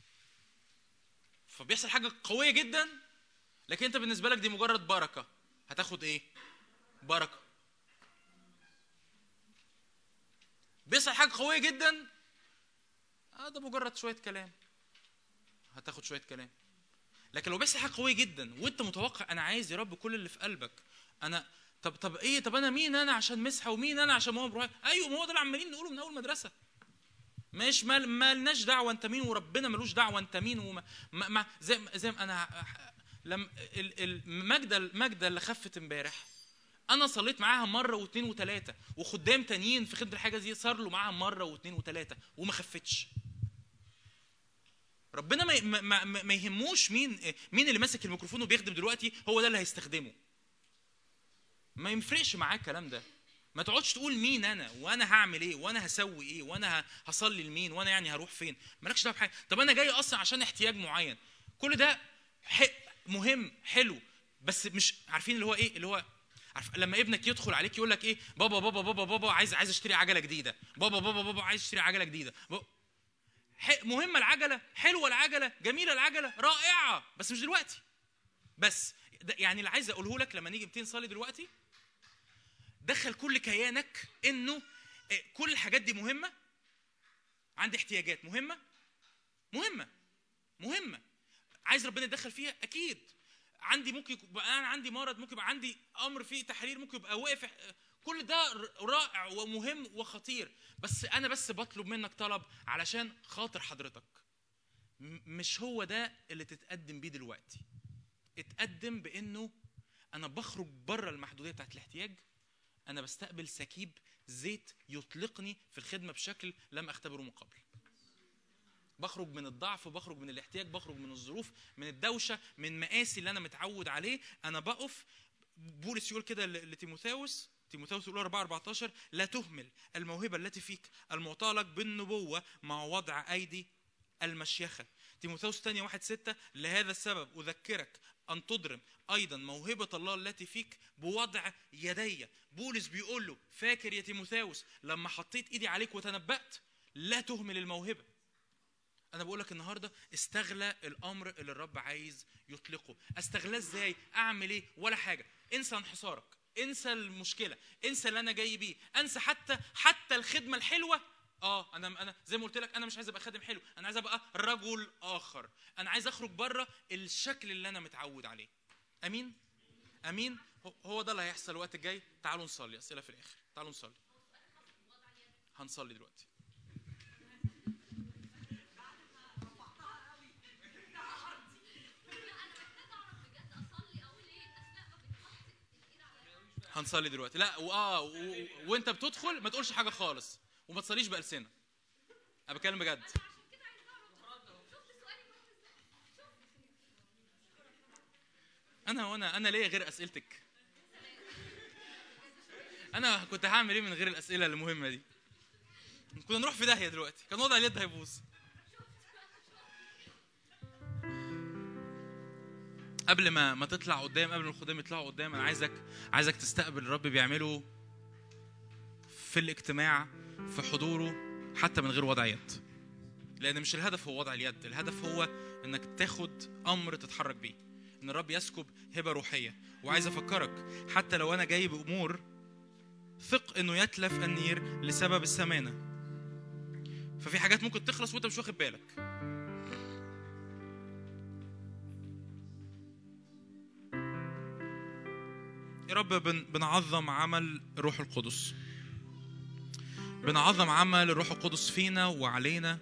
فبيحصل حاجه قويه جدا لكن انت بالنسبه لك دي مجرد بركه هتاخد ايه بركه بيحصل حاجه قويه جدا اه ده مجرد شويه كلام هتاخد شويه كلام لكن لو بيحصل حاجه قويه جدا وانت متوقع انا عايز يا رب كل اللي في قلبك انا طب طب ايه طب انا مين انا عشان مسحه ومين انا عشان ماما بروح ايوه ما هو ده اللي عمالين نقوله من اول مدرسه مش مال مالناش دعوه انت مين وربنا ملوش دعوه انت مين وما ما ما زي زي ما انا لم ال- ال- ماجده ماجده اللي خفت امبارح انا صليت معاها مره واثنين وثلاثه وخدام تانيين في خدمه الحاجه دي صار له معاها مره واثنين وثلاثه وما خفتش ربنا ما ما, ما, ما ما يهموش مين مين اللي ماسك الميكروفون وبيخدم دلوقتي هو ده اللي هيستخدمه ما يفرقش معاه الكلام ده ما تقعدش تقول مين انا وانا هعمل ايه وانا هسوي ايه وانا ه- هصلي لمين وانا يعني هروح فين مالكش دعوه بحاجه طب انا جاي اصلا عشان احتياج معين كل ده ح- مهم حلو بس مش عارفين اللي هو ايه اللي هو عارف لما ابنك يدخل عليك يقول لك ايه بابا بابا بابا بابا عايز عايز اشتري عجله جديده بابا بابا بابا عايز اشتري عجله جديده بابا. ح- مهمه العجله حلوه العجله جميله العجله رائعه بس مش دلوقتي بس ده يعني اللي عايز اقوله لك لما نيجي 200 نصلي دلوقتي دخل كل كيانك انه إيه، كل الحاجات دي مهمه عندي احتياجات مهمه مهمه مهمه عايز ربنا يتدخل فيها اكيد عندي ممكن يبقى انا عندي مرض ممكن يبقى عندي امر فيه تحرير ممكن يبقى واقف كل ده ر- رائع ومهم وخطير بس انا بس بطلب منك طلب علشان خاطر حضرتك م- مش هو ده اللي تتقدم بيه دلوقتي اتقدم بانه انا بخرج بره المحدوديه بتاعت الاحتياج انا بستقبل سكيب زيت يطلقني في الخدمه بشكل لم اختبره من قبل بخرج من الضعف بخرج من الاحتياج بخرج من الظروف من الدوشه من مقاسي اللي انا متعود عليه انا بقف بولس يقول كده ل- لتيموثاوس تيموثاوس يقول 4 14 لا تهمل الموهبه التي فيك المعطاه لك بالنبوه مع وضع ايدي المشيخه تيموثاوس الثانية واحد ستة لهذا السبب أذكرك أن تضرم أيضا موهبة الله التي فيك بوضع يدي بولس بيقول له فاكر يا تيموثاوس لما حطيت إيدي عليك وتنبأت لا تهمل الموهبة انا بقول لك النهارده استغلى الامر اللي الرب عايز يطلقه استغلاه ازاي اعمل ايه ولا حاجه انسى انحصارك انسى المشكله انسى اللي انا جاي بيه انسى حتى حتى الخدمه الحلوه اه انا انا زي ما قلت لك انا مش عايز ابقى خادم حلو انا عايز ابقى رجل اخر انا عايز اخرج بره الشكل اللي انا متعود عليه امين امين هو- هو ده اللي هيحصل الوقت الجاي تعالوا نصلي اسئله في الاخر تعالوا نصلي هنصلي دلوقتي هنصلي دلوقتي لا واه و... و... وانت بتدخل ما تقولش حاجه خالص وما تصليش بألسنة انا بتكلم بجد انا وانا انا ليا غير اسئلتك انا كنت هعمل ايه من غير الاسئله المهمه دي كنا نروح في داهيه دلوقتي كان وضع اليد هيبوظ قبل ما ما تطلع قدام قبل ما الخدام يطلعوا قدام انا عايزك عايزك تستقبل الرب بيعمله في الاجتماع في حضوره حتى من غير وضع يد لان مش الهدف هو وضع اليد الهدف هو انك تاخد امر تتحرك بيه ان الرب يسكب هبه روحيه وعايز افكرك حتى لو انا جاي بامور ثق انه يتلف النير لسبب السمانه ففي حاجات ممكن تخلص وانت مش واخد بالك يا رب بن بنعظم عمل الروح القدس بنعظم عمل الروح القدس فينا وعلينا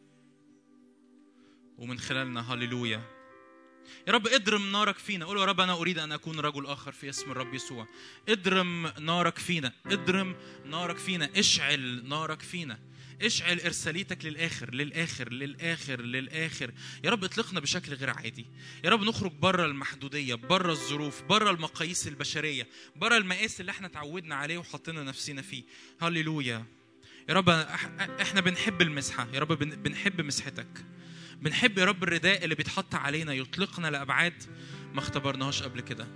ومن خلالنا هللويا يا رب اضرم نارك فينا قول يا رب انا اريد ان اكون رجل اخر في اسم الرب يسوع اضرم نارك فينا اضرم نارك فينا اشعل نارك فينا اشعل ارساليتك للاخر للاخر للاخر للاخر يا رب اطلقنا بشكل غير عادي يا رب نخرج بره المحدوديه بره الظروف بره المقاييس البشريه بره المقاس اللي احنا اتعودنا عليه وحطينا نفسنا فيه هللويا يا رب أح- احنا بنحب المسحه يا رب بن- بنحب مسحتك بنحب يا رب الرداء اللي بيتحط علينا يطلقنا لابعاد ما اختبرناهاش قبل كده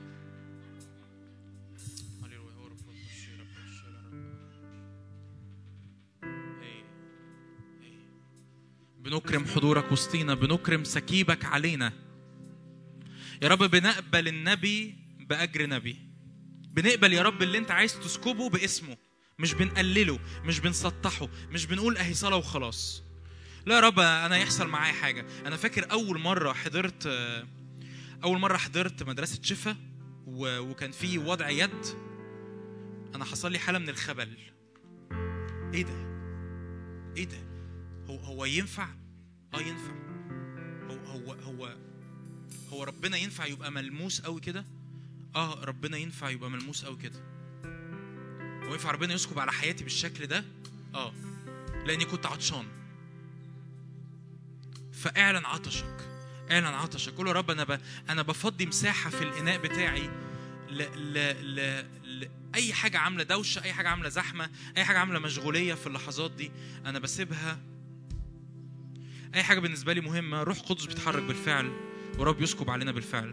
بنكرم حضورك وسطينا بنكرم سكيبك علينا يا رب بنقبل النبي بأجر نبي بنقبل يا رب اللي انت عايز تسكبه باسمه مش بنقلله مش بنسطحه مش بنقول اهي صلاة وخلاص لا يا رب انا يحصل معايا حاجة انا فاكر اول مرة حضرت اول مرة حضرت مدرسة شفا و- وكان في وضع يد انا حصل لي حالة من الخبل ايه ده ايه ده هو هو ينفع اه ينفع هو هو هو هو ربنا ينفع يبقى ملموس قوي كده اه ربنا ينفع يبقى ملموس قوي كده هو ينفع ربنا يسكب على حياتي بالشكل ده اه لاني كنت عطشان فاعلن عطشك اعلن عطشك قول يا رب انا ب... انا بفضي مساحه في الاناء بتاعي ل... ل... ل... ل... اي حاجه عامله دوشه اي حاجه عامله زحمه اي حاجه عامله مشغوليه في اللحظات دي انا بسيبها اي حاجه بالنسبه لي مهمه روح قدس بيتحرك بالفعل ورب يسكب علينا بالفعل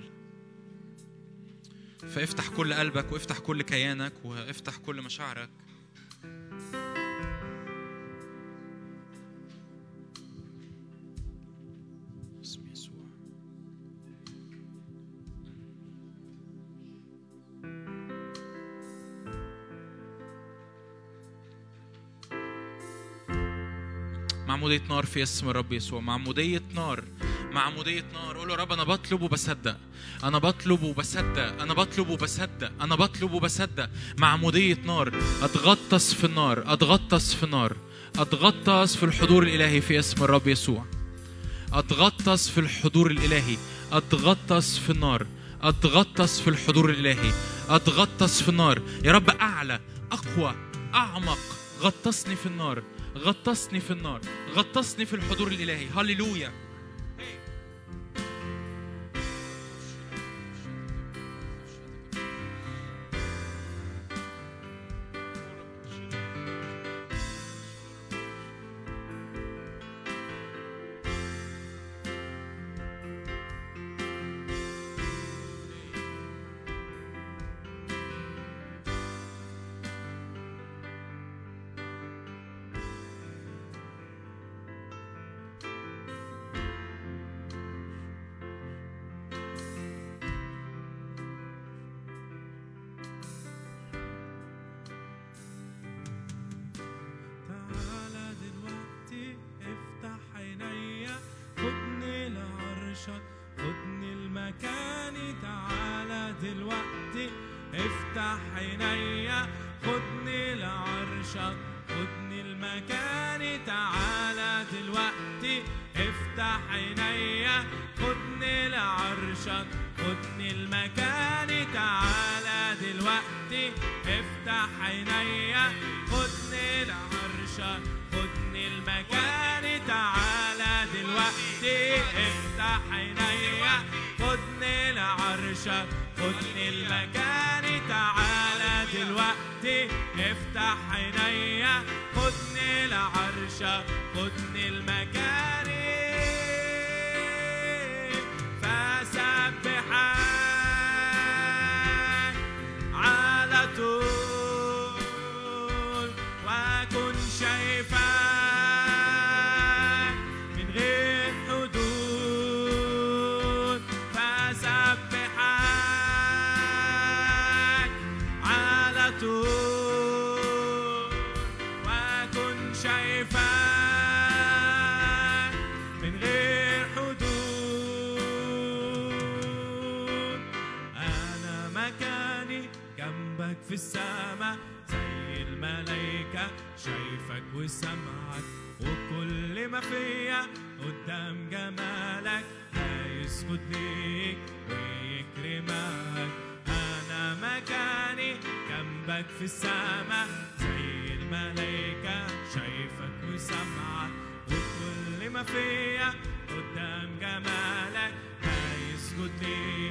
فافتح كل قلبك وافتح كل كيانك وافتح كل مشاعرك باسم يسوع معمودية نار في اسم الرب يسوع معمودية نار معمودية نار قول له يا رب أنا بطلب وبصدق أنا بطلب وبصدق أنا بطلب وبصدق أنا بطلب وبصدق معمودية نار أتغطس في النار أتغطس في النار أتغطس في الحضور الإلهي في اسم الرب يسوع أتغطس في الحضور الإلهي أتغطس في النار أتغطس في الحضور الإلهي أتغطس في النار يا رب أعلى أقوى أعمق غطسني في النار غطسني في النار غطسني في الحضور الإلهي هللويا تعالى دلوقتي افتح عينيا خدني لعرشك خدني المكاني تعالى دلوقتي افتح عينيا خدني لعرشك خدني المكاني تعالى دلوقتي افتح عينيا خدني لعرشك خدني المكاني تعالى دلوقتي افتح عينيا خدني لعرشك خدني المكاني تعالى دلوقتي افتح عينيا خدني لعرشك خدني المكاني تعالى دلوقتي افتح عينيا خدني لعرشك خدني المكاني فسبحك على طول وكن شايفك من غير حدود فسبحك على طول وكن شايفك من غير حدود أنا مكاني جنبك في السماء زي الملايكة شايفك وسمعك وكل ما فيا قدام جمالك هيسجد ليك ويكرمك أنا مكاني جنبك في السماء زي الملايكة شايفك وسمعك وكل ما فيا قدام جمالك هيسجد ليك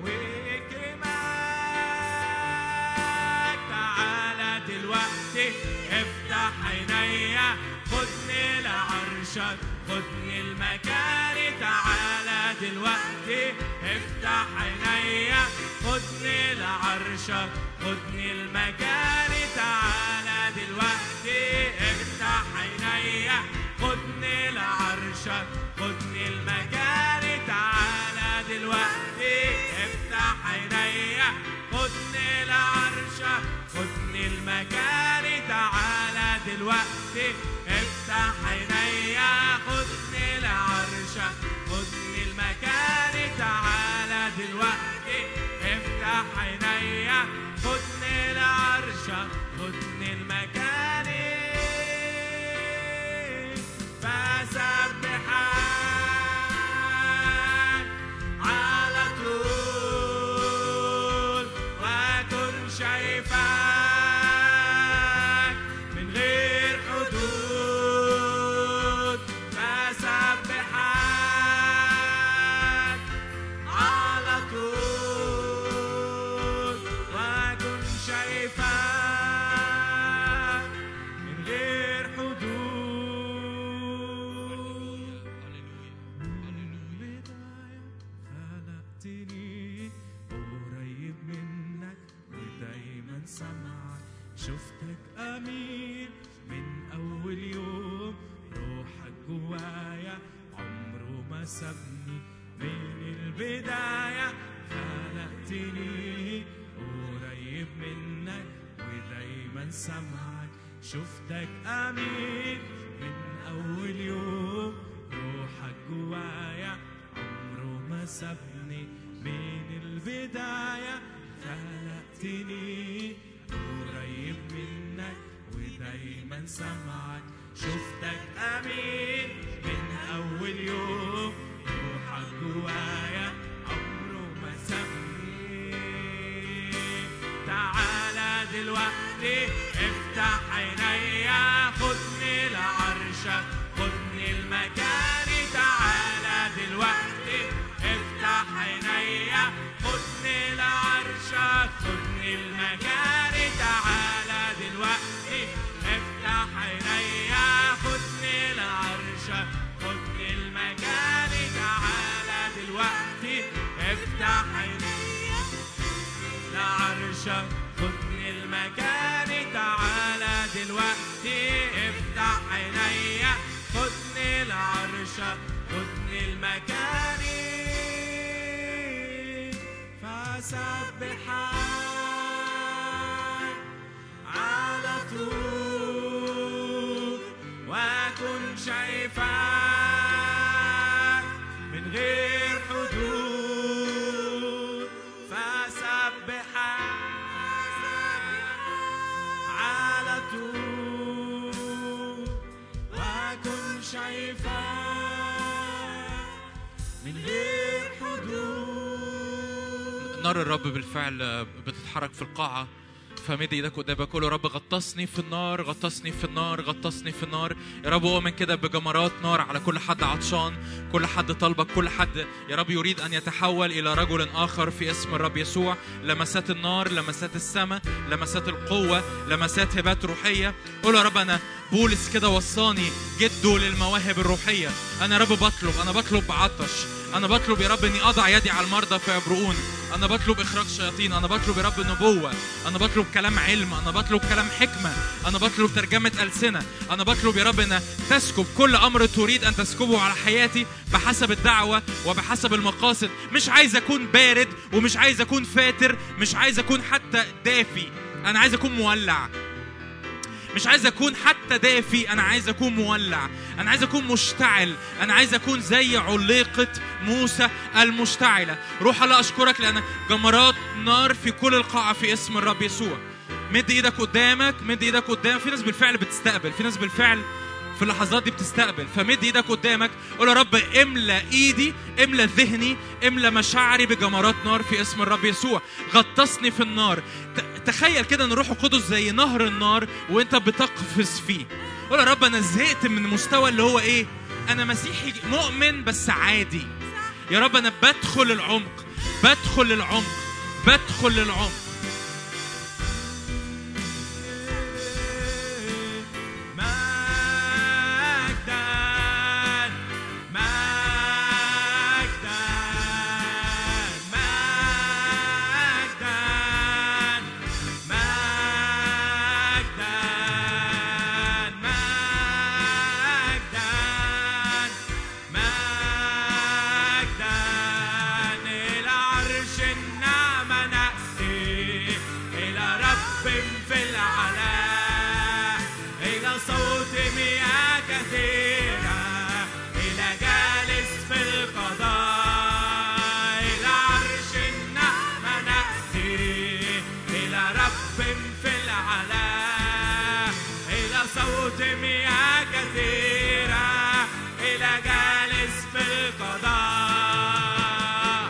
ويكرمك تعالى دلوقتي افتح عينيا خدني لعرشك خدني المكان تعالى دلوقتي افتح عينيا خدني لعرشك خدني المكان تعالى دلوقتي افتح عينيا خدني لعرشك خدني المكان تعالى دلوقتي افتح عينيا خدني لعرشك خدني المكان تعالى دلوقتي افتح عينيا خدني لعرشك خدني المكان تعالى دلوقتي افتح عينيا خدني لعرشك خدني المكان خلقتني قريب منك ودايما سامعك شفتك أمين من أول يوم روحك جوايا عمره ما سابني من البداية خلقتني قريب منك ودايما سامعك شفتك أمين من أول يوم روحك جوايا عمره ما سابني من البداية خلقتني قريب منك ودايما سامعك شفتك أمين من أول يوم روحك جوايا عمره ما سابني تعالى دلوقتي افتح عينيا خدني لعرشك خدني المكان تعالى دلوقتي افتح عينيا خدني لعرشك خدني المكان تعالى دلوقتي افتح عينيا خدني لعرشك خدني المكان تعالى دلوقتي افتح عينيا لعرشك خدني المكان تعالى دلوقتي افتح عينيا خدني لعرشك خدني المكان فسبحك على طول واكن شايفك من غير حدود فسبحك على طول واكن شايفك من غير حدود نار الرب بالفعل بتتحرك في القاعة فمد ايدك قدامك قول يا رب غطسني في النار غطسني في النار غطسني في النار يا رب اؤمن كده بجمرات نار على كل حد عطشان كل حد طلبك كل حد يا رب يريد ان يتحول الى رجل اخر في اسم الرب يسوع لمسات النار لمسات السماء لمسات القوه لمسات هبات روحيه قول يا رب انا بولس كده وصاني جده للمواهب الروحيه انا يا رب بطلب انا بطلب بعطش انا بطلب يا رب اني اضع يدي على المرضى فيبرؤون انا بطلب اخراج شياطين انا بطلب يا رب نبوه انا بطلب كلام علم انا بطلب كلام حكمه انا بطلب ترجمه السنه انا بطلب يا رب ان تسكب كل امر تريد ان تسكبه على حياتي بحسب الدعوه وبحسب المقاصد مش عايز اكون بارد ومش عايز اكون فاتر مش عايز اكون حتى دافي انا عايز اكون مولع مش عايز اكون حتى دافي انا عايز اكون مولع انا عايز اكون مشتعل انا عايز اكون زي عليقه موسى المشتعله روح الله اشكرك لان جمرات نار في كل القاعه في اسم الرب يسوع مد ايدك قدامك مد ايدك قدام في ناس بالفعل بتستقبل في ناس بالفعل في اللحظات دي بتستقبل فمد ايدك قدامك قول يا رب املى ايدي املى ذهني املى مشاعري بجمرات نار في اسم الرب يسوع غطسني في النار ت- تخيل كده ان الروح القدس زي نهر النار وانت بتقفز فيه قول يا رب انا زهقت من المستوى اللي هو ايه انا مسيحي مؤمن بس عادي يا رب انا بدخل العمق بدخل العمق بدخل العمق مجداً مجداً مجداً مجداً مجداً مجداً إلى عرش النعمة نأتي إلى رب في العلا إلى صوت مياه كثيرة إلى جالس في القضاء إلى عرش النعمة نأتي إلى رب في العلا إلى صوت مياه كثيرة إلى جالس في القضاء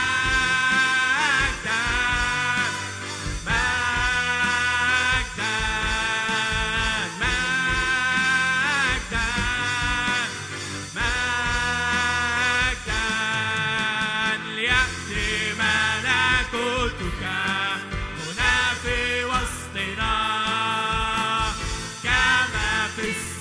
مجداً مجداً مجداً مجداً ليأتي ملكوتك هنا في وسطنا كما في السماء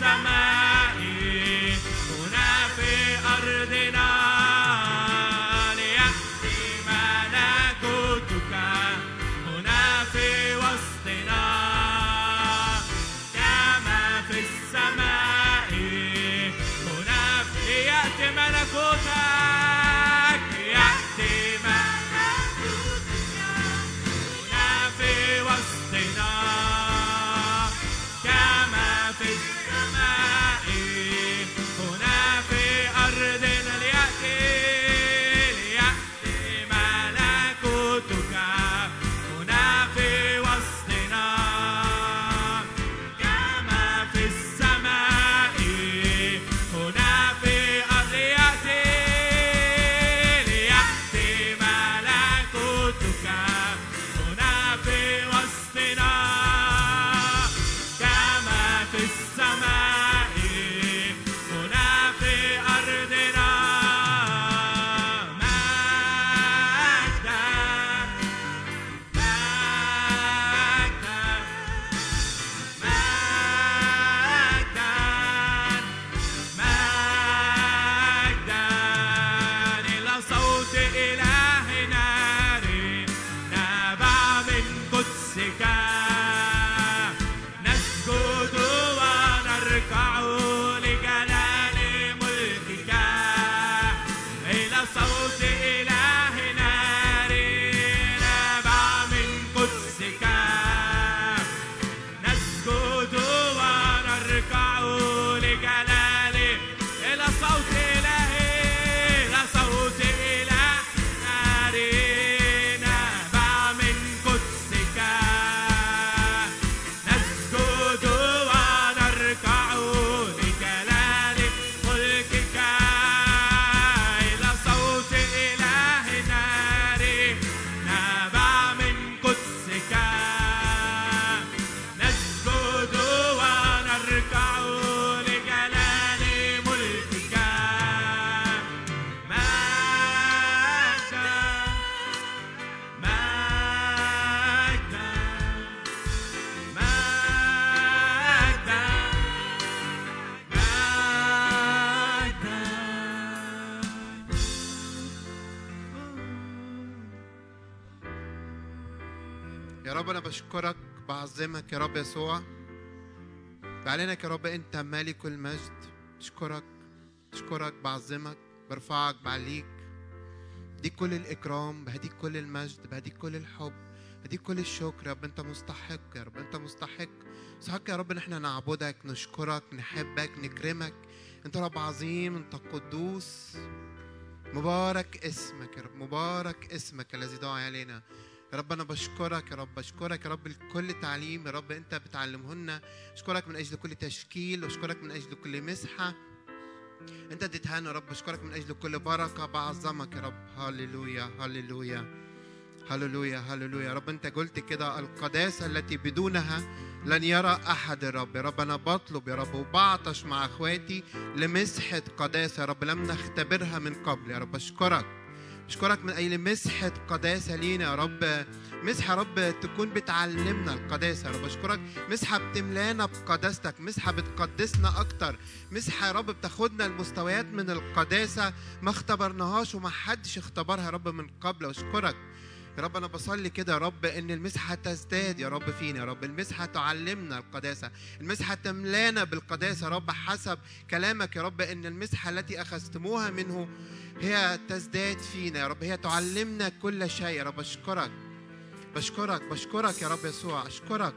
يا رب انا بشكرك بعظمك يا رب يسوع بعلنك يا رب انت مالك المجد اشكرك اشكرك بعظمك برفعك بعليك بديك كل الاكرام بهديك كل المجد بهديك كل الحب بهديك كل الشكر يا رب انت مستحق يا رب انت مستحق مستحق يا رب ان احنا نعبدك نشكرك نحبك نكرمك انت رب عظيم انت قدوس مبارك اسمك يا رب مبارك اسمك الذي دعا علينا يا رب انا بشكرك يا رب بشكرك يا رب لكل تعليم يا رب انت بتعلمه لنا اشكرك من اجل كل تشكيل واشكرك من اجل كل مسحه انت اديتها لنا يا رب اشكرك من اجل كل بركه بعظمك يا رب هللويا هللويا هللويا هللويا يا رب انت قلت كده القداسه التي بدونها لن يرى احد يا رب يا رب انا بطلب يا رب وبعطش مع اخواتي لمسحه قداسه يا رب لم نختبرها من قبل يا رب اشكرك اشكرك من اجل مسحه قداسه لينا يا رب مسحه يا رب تكون بتعلمنا القداسه يا رب اشكرك مسحه بتملانا بقداستك مسحه بتقدسنا اكتر مسحه يا رب بتاخدنا لمستويات من القداسه ما اختبرناهاش وما حدش اختبرها يا رب من قبل واشكرك يا رب انا بصلي كده يا رب ان المسحه تزداد يا رب فينا يا رب المسحه تعلمنا القداسه المسحه تملانا بالقداسه يا رب حسب كلامك يا رب ان المسحه التي اخذتموها منه هي تزداد فينا يا رب هي تعلمنا كل شيء يا رب اشكرك بشكرك بشكرك يا رب يسوع اشكرك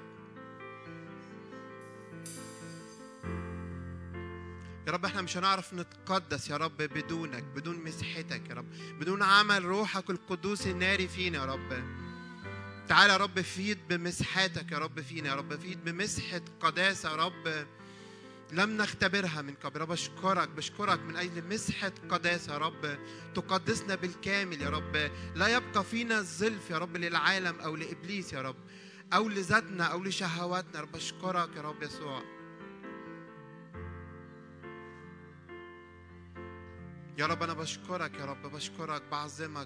يا رب احنا مش هنعرف نتقدس يا رب بدونك بدون مسحتك يا رب بدون عمل روحك القدوس الناري فينا يا رب تعال يا رب فيد بمسحاتك يا رب فينا يا رب فيد بمسحة قداسة يا رب لم نختبرها من قبل يا رب اشكرك بشكرك من اجل مسحة قداسة يا رب تقدسنا بالكامل يا رب لا يبقى فينا الزلف يا رب للعالم او لابليس يا رب او لذاتنا او لشهواتنا يا رب اشكرك يا رب يسوع يا رب انا بشكرك يا رب بشكرك بعظمك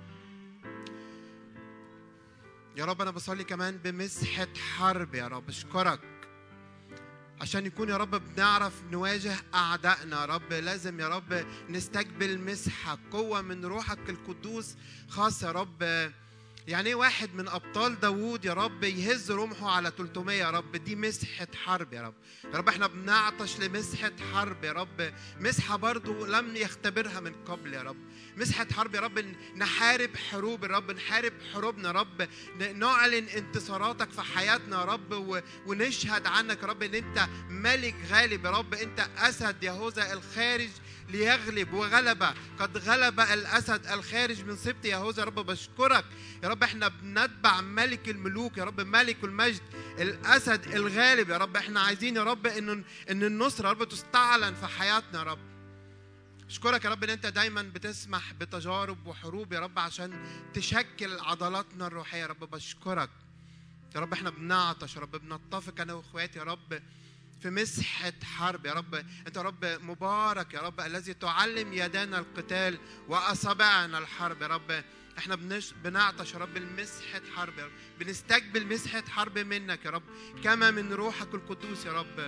يا رب انا بصلي كمان بمسحة حرب يا رب اشكرك عشان يكون يا رب بنعرف نواجه أعدائنا يا رب لازم يا رب نستقبل مسحة قوة من روحك القدوس خاصة يا رب يعني ايه واحد من ابطال داوود يا رب يهز رمحه على 300 يا رب دي مسحه حرب يا رب يا رب احنا بنعطش لمسحه حرب يا رب مسحه برضو لم يختبرها من قبل يا رب مسحه حرب يا رب نحارب حروب يا رب نحارب حروبنا يا رب ن- نعلن انتصاراتك في حياتنا يا رب و- ونشهد عنك يا رب ان انت ملك غالب يا رب انت اسد يهوذا الخارج ليغلب وغلب قد غلب الاسد الخارج من سبط يهوذا يا رب بشكرك يا رب احنا بنتبع ملك الملوك يا رب ملك المجد الاسد الغالب يا رب احنا عايزين يا رب ان ان النصره يا رب تستعلن في حياتنا يا رب اشكرك يا رب ان انت دايما بتسمح بتجارب وحروب يا رب عشان تشكل عضلاتنا الروحيه يا رب بشكرك يا رب احنا بنعطش يا رب بنتفق انا واخواتي يا رب في مسحة حرب يا رب انت يا رب مبارك يا رب الذي تعلم يدانا القتال واصابعنا الحرب يا رب احنا بنش... بنعطش يا رب المسحة حرب يا رب بنستقبل مسحة حرب منك يا رب كما من روحك القدوس يا رب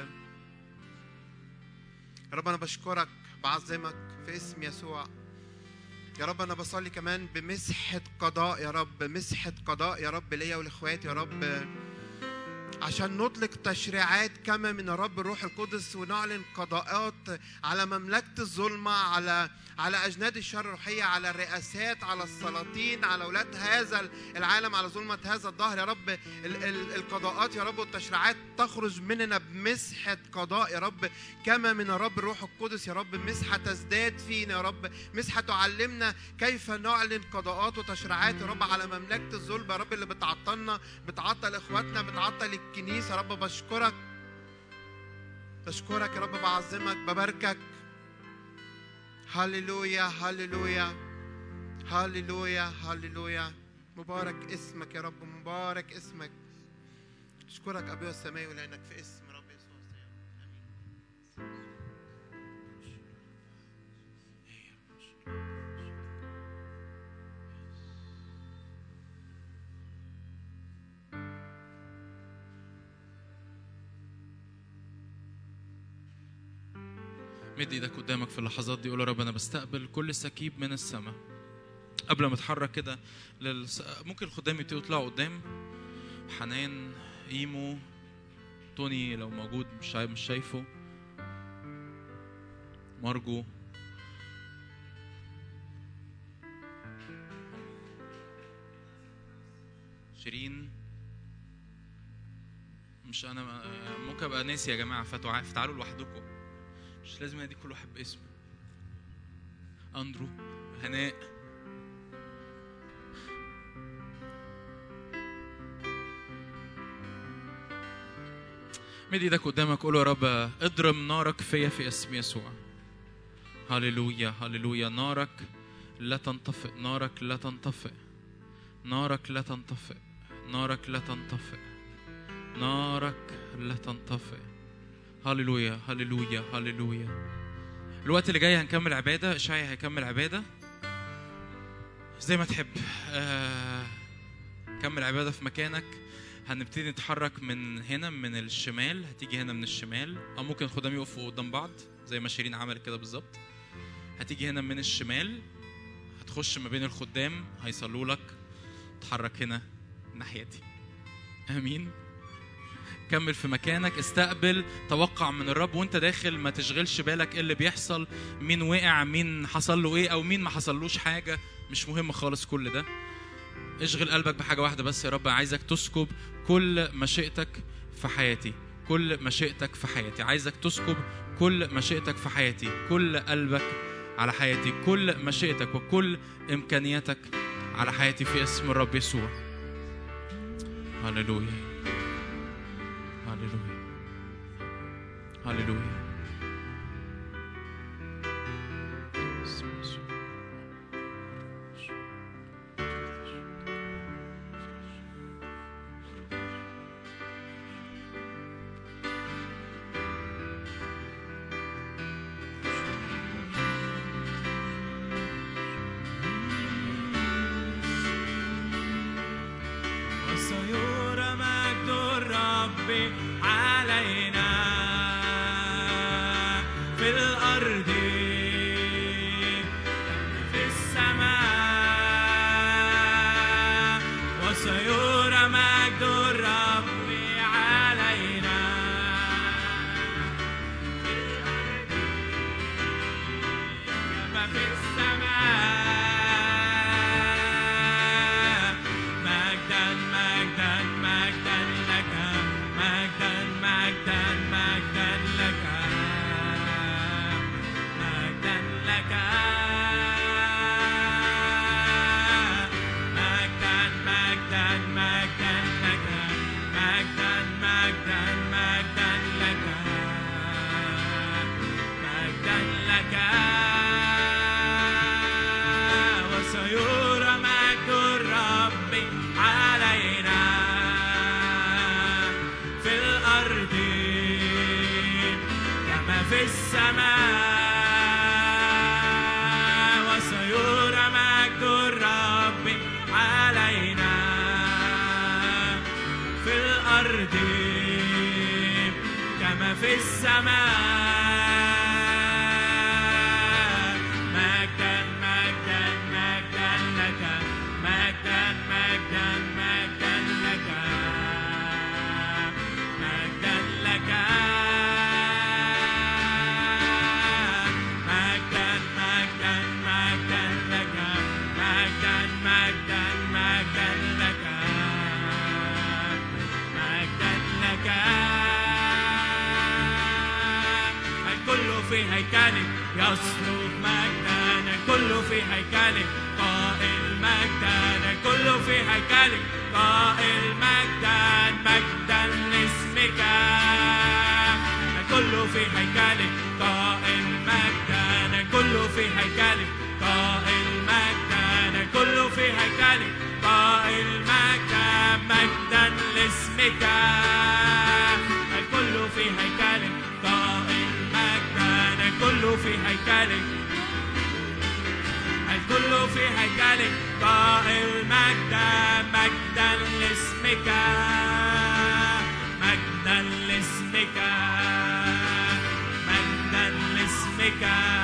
يا رب انا بشكرك بعظمك في اسم يسوع يا رب انا بصلي كمان بمسحة قضاء يا رب مسحة قضاء يا رب ليا ولاخواتي يا رب عشان نطلق تشريعات كما من الرب الروح القدس ونعلن قضاءات على مملكة الظلمة على على أجناد الشر الروحية على الرئاسات على السلاطين على أولاد هذا العالم على ظلمة هذا الظهر يا رب ال- ال- القضاءات يا رب والتشريعات تخرج مننا بمسحة قضاء يا رب كما من الرب الروح القدس يا رب مسحة تزداد فينا يا رب مسحة تعلمنا كيف نعلن قضاءات وتشريعات يا رب على مملكة الظلم يا رب اللي بتعطلنا بتعطل اخواتنا بتعطل الكنيسة يا رب بشكرك بشكرك يا رب بعظمك بباركك هللويا هللويا هللويا هللويا مبارك اسمك يا رب مبارك اسمك اشكرك ابي السماوي لانك في اسم رب يسوع امين مد ايدك قدامك في اللحظات دي قول يا رب انا بستقبل كل سكيب من السماء قبل ما اتحرك كده للس... ممكن الخدام يبتدوا يطلعوا قدام حنان ايمو توني لو موجود مش شايف مش شايفه مارجو شيرين مش انا ممكن ابقى ناسي يا جماعه فتعا- فتعالوا لوحدكم مش لازم انادي كل واحد باسمه اندرو هناء مد ايدك قدامك قول يا رب اضرب نارك فيا في اسم يسوع هللويا هللويا نارك لا تنطفئ نارك لا تنطفئ نارك لا تنطفئ نارك لا تنطفئ نارك لا تنطفئ هللويا هللويا هللويا الوقت اللي جاي هنكمل عبادة إشعيا هيكمل عبادة زي ما تحب آه كمل عبادة في مكانك هنبتدي نتحرك من هنا من الشمال هتيجي هنا من الشمال أو ممكن الخدام يقفوا قدام بعض زي ما شيرين عملت كده بالظبط هتيجي هنا من الشمال هتخش ما بين الخدام هيصلوا لك تحرك هنا ناحيتي امين كمل في مكانك استقبل توقع من الرب وانت داخل ما تشغلش بالك ايه اللي بيحصل مين وقع مين حصل له ايه او مين ما حصلوش حاجه مش مهم خالص كل ده اشغل قلبك بحاجه واحده بس يا رب عايزك تسكب كل مشيئتك في حياتي كل مشيئتك في حياتي عايزك تسكب كل مشيئتك في حياتي كل قلبك على حياتي كل مشيئتك وكل امكانياتك على حياتي في اسم الرب يسوع هللويا هللويا هللويا اسم يسوع. وسيرى مجد الرب علينا في الأرض في السماء وسيرى مجد الرب علينا في الأرض كما في السماء مجدا مجدا مجدا لك مجدا مجدا مجدا لك مجدا لك مجدا مجدا مجدا لك مجدا مجدا مجدا لك مجدا لك وسيرى مجد الرب علينا في الأرض كما في السماء وسيرى مجد الرب علينا في الأرض كما في السماء مجدا مجدا مجدا لك مجدا مجدا مجدا لك مجدا لك مجدا مجدا مجدا لك مجدا مجدا مجدا لك مجدا لك الكل في هيكلك يصرخ مجدا الكل في هيكلك قائل مجدا الكل في هيكلك قائل مجدا مجدا لاسمك الكل في هيكلك قائل مجدا الكل في هيكلك قائل مجدا الكل في هيكلك قائل مجدا مجدا لاسمك الكل في هيكلك قائل مجدا الكل في هيكلك الكل في هيكلك قائل مجدا مجدا لاسمك مجدا لاسمك مجدا لاسمك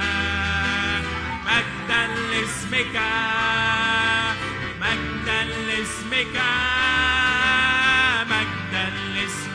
مجدا لاسمك مجدا لاسمك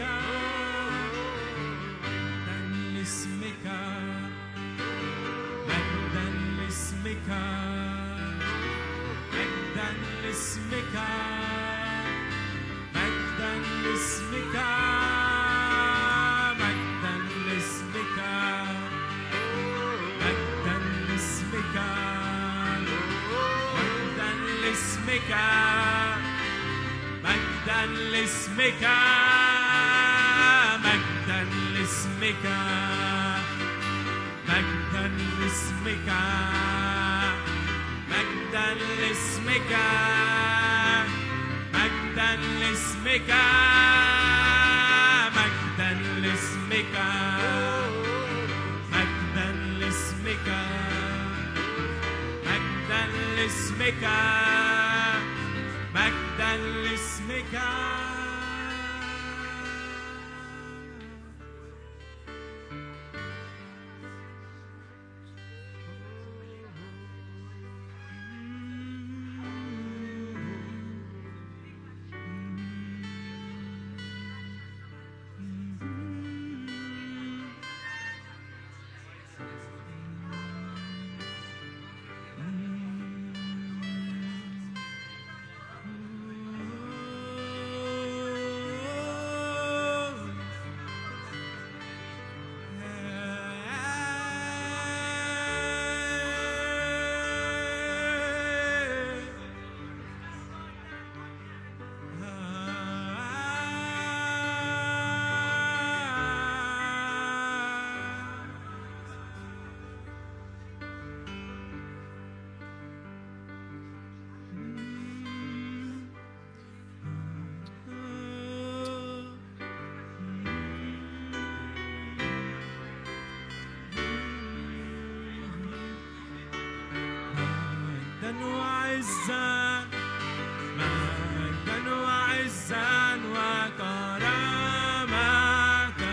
مجدا لاسمك مجدا لاسمك مجدا لاسمك مجدا لاسمك مجدا لاسمك مجدا لاسمك مجدا لاسمك مجدا لاسمك مجدا لاسمك مجدا لاسمك مجدا لاسمك مجدا لاسمك مجدا لاسمك مجدا لاسمك مجدا لاسمك مجدا وعزا مجدا وعزا وكرامة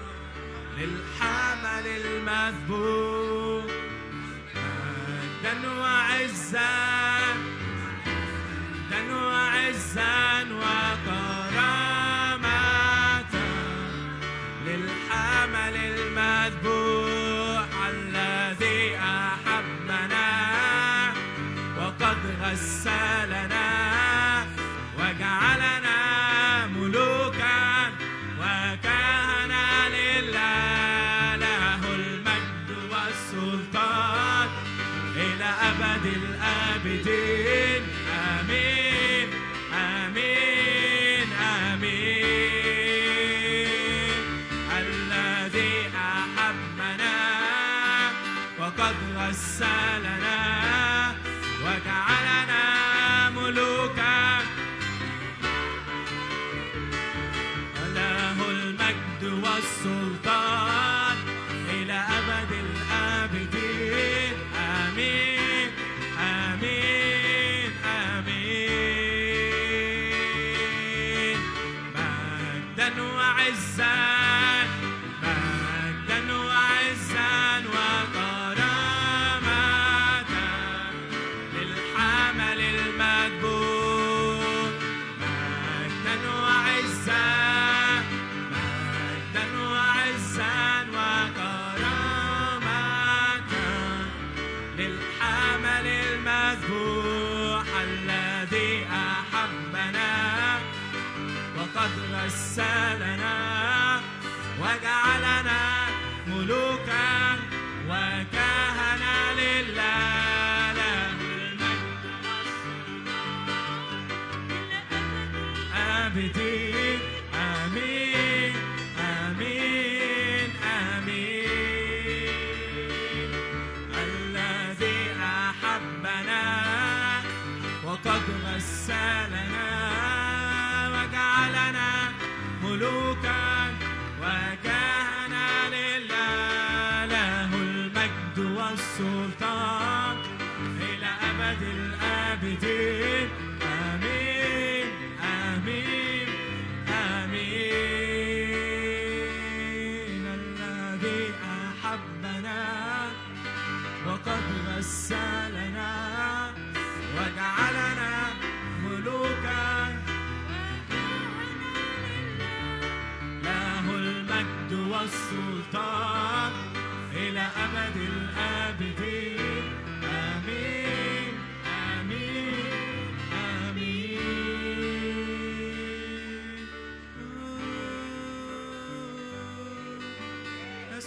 للحمل المذبوح مجدا وعزا مجدا وعزا وكرامة للحمل المذبوح الذي أحبنا وقد غسلنا وجعلنا ملوكا وكهنا لله له المجد والسلطان إلى أبد الآبدين آمين آمين آمين الذي أحبنا وقد غسلنا وجعلنا ملوكا له المجد والسلطان إلى أبد الآبدين آمين آمين آمين مجدا وعزا مجدا وعزا وكرامة للحمل المذبوح مجدا وعزا مجدا وعزا وكرامة للحمل المذبوح الذي أحبنا وقد غسلنا وجعلنا ملوكا وكهنا لله له المجد آبدين آمين آمين آمين الذي أحبنا وقد غسلنا وجعلنا ملوكا وكهنا لله له المجد أبد الآبدين آمين آمين آمين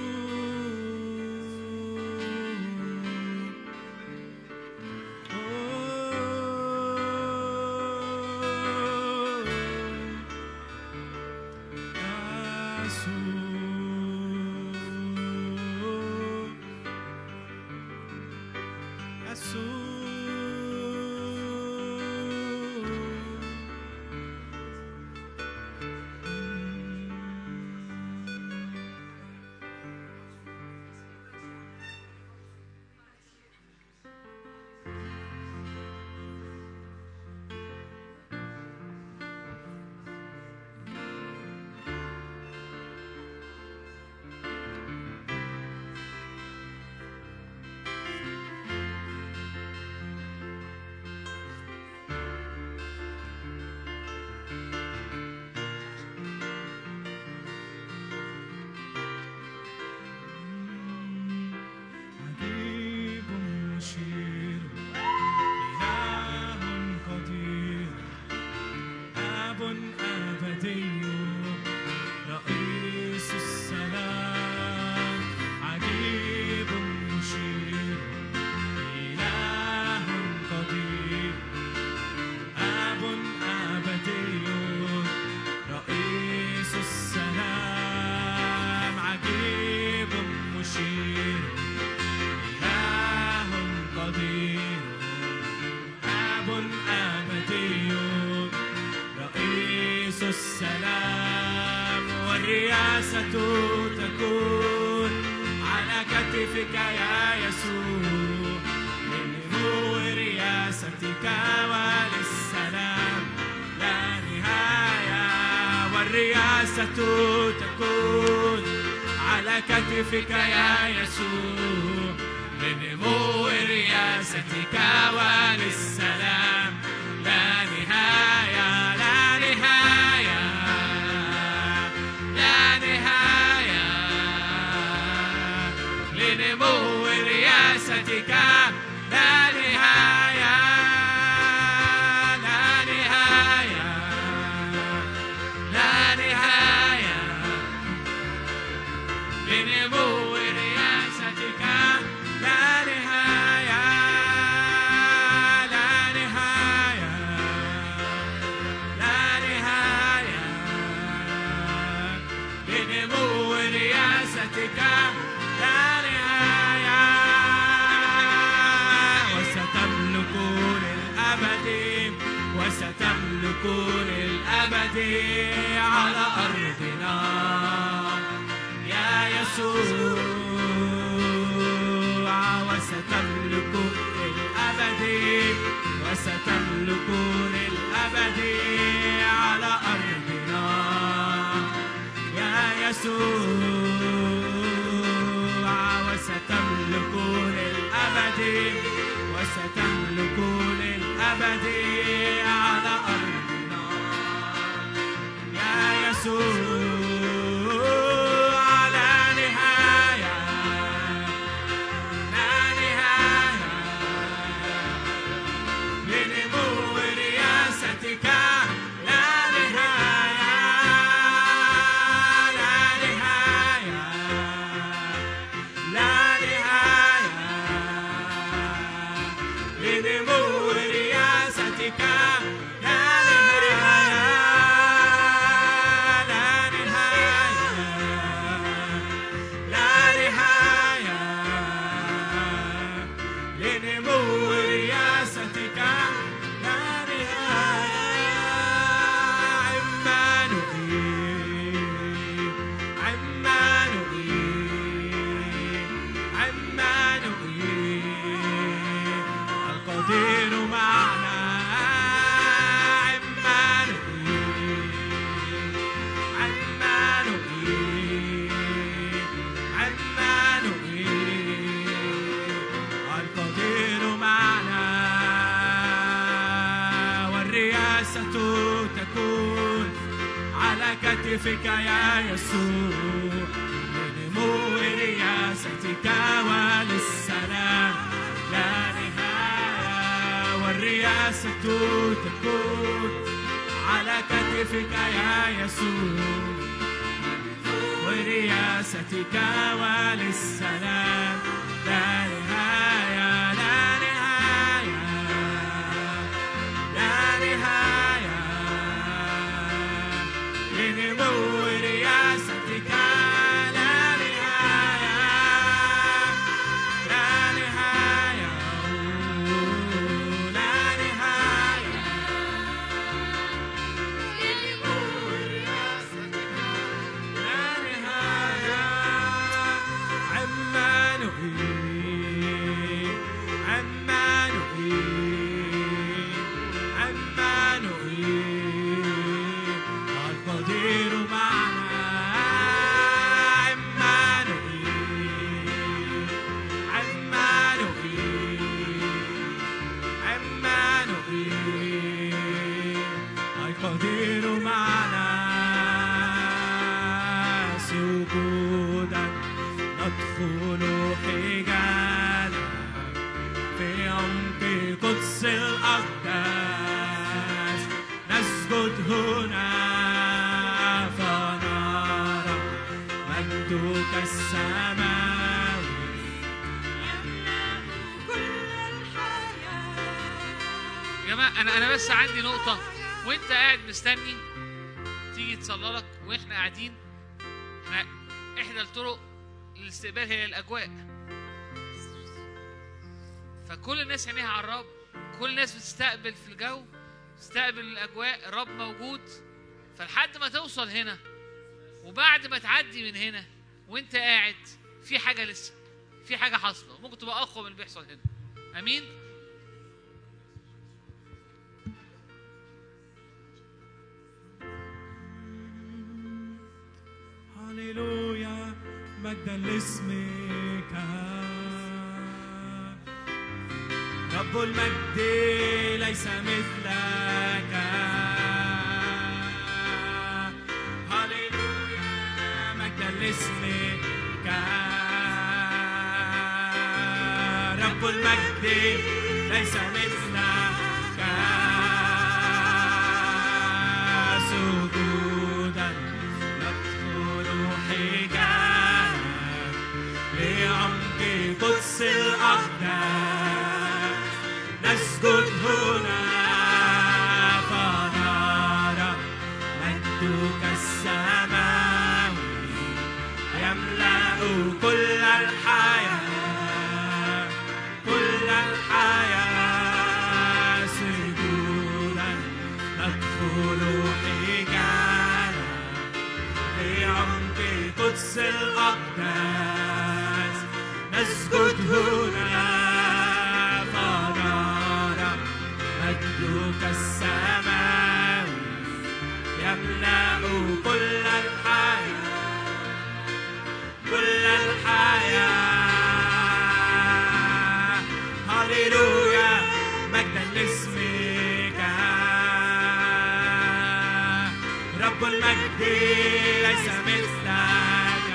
يسوع عجيب مشير إله قدير أب أبدي رئيس السلام عجيب مشير إله قدير أب أبدي رئيس السلام عجيب مشير إله قدير أب أبدي رئيس السلام والرياسة تكون على كتفك يا يسوع لنمو رياستك وللسلام لا نهاية والرياسة تكون على كتفك يا يسوع لنمو رياستك وللسلام لا نهاية لا نهاية لا نهاية لنمو رياستك لا نهاية لا نهاية لا نهاية لنمو رياستك لا نهاية لا نهاية لا نهاية لنمو رياستك لا نهاية وستملك للأبد وستملك للأبد على أرضنا يا يسوع وستملك للأبد وستملك للأبد على أرضنا يا يسوع وستملك للأبد وستملك للأبد على أرضنا يا يسوع لا نهاية لا نهاية لنمو رياستك لا نهاية لا نهاية لا نهاية لنمو رياستك لا نهاية لا نهاية لا نهاية لنمو رياستك لا نهاية عمانوئيل عمانوئيل عمانوئيل القدير معنا عمانوئيل عمانوئيل عمانوئيل القدير معنا والرياسة تكون على كتفك يا يسوع لنمو رياستك وللسلام لا نهاية والرياسة تكون على كتفك يا يسوع ورياستك وللسلام لا نهاية لا نهاية لا نهاية لنمو رياستك لا نهاية لا نهاية لا نهاية لا نهاية عمانوئيل عمانوئيل عمانوئيل القدير معنا عمانوئيل عمانوئيل عمانوئيل القدير معنا سجودا ندخل حجالا في عمق قدس الأقداس نسجد هنا فنرى مجدك السماوي يا جماعه انا انا بس عندي نقطه وانت قاعد مستني تيجي تصلى لك واحنا قاعدين احنا احدى الطرق للاستقبال هي الاجواء فكل الناس عينيها على الرب كل الناس بتستقبل في الجو تستقبل الاجواء الرب موجود فلحد ما توصل هنا وبعد ما تعدي من هنا وانت قاعد في حاجه لسه في حاجه حاصله ممكن تبقى اقوى من اللي بيحصل هنا امين هللويا مجدا لاسمك رب المجد ليس مثلك هللويا مجدا لاسمك رب المجد ليس مثلك سجودا ندخل حجالا لعمق قدس الأقداس نسجد هنا فنرى مجدك السماوي يملأ كل الحياة كل الحياة سجودا ندخل حجالا لعمق قدس الأقداس نسجد هنا فنرى مجدك السماوي يملأ كل الحياة كل الحياة هللويا مجدا لاسمك رب المجد ليس مثلك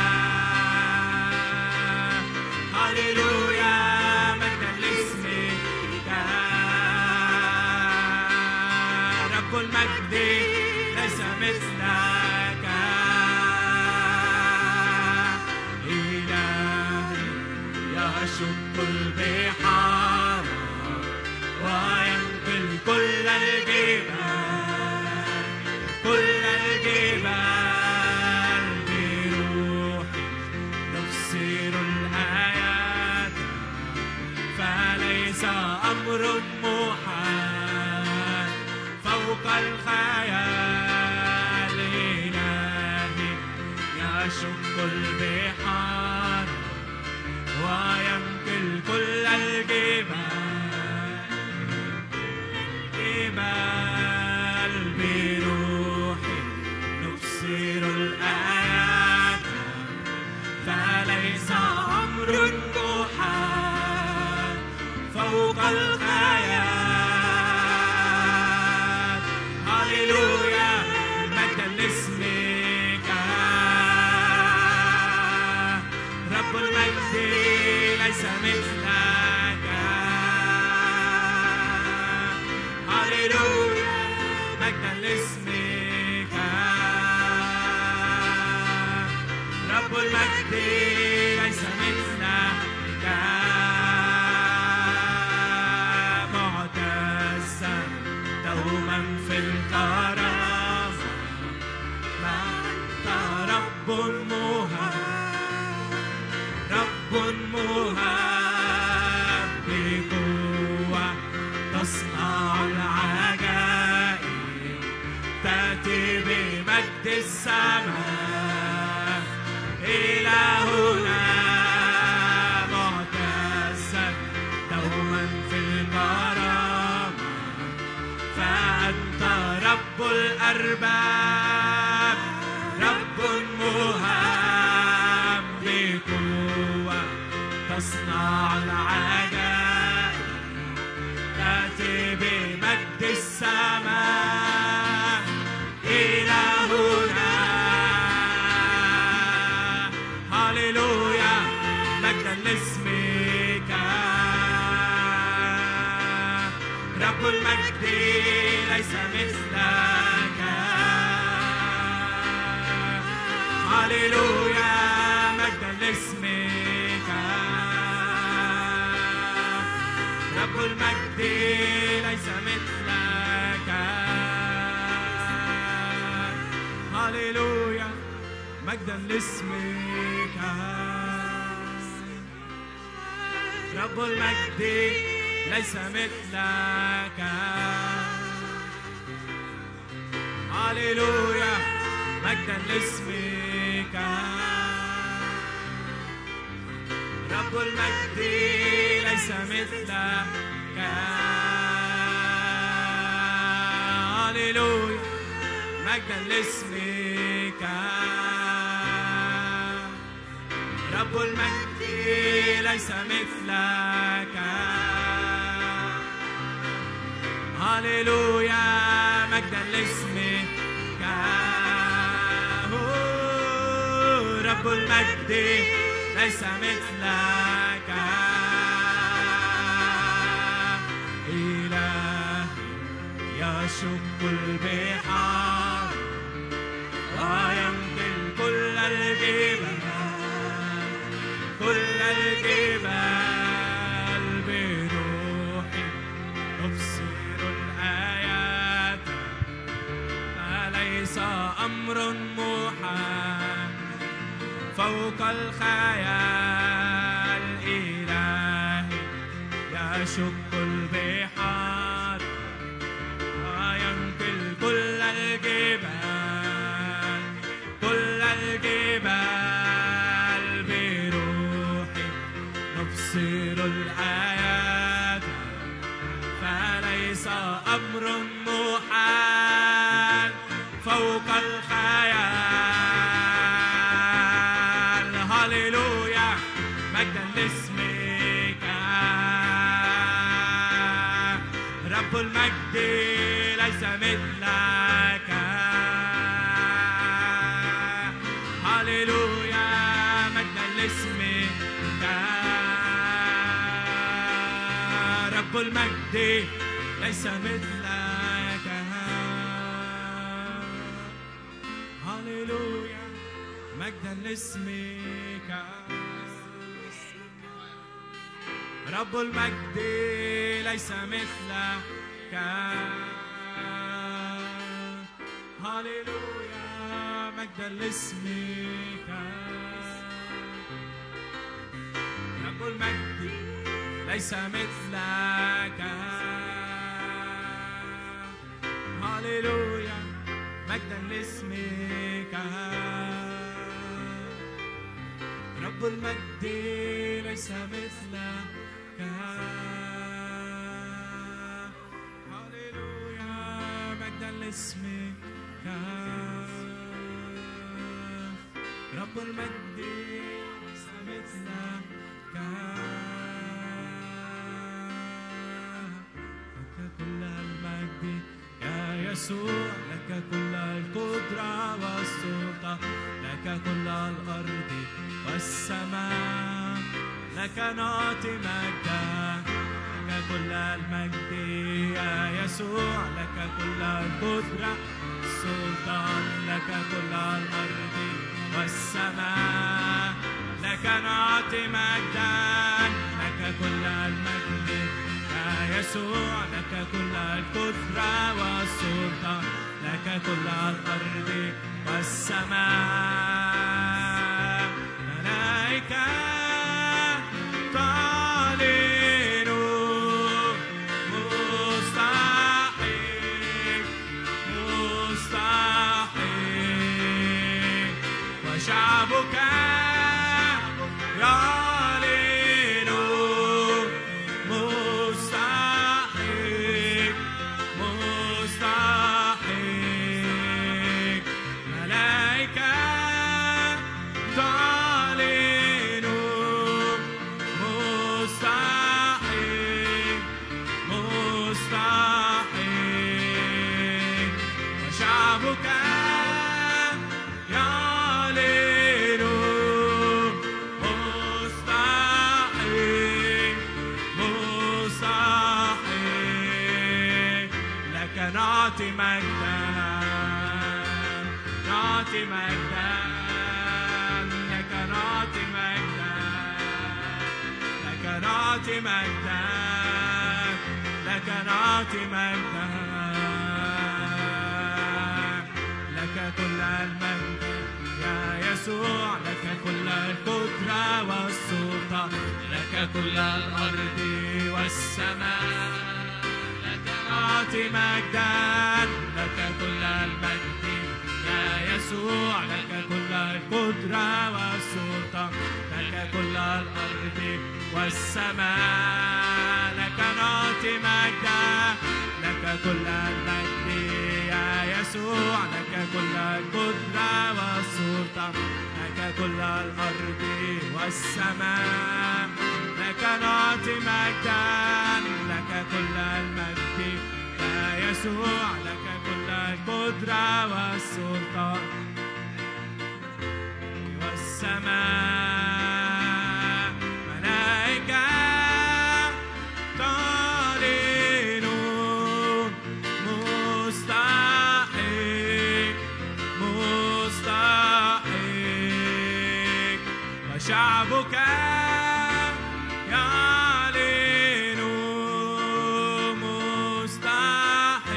هللويا مجدا لاسمك رب المجد ليس مثلك إلهي يشق البحار وينقل كل الجبال كل الجبال بروحي نفسر الآيات فليس أمر محال فوق الخيال إلهي يشق البحار وينقل كل الجبال جبال بروحي نبصر الآيات فليس أمر محال فوق الخيال هللويا مجدا لاسمك ليس مثلك هللويا مجدا لاسمك رب المجد ليس مثلك معتزا دوما في الكرامة ما أنت رب مهاب رب مهاب بقوة تصنع العجائب تأتي بمجد السماء إلهنا معتزا دوما في الكرامة فأنت رب الأرباب رب مهاب بقوة تصنع العجائب تأتي بمجد السماء إلهنا هللويا مجدا لاسمك رب المجد ليس مثلك هللويا مجدا لاسمك رب المجد ليس مثلك هللويا مجدا لاسمك رب المجد ليس مثلك هللويا مجدا لاسمك رب المجد ليس مثلك هللويا مجدا لاسمك رب المجد ليس مثلك هللويا مجدا لاسمك هو رب المجد ليس مثلك إله يشق البحار وينقل كل الجبال كل الجبال بروحي تبصر الآيات فليس أمر محال فوق الخيال إلهي يشق البحار وينقل كل الجبال كل الجبال بروحي نبصر الآيات فليس أمر محال فوق الخيال هللويا مجدا لاسمك رب المجد ليس مثلك هللويا مجدا لاسمك رب المجد ليس مثلك هللويا مجدا لاسمك رب المجد ليس مثلك هللويا مجدا لاسمك رب المجد ليس مثلك هللويا مجدا لاسمك رب المجد ليس مثلك هللويا مجدا لاسمك رب المجد ليس مثلك لك كل المجد يا يسوع لك كل القدرة والسلطة لك كل الأرض والسماء لك نعطي مجدا لك كل المجد يا يسوع لك كل القدرة السلطان لك كل الأرض والسماء لك نعطي مجدا لك كل المجد يا يسوع لك كل القدرة والسلطان لك كل الأرض والسماء ملائكة تعلن مستحق مستحق وشعبك يعلن مستحق مستحق ملائكة تعلن مستحق مستحق وشعبك يعلن مستحق مستحق لك نعطي مجدا نعطي مجدا لك نعطي مجدا لك نعطي مجدا لك نعطي مجدا لك كل المجد يا يسوع لك كل القدرة والسلطان لك كل الأرض والسماء لك نعطي مجدا لك كل المجد يا يسوع لك كل القدرة والسلطان لك كل الأرض والسماء لك نعطي مجدا لك كل المجد يا يسوع لك كل القدرة والسلطان لك كل الأرض والسماء لك نعطي مجدا لك كل المجد يا يسوع لك كل القدرة والسلطان والسماء ملائكة تعلن مستحق مستحق وشعبك يعلن مستحق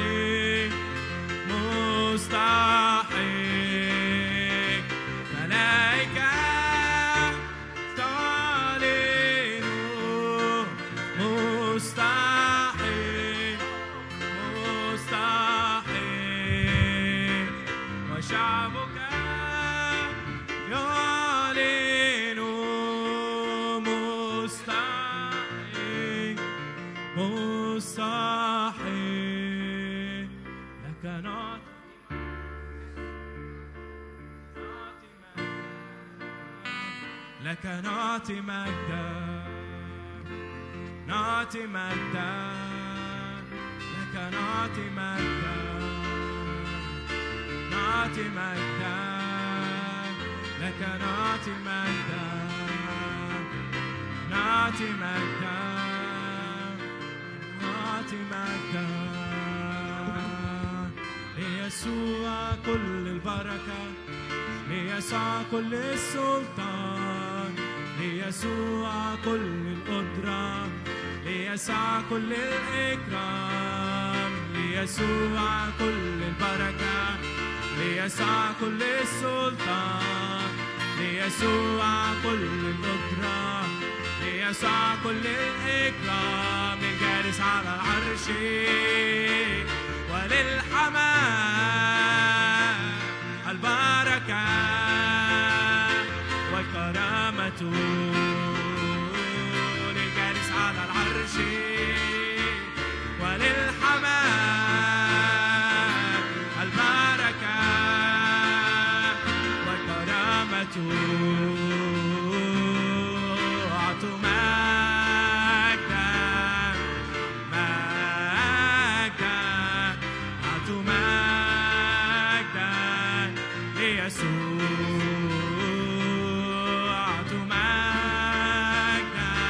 مستحق ملائكة تعلن مستحق مستحق وشعبك يعلن مستحق مستحق لك نعطي لك نعطي مجدا نعطي مجدا لك نعطي مجدا نعطي مجدا لك نعطي مجدا نعطي مجدا نعطي مجدا ليسوع كل البركة ليسوع كل السلطان ليسوع كل القدرة ليسوع كل الإكرام ليسوع كل البركة ليسوع كل السلطان ليسوع كل القدرة ليسوع كل الإكرام للجالس على العرش وللحمام البركة والكرامة للجالس على العرش وللحمام البركة والكرامة أعطوا مجدا مجدا أعطوا مجدا ليسوع أعطوا مجدا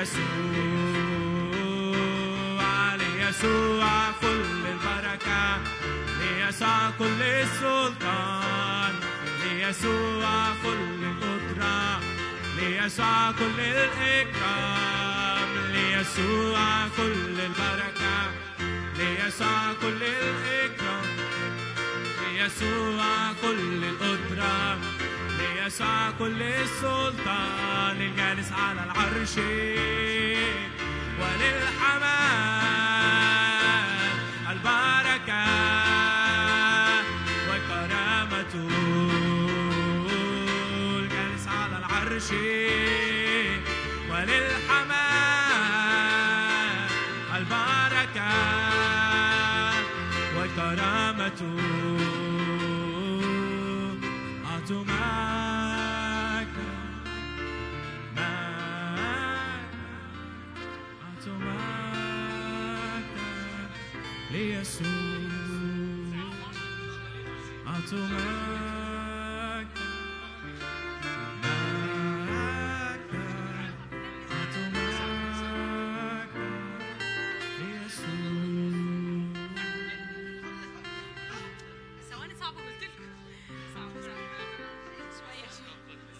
ليسوع ليسوع كل البركة ليسوع كل السلطان ليسوع كل القدرة ليسوع كل الإكرام ليسوع كل البركة ليسوع كل الإكرام ليسوع كل القدرة ليسوع كل السلطان الجالس على العرش وللحمام البركة والكرامة الجالس على العرش وللحمام البركة والكرامة أعطوا مجدا مجدا أعطوا مجدا ليسوع أعطوا مجدا مجدا أعطوا مجدا ليسوع ثواني صعبة قلت لك صعبة صعبة شوية شوية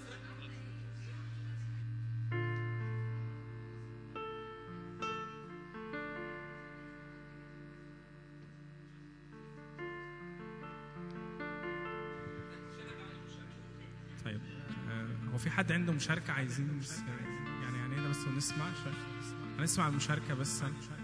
طيب آه، هو في حد عنده مشاركة عايزين بس يعني يعني هنا بس ونسمع شوية هنسمع المشاركة بس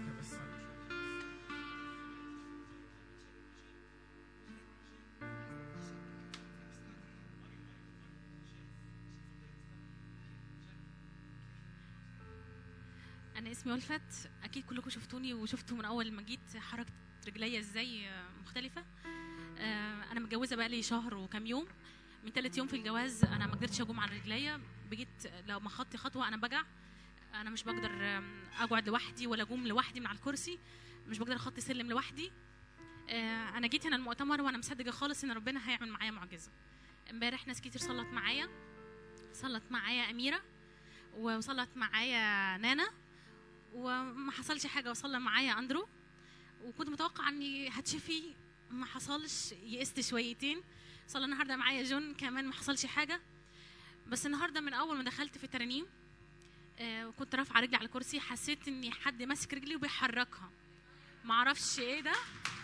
انا اسمي ولفت اكيد كلكم شفتوني وشفتوا من اول ما جيت حركه رجليا ازاي آه، مختلفه آه، انا متجوزه بقالي شهر وكام يوم من ثالث يوم في الجواز انا ما قدرتش اقوم على رجليا بقيت لو ما خدت خطوه انا بجع انا مش بقدر آم، اقعد لوحدي ولا اقوم لوحدي من على الكرسي مش بقدر اخطي سلم لوحدي آه، انا جيت هنا المؤتمر وانا مصدقه خالص ان ربنا هيعمل معايا معجزه امبارح ناس كتير صلت معايا صلت معايا اميره وصلت معايا نانا وما حصلش حاجه وصلى معايا اندرو وكنت متوقع اني هتشفي ما حصلش يئست شويتين صلى النهارده معايا جون كمان ما حصلش حاجه بس النهارده من اول ما دخلت في الترانيم آه، وكنت رافعه رجلي على الكرسي حسيت اني حد ماسك رجلي وبيحركها ما اعرفش ايه ده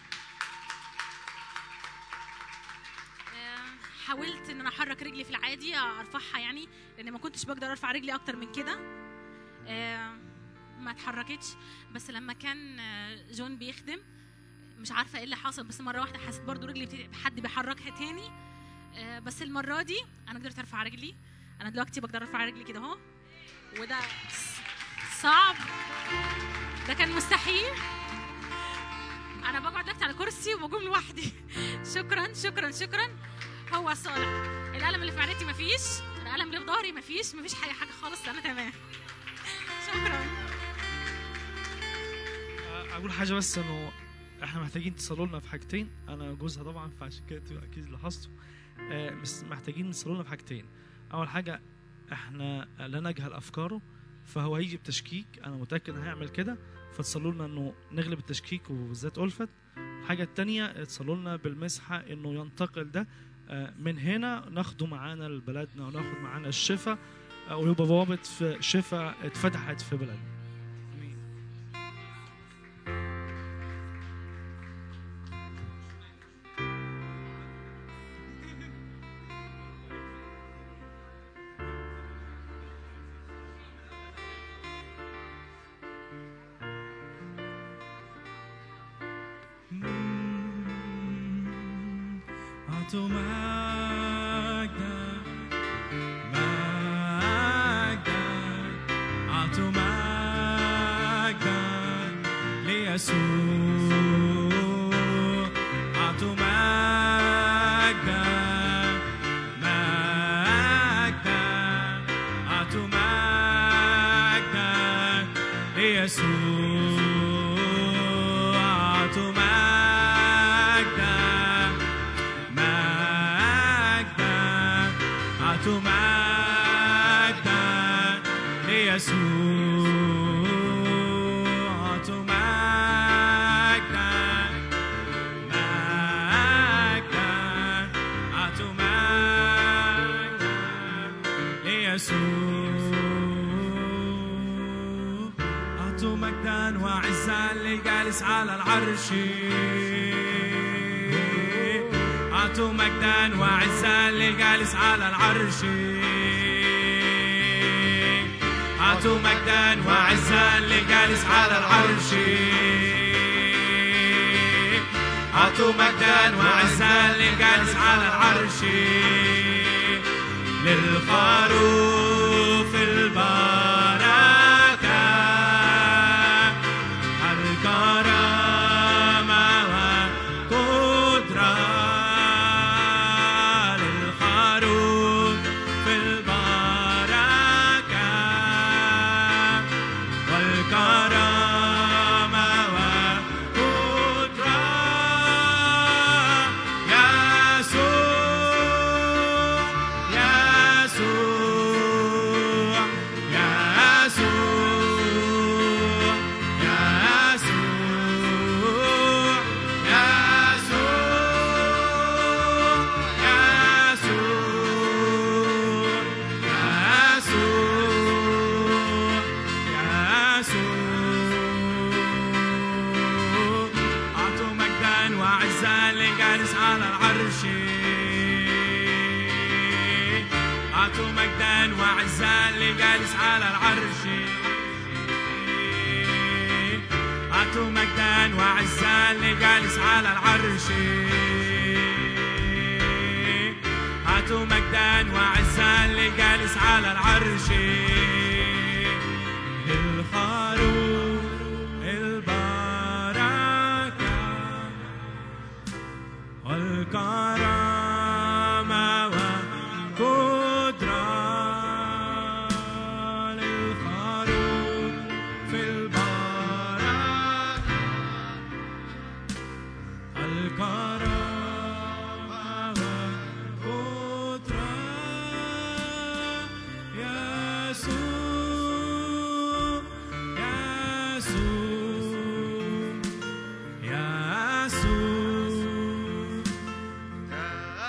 آه، حاولت ان انا احرك رجلي في العادي ارفعها يعني لان ما كنتش بقدر ارفع رجلي اكتر من كده آه، ما اتحركتش بس لما كان آه، جون بيخدم مش عارفه ايه اللي حصل بس مره واحده حسيت برضو رجلي بت- حد بيحركها تاني آه، بس المره دي انا قدرت ارفع رجلي انا دلوقتي بقدر ارفع رجلي كده اهو وده ص- صعب ده كان مستحيل انا بقعد دلوقتي على كرسي وبقوم لوحدي شكرا شكرا شكرا هو صالح الالم اللي في معدتي مفيش الالم اللي في ظهري مفيش مفيش حاجه حاجه خالص انا تمام شكرا اقول حاجه بس انه احنا محتاجين تصلوا لنا في حاجتين انا جوزها طبعا فعشان كده تبقى اكيد لاحظتوا آه، بس محتاجين تصلوا لنا في حاجتين اول حاجه احنا لا نجهل افكاره فهو هيجي بتشكيك انا متاكد انه هيعمل كده فتصلوا لنا انه نغلب التشكيك وبالذات الفت الحاجه الثانيه تصلوا لنا بالمسحه انه ينتقل ده آه، من هنا ناخده معانا لبلدنا وناخد معانا الشفاء آه، ويبقى بوابه في شفاء اتفتحت في بلدنا أعطوا مجدا مجدا أعطوا مجدا ليسوع أعطوا مجدا مجدا أعطوا مجدا ليسوع أعطوا مجدا مجدا أعطوا مجدا ليسوع مجدا وعزا للجالس على العرش أعطوا مجدا وعزا للجالس على العرش أعطوا مجدا وعزا للجالس على العرش أعطوا مجدا وعزا للجالس على العرش للخروف البركة الكرامة والقدرة للخروف البركة والكرامة والقدرة يسوع يسوع أعطوا مجدا وعزا للجالس على العرش أعطوا مجدا وعزا للجالس على العرش أعطوا مجدا وعزا للجالس على العرش أعطوا مجدا وعزا للجالس على العرش للخروف البركة والكرامة والقدرة للخروف البركة الكرامة والقدرة يسوع يسوع يسوع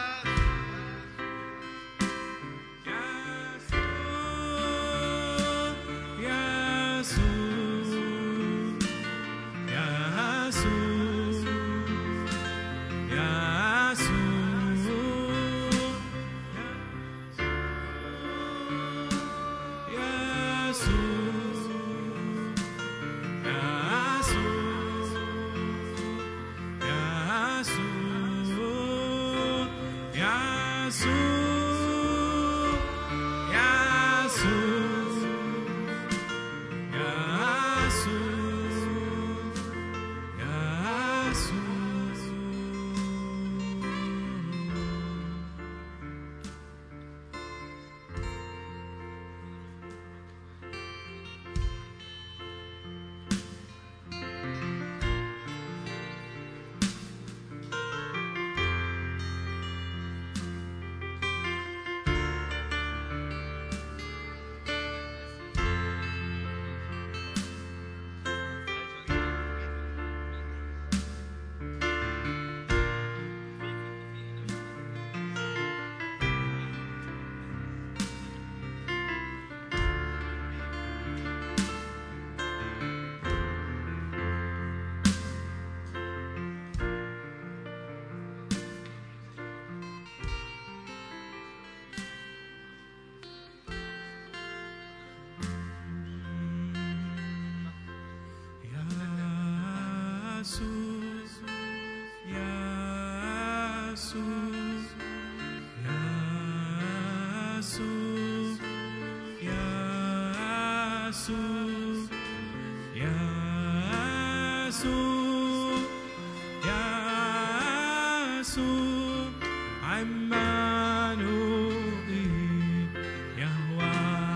عمانوئيل يهوى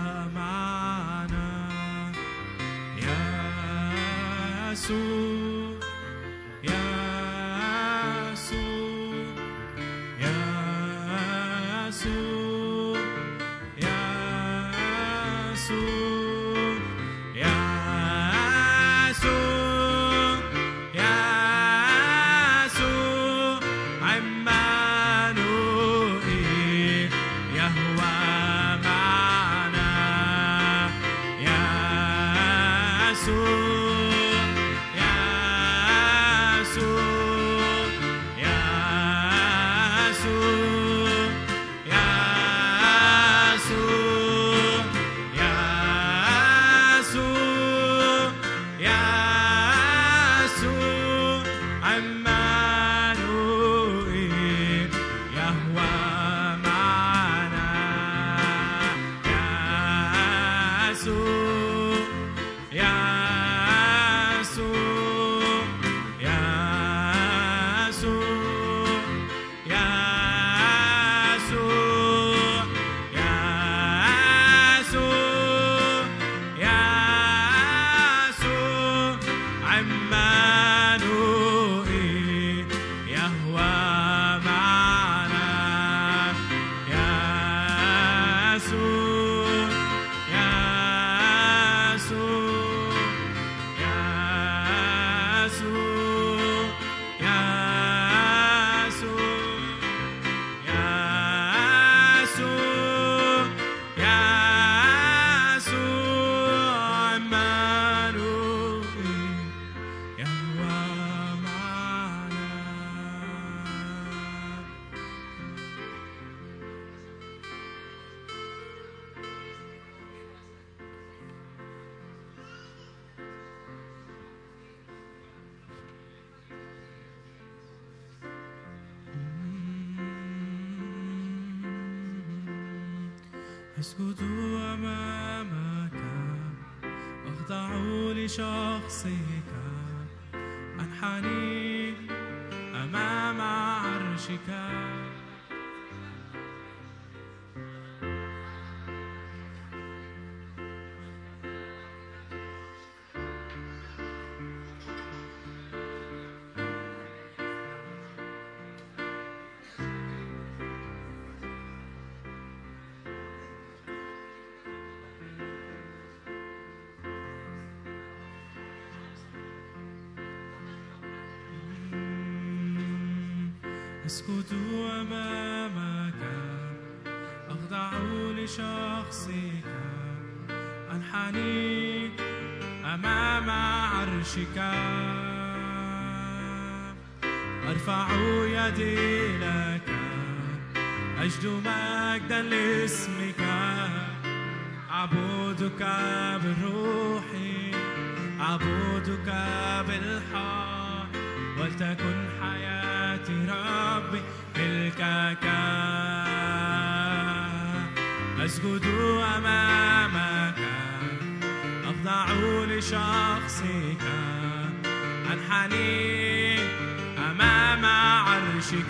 معنا يسوع يسوع يسوع يسوع يسوع يسوع عمانوئيل يهوى معنا يسوع عمانوئيل يهوى معنا يسوع يسوع يسوع يسوع يسوع يسوع عمانوئيل يهوى معنا أسجد أمامك أخضع لشخصك أنحني أمام عرشك أسكت أمامك أخضع لشخصك أنحني أمام عرشك أرفع يدي لك أجد مجدا لاسمك أعبدك بالروح أعبدك بالحق ولتكن حياتي ربي ملكك أسجد أمامك أخضع لشخصك أنحني أمام عرشك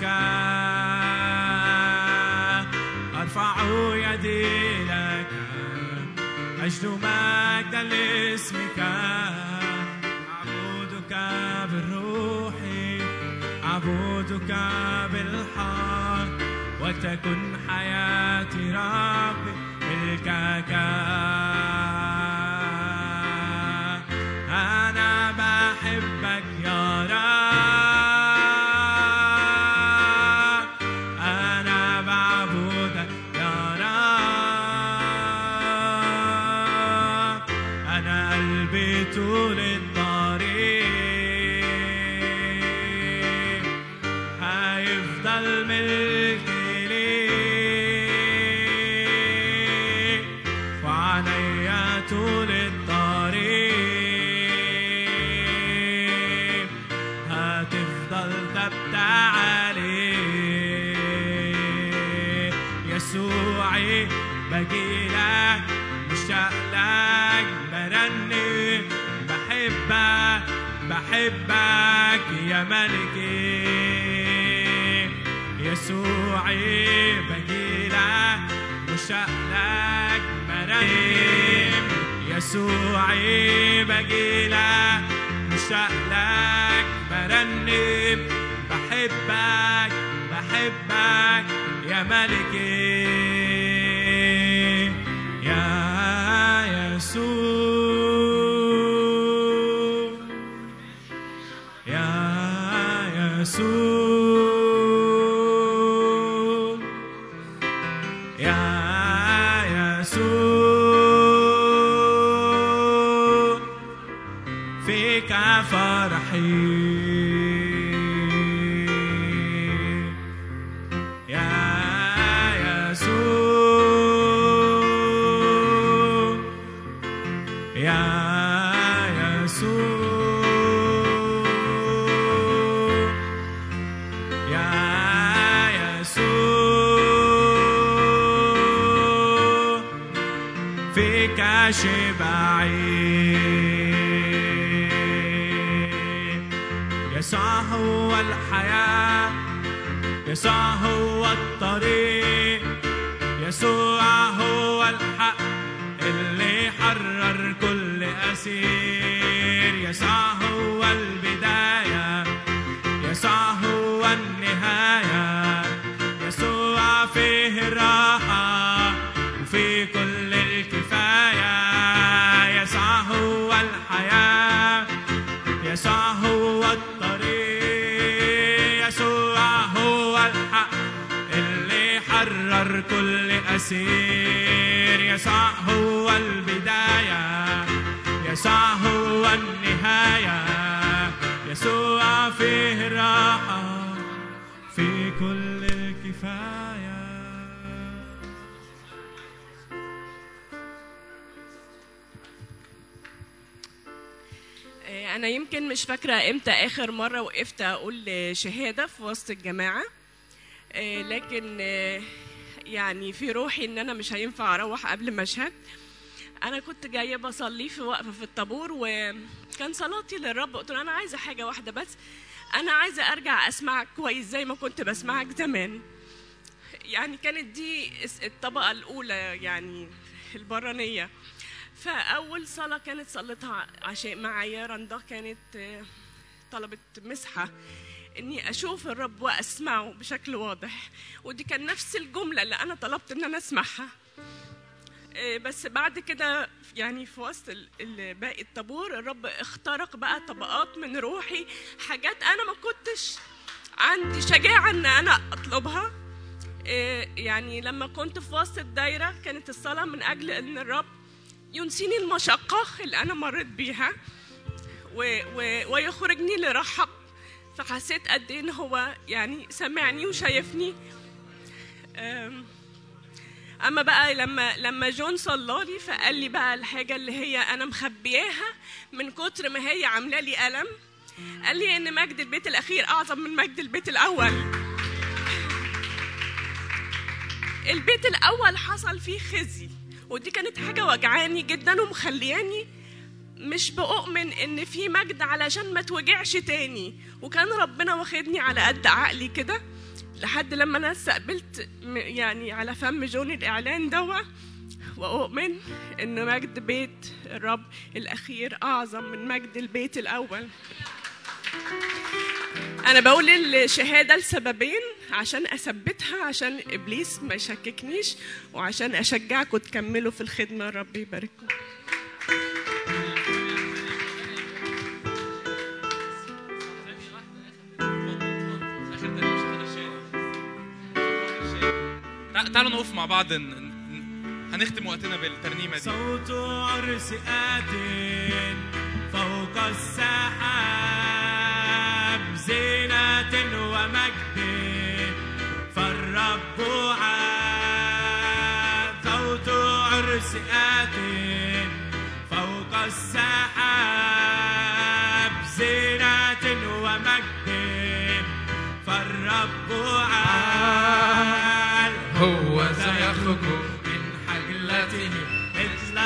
أرفع يدي لك أجد مجدا لاسمك أعبدك بالروح أعبدك بالحق ولتكن حياتي ربي ملكك أنا بحبك يا رب أنا بعبدك يا رب أنا قلبي طول الطريق هيفضل ملكي ليك وعليا طول الطريق هتفضل ثابتة عليه يسوعي بجيلك مشتاق لك برنم بحبك بحبك يا ملكي يسوعي بجيلك مشتاق لك برنم يسوعي بجيلك مشتاق لك برنم بحبك بحبك يا ملكي يا يسوع يا يسوع يا يسوع فيك فرحي يا يسوع يا يسوع يا يسوع فيك شبعي يسوع هو الحياة يسوع هو الطريق يسوع هو الحق اللي حرر كل أسير يسوع هو الكل أسير يسوع هو البداية يسوع هو النهاية يسوع فيه الراحة في كل الكفاية آه، أنا يمكن مش فاكرة إمتى آخر مرة وقفت أقول شهادة في وسط الجماعة آه، لكن آه، يعني في روحي إن أنا مش هينفع أروح قبل ما أشهد أنا كنت جاية بصلي في وقفة في الطابور وكان صلاتي للرب قلت له أنا عايزة حاجة واحدة بس أنا عايزة أرجع أسمعك كويس زي ما كنت بسمعك زمان يعني كانت دي الطبقة الأولى يعني البرانية فأول صلاة كانت صليتها عشان معايا رندا كانت آه، طلبت مسحة إني أشوف الرب وأسمعه بشكل واضح ودي كان نفس الجملة اللي أنا طلبت إن أنا أسمعها آه، بس بعد كده يعني في وسط ال- ال- باقي الطابور الرب اخترق بقى طبقات من روحي حاجات أنا ما كنتش عندي شجاعة إن أنا أطلبها آه، يعني لما كنت في وسط الدايرة كانت الصلاة من أجل إن الرب ينسيني المشقة اللي أنا مريت بيها و... و... ويخرجني لرحب فحسيت قد إيه إن هو يعني سمعني وشايفني أم، أما بقى لما لما جون صلى لي فقال لي بقى الحاجة اللي هي أنا مخبياها من كتر ما هي عاملة لي ألم قال لي إن مجد البيت الأخير أعظم من مجد البيت الأول البيت الأول حصل فيه خزي ودي كانت حاجة وجعاني جدا ومخلياني مش بأؤمن إن في مجد علشان ما توجعش تاني وكان ربنا واخدني على قد عقلي كده لحد لما أنا استقبلت م- يعني على فم جون الإعلان دوا وأؤمن إن مجد بيت الرب الأخير أعظم من مجد البيت الأول أنا بقول الشهادة لسببين عشان أثبتها عشان إبليس ما يشككنيش وعشان أشجعكم تكملوا في الخدمة ربي يبارككم تع- تعالوا نقف مع بعض ن- ن- هنختم وقتنا بالترنيمه دي صوت عرس آت فوق السحاب زينة ومجد فالرب عاد صوت عرس آت فوق السحاب زينة ومجد فالرب عاد هو سيخرج من حجلته مثل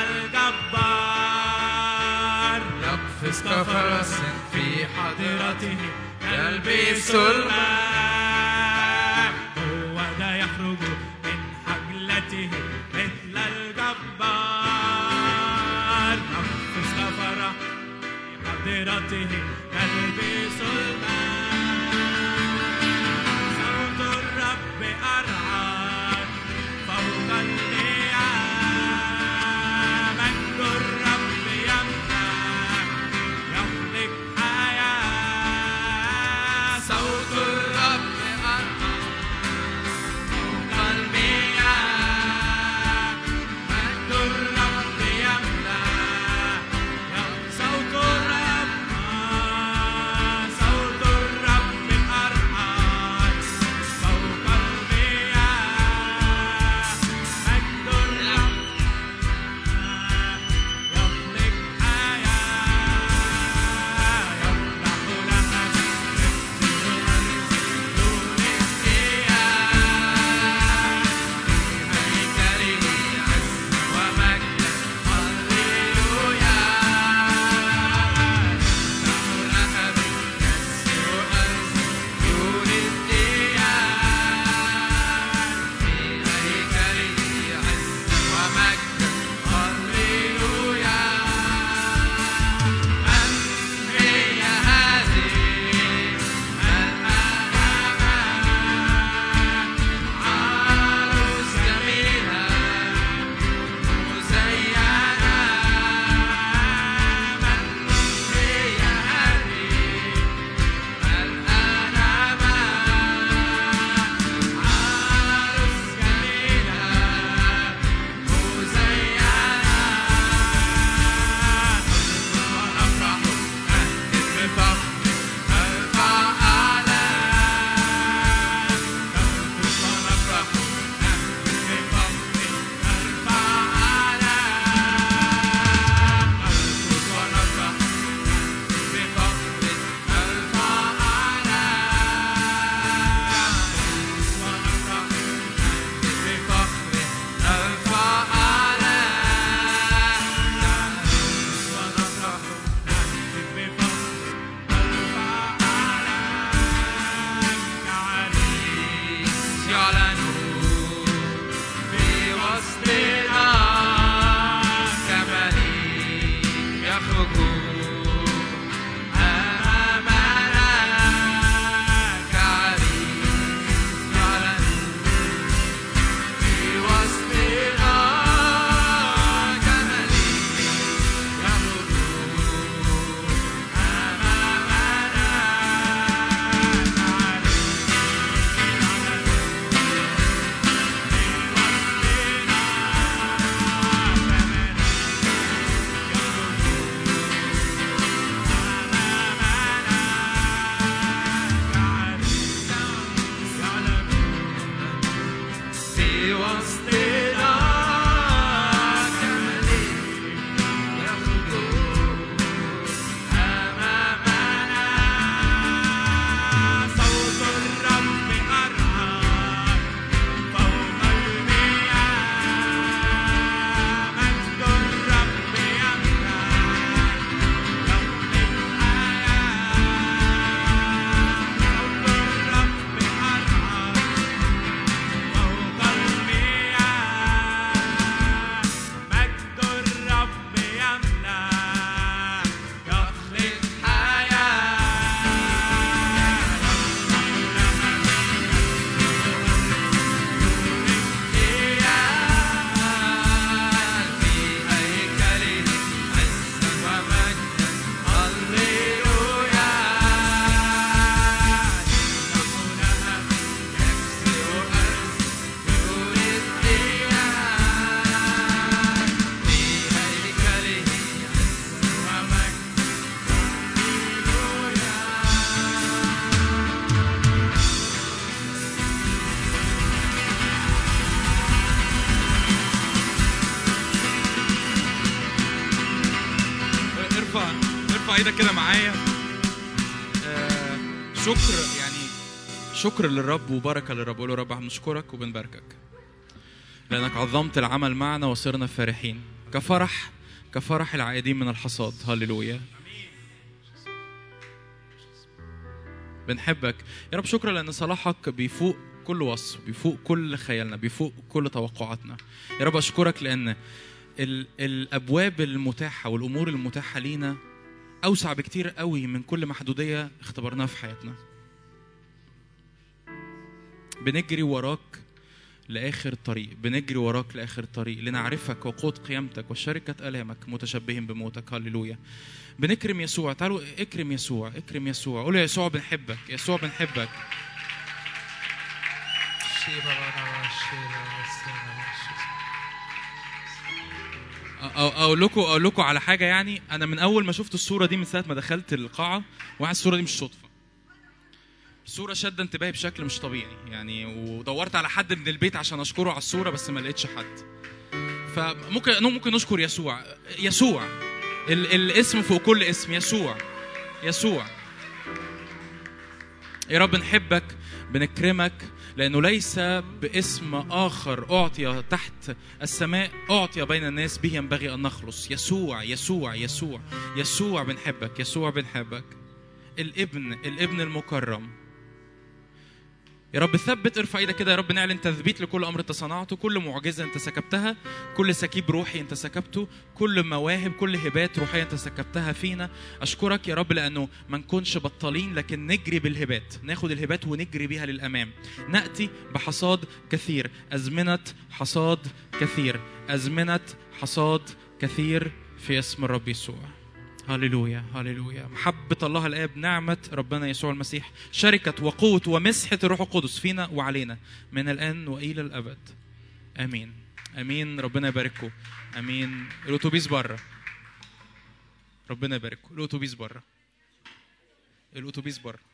الجبار يقفز كفرس في حضرته يلبس يلبس الماء هو ذا يخرج من حجلته مثل الجبار نقص سفرة في حضرته يلبس الماء صوت الرب أرعد فوق المياه مجد الرب يمنع يملك حياة صوت الرب فوق المياه مجد الرب يملأ صوت الرب ايدك كده معايا آه، شكر يعني شكر للرب وبركه للرب قول له رب بنشكرك وبنباركك لانك عظمت العمل معنا وصرنا فرحين كفرح كفرح العائدين من الحصاد هللويا بنحبك يا رب شكرا لان صلاحك بيفوق كل وصف بيفوق كل خيالنا بيفوق كل توقعاتنا يا رب اشكرك لان ال- الابواب المتاحه والامور المتاحه لينا اوسع بكتير قوي من كل محدوديه اختبرناها في حياتنا بنجري وراك لاخر الطريق بنجري وراك لاخر الطريق لنعرفك وقوت قيامتك وشركه الامك متشبهين بموتك هللويا بنكرم يسوع تعالوا اكرم يسوع اكرم يسوع قول يا يسوع بنحبك يسوع بنحبك أو اقول لكم اقول لكم على حاجه يعني انا من اول ما شفت الصوره دي من ساعه ما دخلت القاعه وعن الصوره دي مش صدفه الصوره شد انتباهي بشكل مش طبيعي يعني ودورت على حد من البيت عشان اشكره على الصوره بس ما لقيتش حد فممكن ممكن نشكر يسوع يسوع ال الاسم فوق كل اسم يسوع يسوع يا رب نحبك بنكرمك لأنه ليس باسم آخر أعطي تحت السماء أعطي بين الناس به ينبغي أن نخلص يسوع يسوع يسوع يسوع بنحبك يسوع بنحبك الابن الابن المكرم يا رب ثبت ارفع ايدك كده يا رب نعلن تثبيت لكل امر انت صنعته كل معجزه انت سكبتها كل سكيب روحي انت سكبته كل مواهب كل هبات روحيه انت سكبتها فينا اشكرك يا رب لانه ما نكونش بطالين لكن نجري بالهبات ناخد الهبات ونجري بيها للامام ناتي بحصاد كثير ازمنه حصاد كثير ازمنه حصاد كثير في اسم الرب يسوع هللويا هللويا محبة الله الآب نعمة ربنا يسوع المسيح شركة وقوة ومسحة الروح القدس فينا وعلينا من الآن وإلى الأبد آمين آمين ربنا يبارككم آمين الأتوبيس بره ربنا يبارككم الأتوبيس بره الأتوبيس بره